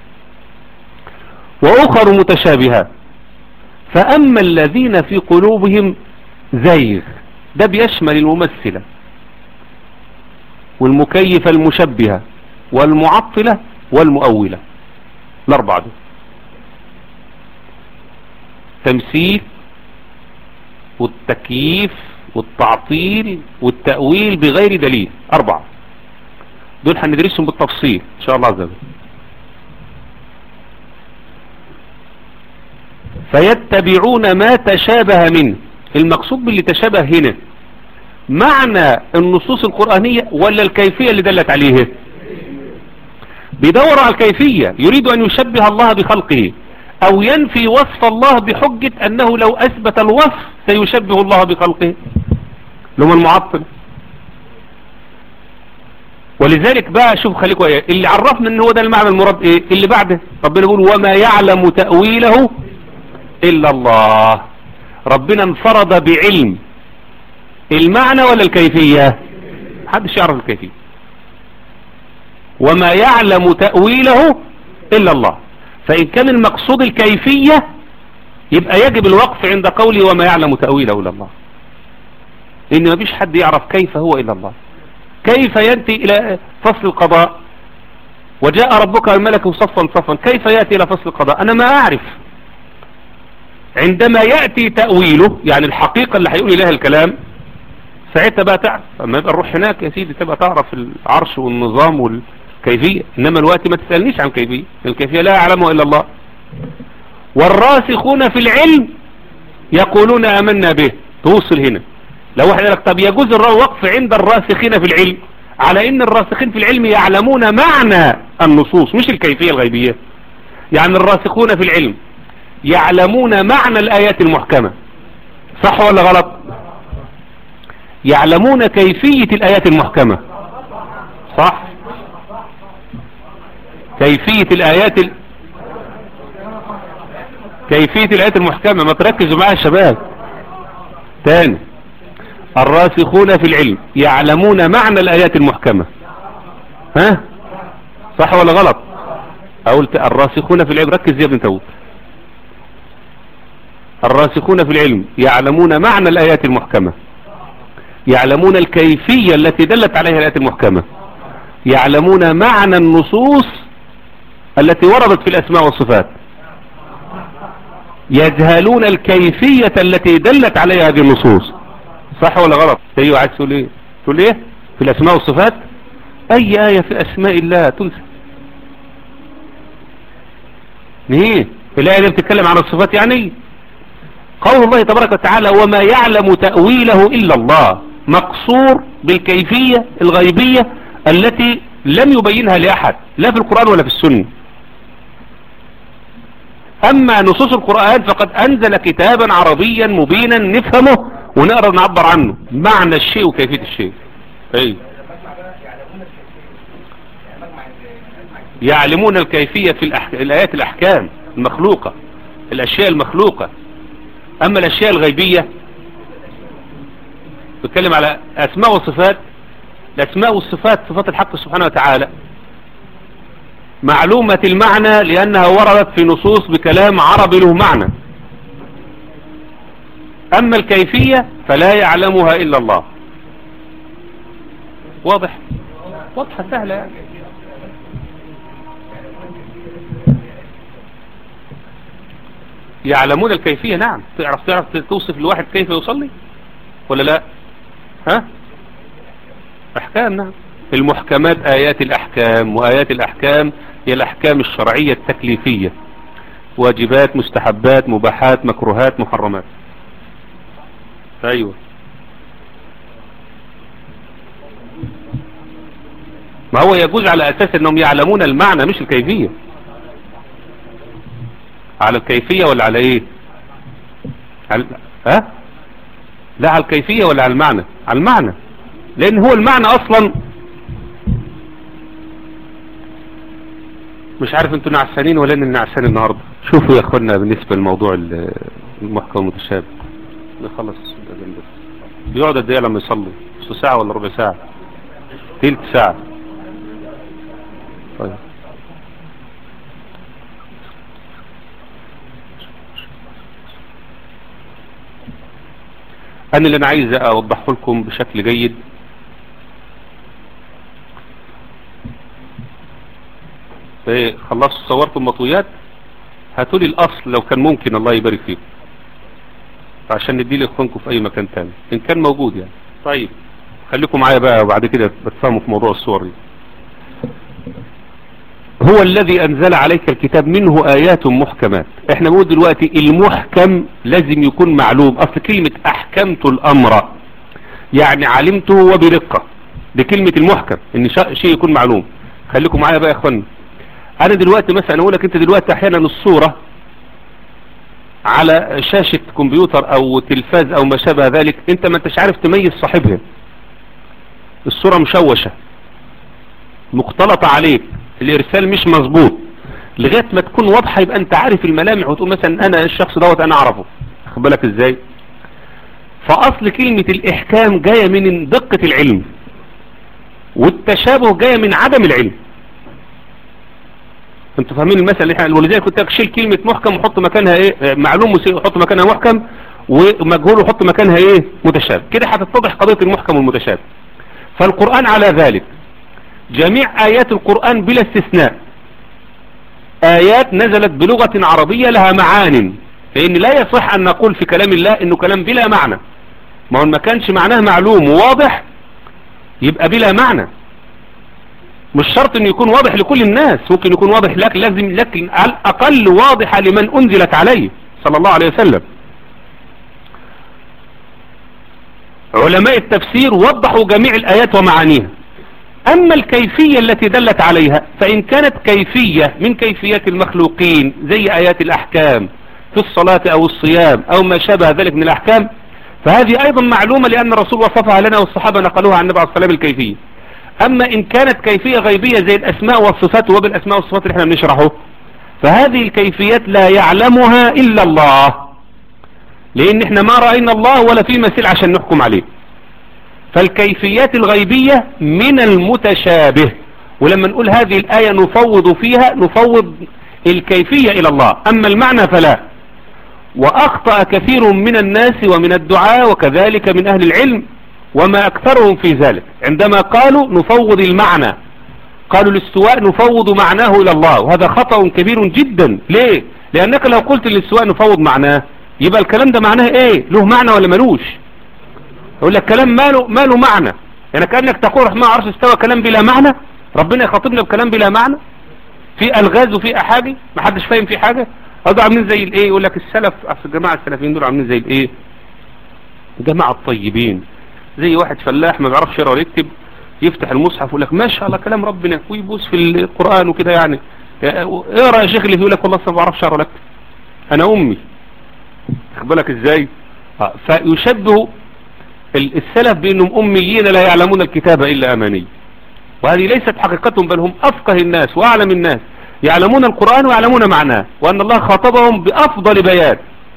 وأخر متشابهات فأما الذين في قلوبهم زيغ ده بيشمل الممثلة والمكيفة المشبهة والمعطلة والمؤولة الأربعة دول تمثيل والتكييف والتعطيل والتأويل بغير دليل أربعة دول هندرسهم بالتفصيل إن شاء الله عز وجل فيتبعون ما تشابه منه المقصود باللي تشابه هنا معنى النصوص القرآنية ولا الكيفية اللي دلت عليه بيدور على الكيفية يريد أن يشبه الله بخلقه أو ينفي وصف الله بحجة أنه لو أثبت الوصف سيشبه الله بخلقه لهم المعطل ولذلك بقى شوف خليكوا ايه اللي عرفنا ان هو ده المعنى المراد ايه اللي بعده ربنا يقول وما يعلم تأويله الا الله ربنا انفرد بعلم المعنى ولا الكيفية محدش يعرف الكيفية وما يعلم تأويله الا الله فان كان المقصود الكيفية يبقى يجب الوقف عند قولي وما يعلم تأويله الا الله لان ما فيش حد يعرف كيف هو الا الله كيف يأتي الى فصل القضاء وجاء ربك الملك صفا صفا كيف يأتي الى فصل القضاء انا ما اعرف عندما يأتي تأويله يعني الحقيقة اللي هيقول لها الكلام ساعتها بقى تعرف اما يبقى نروح هناك يا سيدي تبقى تعرف العرش والنظام والكيفية انما الوقت ما تسألنيش عن كيفية الكيفية لا يعلمها الا الله والراسخون في العلم يقولون امنا به توصل هنا لو واحد قال لك طب يجوز الوقف عند الراسخين في العلم على ان الراسخين في العلم يعلمون معنى النصوص مش الكيفية الغيبية يعني الراسخون في العلم يعلمون معنى الآيات المحكمة صح ولا غلط يعلمون كيفية الآيات المحكمة صح كيفية الآيات ال... كيفية الآيات المحكمة ما تركزوا معايا يا شباب تاني الراسخون في العلم يعلمون معنى الآيات المحكمة ها صح ولا غلط قلت الراسخون في العلم ركز يا ابن تاوت الراسخون في العلم يعلمون معنى الآيات المحكمة يعلمون الكيفية التي دلت عليها الآيات المحكمة يعلمون معنى النصوص التي وردت في الأسماء والصفات يجهلون الكيفية التي دلت عليها هذه النصوص صح ولا غلط ايوه عايز تقول ايه تقول ايه في الاسماء والصفات اي آية في اسماء الله تنسى ايه الآية اللي بتتكلم عن الصفات يعني قول الله تبارك وتعالى وما يعلم تأويله إلا الله مقصور بالكيفية الغيبية التي لم يبينها لأحد لا في القرآن ولا في السنة أما نصوص القرآن فقد أنزل كتابا عربيا مبينا نفهمه ونقدر نعبر عنه معنى الشيء وكيفية الشيء أي يعلمون الكيفية في الأحك... الآيات الأحكام المخلوقة الأشياء المخلوقة أما الأشياء الغيبية بتكلم على أسماء وصفات الأسماء والصفات صفات الحق سبحانه وتعالى معلومة المعنى لأنها وردت في نصوص بكلام عربي له معنى أما الكيفية فلا يعلمها إلا الله واضح واضحة سهلة يعني يعلمون الكيفية نعم تعرف تعرف توصف لواحد كيف يصلي ولا لا ها احكام نعم المحكمات آيات الأحكام وآيات الأحكام هي الأحكام الشرعية التكليفية واجبات مستحبات مباحات مكروهات محرمات أيوة ما هو يجوز على أساس أنهم يعلمون المعنى مش الكيفية على الكيفية ولا على إيه على... ها لا على الكيفية ولا على المعنى على المعنى لأن هو المعنى أصلا مش عارف انتوا نعسانين ولا ان نعسان النهاردة شوفوا يا اخوانا بالنسبة لموضوع المحكم المتشابه نخلص بيقعد قد ايه لما يصلي نص ساعة ولا ربع ساعة تلت ساعة طيب انا اللي انا عايز اوضحه لكم بشكل جيد خلصت صورتوا المطويات هاتوا لي الاصل لو كان ممكن الله يبارك فيكم عشان ندي لاخوانكم في اي مكان تاني ان كان موجود يعني طيب خليكم معايا بقى وبعد كده بتفهموا في موضوع الصور دي هو الذي انزل عليك الكتاب منه ايات محكمات احنا بنقول دلوقتي المحكم لازم يكون معلوم اصل كلمة احكمت الامر يعني علمته وبرقة دي كلمة المحكم ان شيء يكون معلوم خليكم معايا بقى يا اخوانا انا دلوقتي مثلا اقول لك انت دلوقتي احيانا الصورة على شاشة كمبيوتر او تلفاز او ما شابه ذلك انت ما انتش عارف تميز صاحبها الصورة مشوشة مختلطة عليك الارسال مش مظبوط لغاية ما تكون واضحة يبقى انت عارف الملامح وتقول مثلا انا الشخص دوت انا اعرفه اخد بالك ازاي فاصل كلمة الاحكام جاية من دقة العلم والتشابه جاية من عدم العلم انتوا فاهمين المثل اللي احنا ولذلك كنت اشيل كلمة محكم وحط مكانها ايه معلوم وحط مكانها محكم ومجهول وحط مكانها ايه متشابه كده هتتضح قضية المحكم والمتشابه فالقرآن على ذلك جميع آيات القرآن بلا استثناء آيات نزلت بلغة عربية لها معان لأن لا يصح أن نقول في كلام الله أنه كلام بلا معنى ما هو ما كانش معناه معلوم وواضح يبقى بلا معنى مش شرط انه يكون واضح لكل الناس ممكن يكون واضح لك لازم لكن على الأقل واضحة لمن أنزلت عليه صلى الله عليه وسلم علماء التفسير وضحوا جميع الآيات ومعانيها أما الكيفية التي دلت عليها فإن كانت كيفية من كيفيات المخلوقين زي آيات الأحكام في الصلاة أو الصيام أو ما شابه ذلك من الأحكام فهذه أيضا معلومة لأن الرسول وصفها لنا والصحابة نقلوها عن النبي عليه الصلاة والسلام الكيفية أما إن كانت كيفية غيبية زي الأسماء والصفات وبالأسماء والصفات اللي احنا بنشرحه فهذه الكيفيات لا يعلمها إلا الله لأن احنا ما رأينا الله ولا في مثيل عشان نحكم عليه فالكيفيات الغيبية من المتشابه ولما نقول هذه الآية نفوض فيها نفوض الكيفية إلى الله أما المعنى فلا وأخطأ كثير من الناس ومن الدعاء وكذلك من أهل العلم وما أكثرهم في ذلك عندما قالوا نفوض المعنى قالوا الاستواء نفوض معناه إلى الله وهذا خطأ كبير جدا ليه؟ لأنك لو قلت الاستواء نفوض معناه يبقى الكلام ده معناه ايه له معنى ولا ملوش يقول لك كلام ماله ماله معنى يعني كأنك تقول رحمة عرش استوى كلام بلا معنى ربنا يخاطبنا بكلام بلا معنى في الغاز وفي احاجي ما حدش فاهم في حاجة هذول عاملين زي الايه يقول لك السلف اصل الجماعه السلفيين دول عاملين زي الايه جماعه الطيبين زي واحد فلاح ما بيعرفش يقرا ولا يكتب يفتح المصحف ويقول لك ما شاء الله كلام ربنا ويبوس في القران وكده يعني اقرا يا شيخ اللي يقول لك والله ما بعرفش اقرا لك انا امي خد بالك ازاي فيشبه السلف بانهم اميين لا يعلمون الكتاب الا اماني وهذه ليست حقيقتهم بل هم افقه الناس واعلم الناس يعلمون القرآن ويعلمون معناه وان الله خاطبهم بافضل بيان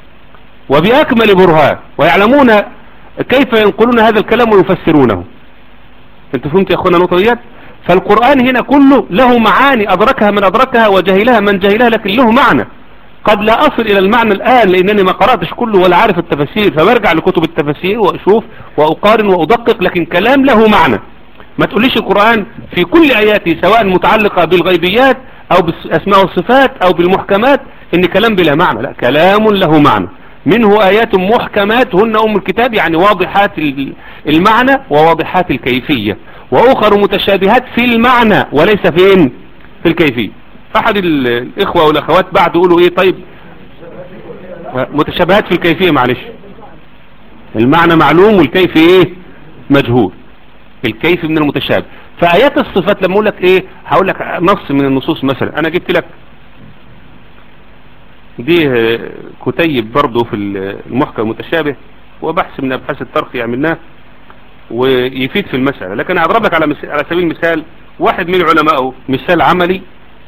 وباكمل برهان ويعلمون كيف ينقلون هذا الكلام ويفسرونه انت فهمت يا اخوانا النقطه ديت فالقرآن هنا كله له معاني ادركها من ادركها وجهلها من جهلها لكن له معنى قد لا أصل إلى المعنى الآن لأنني ما قرأتش كله ولا عارف التفاسير فبرجع لكتب التفاسير وأشوف وأقارن وأدقق لكن كلام له معنى ما تقوليش القرآن في كل آياته سواء متعلقة بالغيبيات أو بالأسماء والصفات أو بالمحكمات إن كلام بلا معنى لا كلام له معنى منه آيات محكمات هن أم الكتاب يعني واضحات المعنى وواضحات الكيفية واخر متشابهات في المعنى وليس فين في الكيفية احد الاخوة والاخوات بعد يقولوا ايه طيب متشابهات في الكيفية معلش المعنى معلوم والكيف ايه مجهول الكيف من المتشابه فآيات الصفات لما اقول لك ايه هقول لك نص من النصوص مثلا انا جبت لك دي كتيب برضه في المحكم المتشابه وبحث من ابحاث الترقي عملناه ويفيد في المسألة لكن اضرب لك على على سبيل المثال واحد من علمائه مثال عملي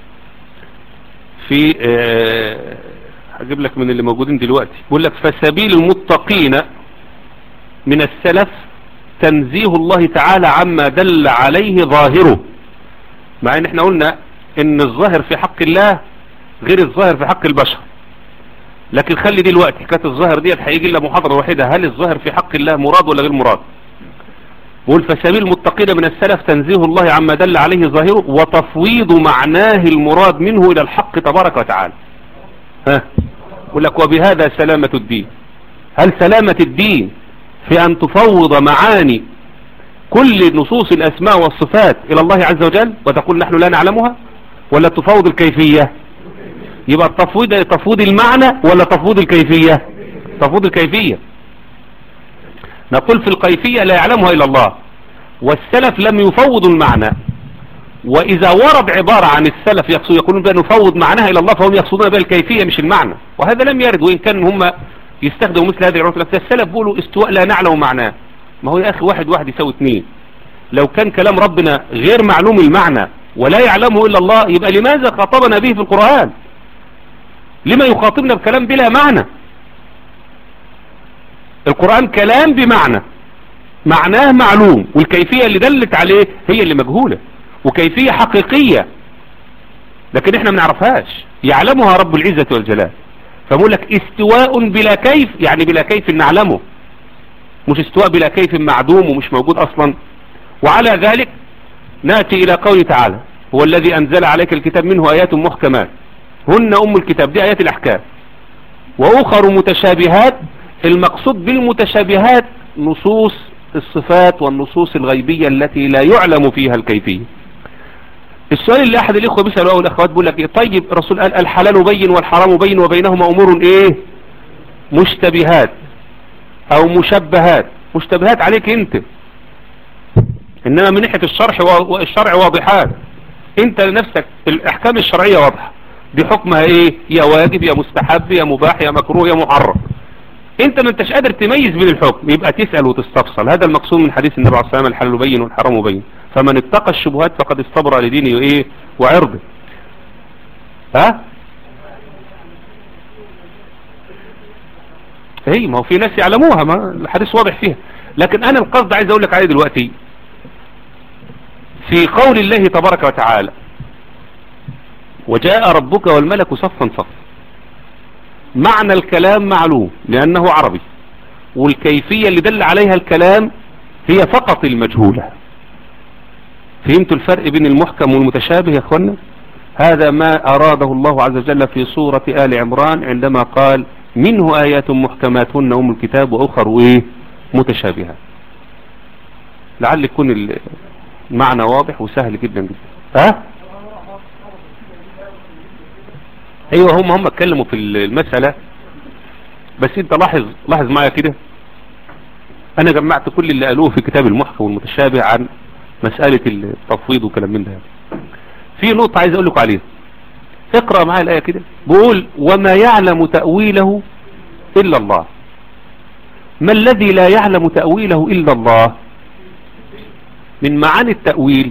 في هجيب لك من اللي موجودين دلوقتي بيقول لك فسبيل المتقين من السلف تنزيه الله تعالى عما دل عليه ظاهره مع ان احنا قلنا ان الظاهر في حق الله غير الظاهر في حق البشر لكن خلي دلوقتي حكايه الظاهر ديت هيجي لنا محاضره واحده هل الظاهر في حق الله مراد ولا غير مراد بقول فسبيل المتقين من السلف تنزيه الله عما دل عليه ظاهره وتفويض معناه المراد منه الى الحق تبارك وتعالى ها يقول لك وبهذا سلامة الدين هل سلامة الدين في ان تفوض معاني كل نصوص الاسماء والصفات الى الله عز وجل وتقول نحن لا نعلمها ولا تفوض الكيفية يبقى التفويض تفويض المعنى ولا تفويض الكيفية تفويض الكيفية نقول في الكيفية لا يعلمها إلا الله والسلف لم يفوضوا المعنى وإذا ورد عبارة عن السلف يقصد يقولون بأن نفوض معناها إلى الله فهم يقصدون بها الكيفية مش المعنى وهذا لم يرد وإن كان هم يستخدموا مثل هذه العبارة السلف بيقولوا استواء لا نعلم معناه ما هو يا أخي واحد واحد يساوي اثنين لو كان كلام ربنا غير معلوم المعنى ولا يعلمه إلا الله يبقى لماذا خاطبنا به في القرآن لما يخاطبنا بكلام بلا معنى القرآن كلام بمعنى معناه معلوم والكيفية اللي دلت عليه هي اللي مجهولة وكيفية حقيقية لكن احنا ما نعرفهاش يعلمها رب العزة والجلال فبقول لك استواء بلا كيف يعني بلا كيف نعلمه مش استواء بلا كيف معدوم ومش موجود اصلا وعلى ذلك ناتي الى قوله تعالى هو الذي انزل عليك الكتاب منه ايات محكمات هن ام الكتاب دي ايات الاحكام واخر متشابهات المقصود بالمتشابهات نصوص الصفات والنصوص الغيبية التي لا يعلم فيها الكيفية السؤال اللي احد الاخوة بيسألوا الاخوات بيقول لك ايه طيب الرسول قال الحلال بين والحرام بين وبينهما امور ايه مشتبهات او مشبهات مشتبهات عليك انت انما من ناحية الشرح والشرع واضحات انت لنفسك الاحكام الشرعية واضحة دي حكمها ايه يا واجب يا مستحب يا مباح يا مكروه يا محرم انت ما انتش قادر تميز بين الحكم يبقى تسأل وتستفصل هذا المقصود من حديث النبي عليه الصلاة والسلام الحلال بين والحرام بين فمن اتقى الشبهات فقد استبرأ لدينه ايه وعرضه ها ايه ما هو في ناس يعلموها ما الحديث واضح فيها لكن انا القصد عايز اقول لك عليه دلوقتي في قول الله تبارك وتعالى وجاء ربك والملك صفا صفا معنى الكلام معلوم لأنه عربي والكيفية اللي دل عليها الكلام هي فقط المجهولة فهمتوا الفرق بين المحكم والمتشابه يا اخوانا هذا ما أراده الله عز وجل في سورة آل عمران عندما قال منه آيات محكمات هن أم الكتاب وأخر إيه متشابهات لعل يكون المعنى واضح وسهل جدا جدا ها ايوه هم هم اتكلموا في المسألة بس انت لاحظ لاحظ معايا كده انا جمعت كل اللي قالوه في كتاب المحكم والمتشابه عن مسألة التفويض وكلام من ده في نقطة عايز اقول لكم عليها اقرأ معايا الآية كده بقول وما يعلم تأويله إلا الله ما الذي لا يعلم تأويله إلا الله من معاني التأويل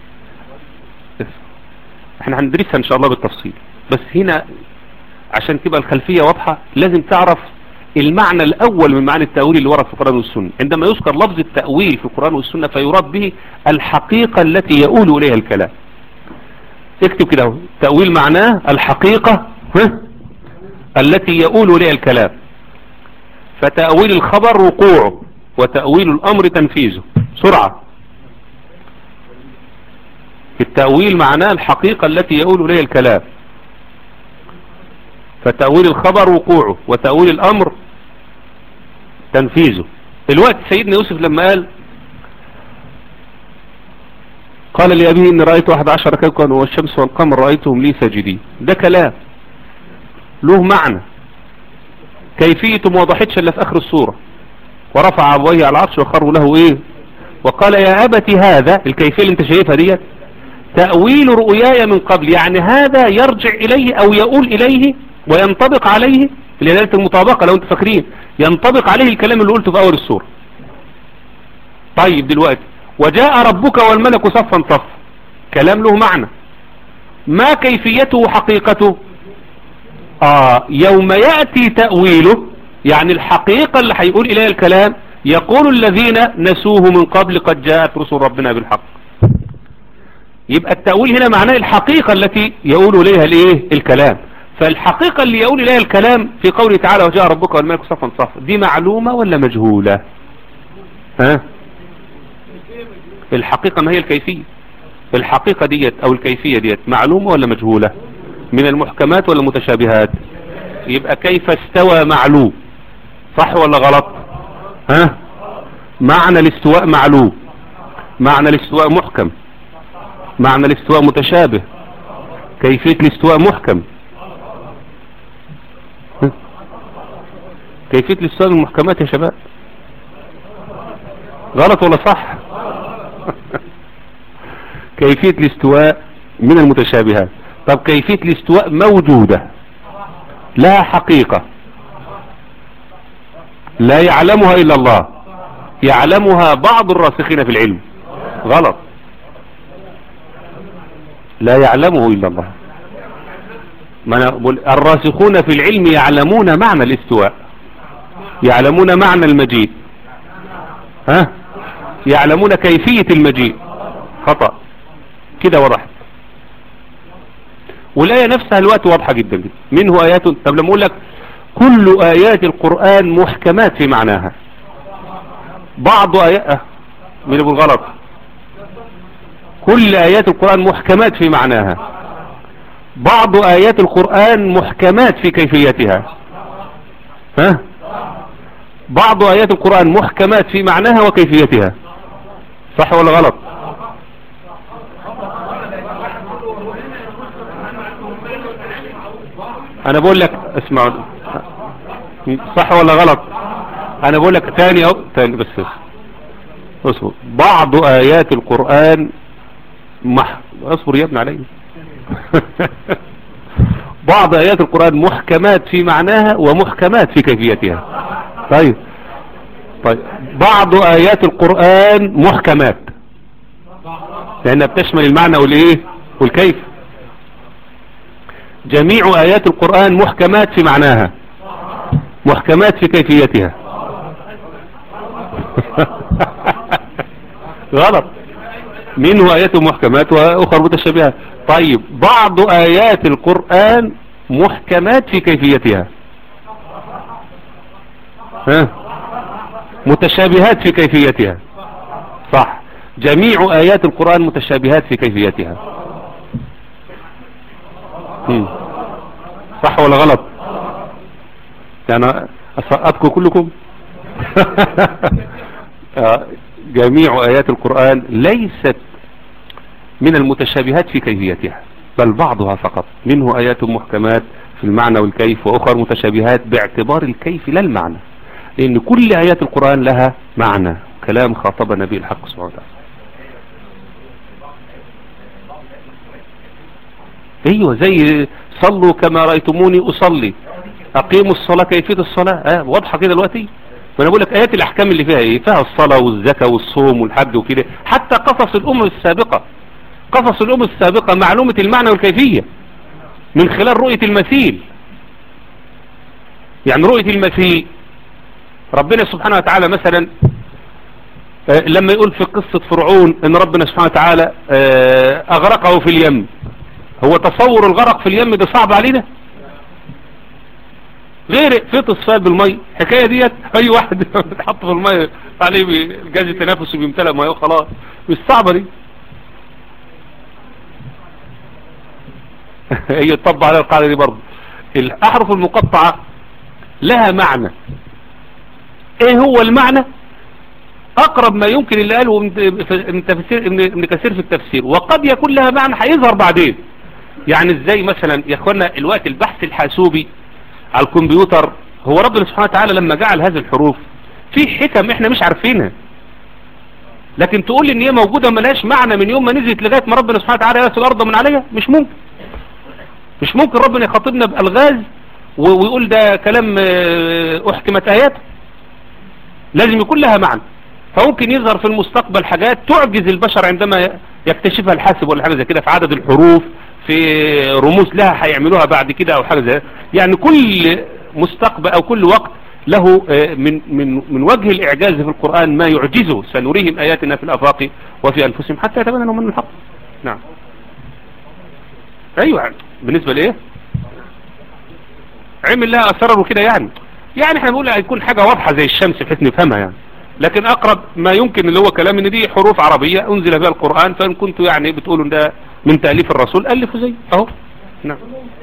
احنا هندرسها ان شاء الله بالتفصيل بس هنا عشان تبقى الخلفية واضحة لازم تعرف المعنى الأول من معنى التأويل اللي ورد في القرآن والسنة عندما يذكر لفظ التأويل في القرآن والسنة فيراد به الحقيقة التي يؤول إليها الكلام اكتب كده تأويل معناه الحقيقة التي يؤول إليها الكلام فتأويل الخبر وقوعه وتأويل الأمر تنفيذه سرعة التأويل معناه الحقيقة التي يؤول إليها الكلام فتأويل الخبر وقوعه وتأويل الأمر تنفيذه الوقت سيدنا يوسف لما قال قال لأبيه إن رأيت أحد عشر كوكبا والشمس والقمر رأيتهم لي ساجدين ده كلام له معنى كيفيته ما وضحتش إلا في آخر السورة ورفع أبويه على العرش وخروا له إيه وقال يا أبت هذا الكيفية اللي انت شايفها ديت تأويل رؤياي من قبل يعني هذا يرجع إليه أو يقول إليه وينطبق عليه لذلك المطابقة لو انت فاكرين ينطبق عليه الكلام اللي قلته في أول السورة طيب دلوقتي وجاء ربك والملك صفا صفا كلام له معنى ما كيفيته وحقيقته آه يوم يأتي تأويله يعني الحقيقة اللي هيقول إليها الكلام يقول الذين نسوه من قبل قد جاءت رسل ربنا بالحق يبقى التأويل هنا معناه الحقيقة التي يقول إليها الايه الكلام فالحقيقة اللي يقول إليها الكلام في قوله تعالى وجاء ربك والملك صفا صفا دي معلومة ولا مجهولة ها الحقيقة ما هي الكيفية الحقيقة ديت او الكيفية ديت معلومة ولا مجهولة من المحكمات ولا المتشابهات يبقى كيف استوى معلوم صح ولا غلط ها معنى الاستواء معلوم معنى الاستواء محكم معنى الاستواء متشابه كيفية الاستواء محكم كيفية الاستواء من المحكمات يا شباب غلط ولا صح كيفية الاستواء من المتشابهات طب كيفية الاستواء موجودة لا حقيقة لا يعلمها إلا الله يعلمها بعض الراسخين في العلم غلط لا يعلمه إلا الله ما أنا بقول الراسخون في العلم يعلمون معنى الاستواء يعلمون معنى المجيء ها يعلمون كيفية المجيء خطأ كده وضحت والآية نفسها الوقت واضحة جدا جدا منه آيات طب لما أقول لك كل آيات القرآن محكمات في معناها بعض آيات من أبو الغلط كل آيات القرآن محكمات في معناها بعض آيات القرآن محكمات في كيفيتها ها بعض آيات القرآن محكمات في معناها وكيفيتها صح ولا غلط انا بقول لك اسمعوا صح ولا غلط انا بقول لك تاني او تاني بس اصبر بعض ايات القرآن مح... اصبر يا ابن علي بعض ايات القرآن محكمات في معناها ومحكمات في كيفيتها طيب طيب بعض ايات القرآن محكمات لانها بتشمل المعنى والايه والكيف جميع آيات القرآن محكمات في معناها محكمات في كيفيتها غلط منه آيات محكمات وأخر متشابهات طيب بعض آيات القرآن محكمات في كيفيتها ها متشابهات في كيفيتها صح جميع آيات القرآن متشابهات في كيفيتها صح ولا غلط يعني أسقطكم كلكم جميع آيات القرآن ليست من المتشابهات في كيفيتها بل بعضها فقط منه آيات محكمات في المعنى والكيف وأخر متشابهات باعتبار الكيف لا المعنى لأن كل آيات القرآن لها معنى كلام خاطبنا به الحق سبحانه وتعالى ايوه زي صلوا كما رأيتموني اصلي اقيموا الصلاة كيفية الصلاة اه واضحة كده دلوقتي فانا بقول لك ايات الاحكام اللي فيها ايه فيها الصلاة والزكاة والصوم والحج وكده حتى قصص الامم السابقة قصص الامم السابقة معلومة المعنى والكيفية من خلال رؤية المثيل يعني رؤية المثيل ربنا سبحانه وتعالى مثلا لما يقول في قصة فرعون ان ربنا سبحانه وتعالى اغرقه في اليم هو تصور الغرق في اليم ده صعب علينا غير فطس فيها بالمية الحكاية ديت اي واحد بتحط في المية عليه جاز التنافس وبيمتلأ مية وخلاص مش صعبة دي هي تطبق على القاعدة دي برضه الاحرف المقطعة لها معنى ايه هو المعنى اقرب ما يمكن اللي قاله ابن ابن تفسير ابن ابن كثير في التفسير وقد يكون لها معنى هيظهر بعدين يعني ازاي مثلا يا اخوانا الوقت البحث الحاسوبي على الكمبيوتر هو ربنا سبحانه وتعالى لما جعل هذه الحروف في حكم احنا مش عارفينها لكن تقول لي ان هي موجودة ملهاش معنى من يوم ما نزلت لغاية ما ربنا سبحانه وتعالى يرسل الارض من عليها مش ممكن مش ممكن ربنا يخاطبنا بألغاز و- ويقول ده كلام آه، احكمت اياته لازم يكون لها معنى فممكن يظهر في المستقبل حاجات تعجز البشر عندما يكتشفها الحاسب ولا حاجة زي كده في عدد الحروف في رموز لها هيعملوها بعد كده او حاجة زي يعني كل مستقبل او كل وقت له آه، من من من وجه الاعجاز في القرآن ما يعجزه سنريهم اياتنا في الافاق وفي انفسهم حتى يتبين لهم من الحق نعم ايوه بالنسبة لايه عمل لها اسرار وكده يعني يعني احنا بنقول هيكون حاجة واضحة زي الشمس بحيث نفهمها يعني لكن اقرب ما يمكن اللي هو كلام ان دي حروف عربية انزل بها القرآن فان كنتوا يعني بتقولوا ان ده من تأليف الرسول الفوا زي اهو نعم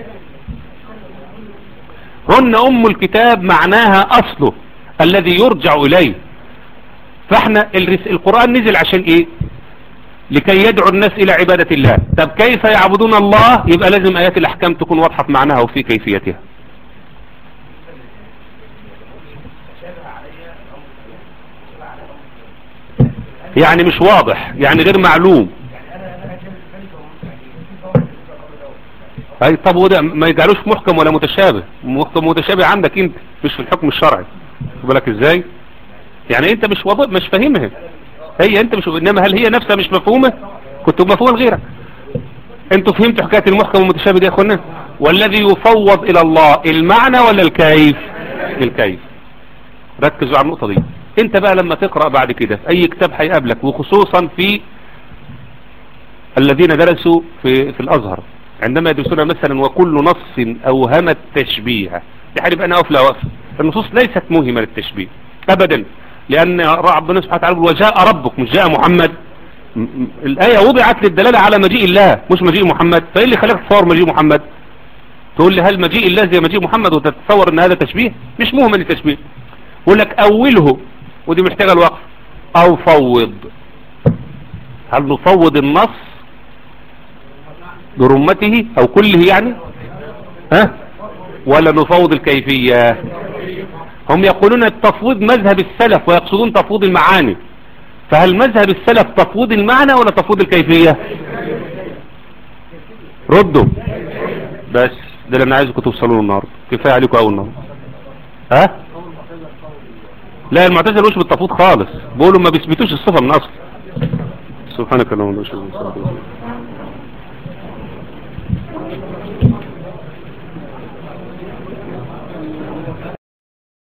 هن ام الكتاب معناها اصله الذي يرجع اليه فاحنا الرس- القرآن نزل عشان ايه لكي يدعو الناس الى عبادة الله طب كيف يعبدون الله يبقى لازم ايات الاحكام تكون واضحة في معناها وفي كيفيتها يعني مش واضح يعني غير معلوم اي طب وده ما يجعلوش محكم ولا متشابه محكم متشابه عندك انت مش في الحكم الشرعي خد بالك ازاي يعني انت مش واضح مش فاهمها هي انت مش انما هل هي نفسها مش مفهومة كنت مفهومة لغيرك انتوا فهمتوا حكاية المحكم والمتشابه دي يا اخوانا والذي يفوض الى الله المعنى ولا الكيف الكيف ركزوا على النقطة دي انت بقى لما تقرأ بعد كده في اي كتاب هيقابلك وخصوصا في الذين درسوا في, في الازهر عندما يدرسون مثلا وكل نص اوهم التشبيه دي حاجة يبقى انا اقف لا وقف النصوص ليست موهمة للتشبيه ابدا لان ربنا سبحانه وتعالى بيقول وجاء ربك مش جاء محمد م- م- الآية وضعت للدلالة على مجيء الله مش مجيء محمد فايه اللي خلاك تصور مجيء محمد تقول لي هل مجيء الله زي مجيء محمد وتتصور ان هذا تشبيه مش مهم للتشبيه يقول لك اوله ودي محتاجة الوقف او فوض هل نفوض النص برمته او كله يعني ها ولا نفوض الكيفية هم يقولون التفويض مذهب السلف ويقصدون تفويض المعاني فهل مذهب السلف تفويض المعنى ولا تفويض الكيفية ردوا بس ده اللي انا عايزكم توصلوا له النهارده كفايه عليكم اول النهارده ها لا المعتزله مش بالتفويض خالص بيقولوا ما بيثبتوش الصفه من اصل سبحانك اللهم وبحمدك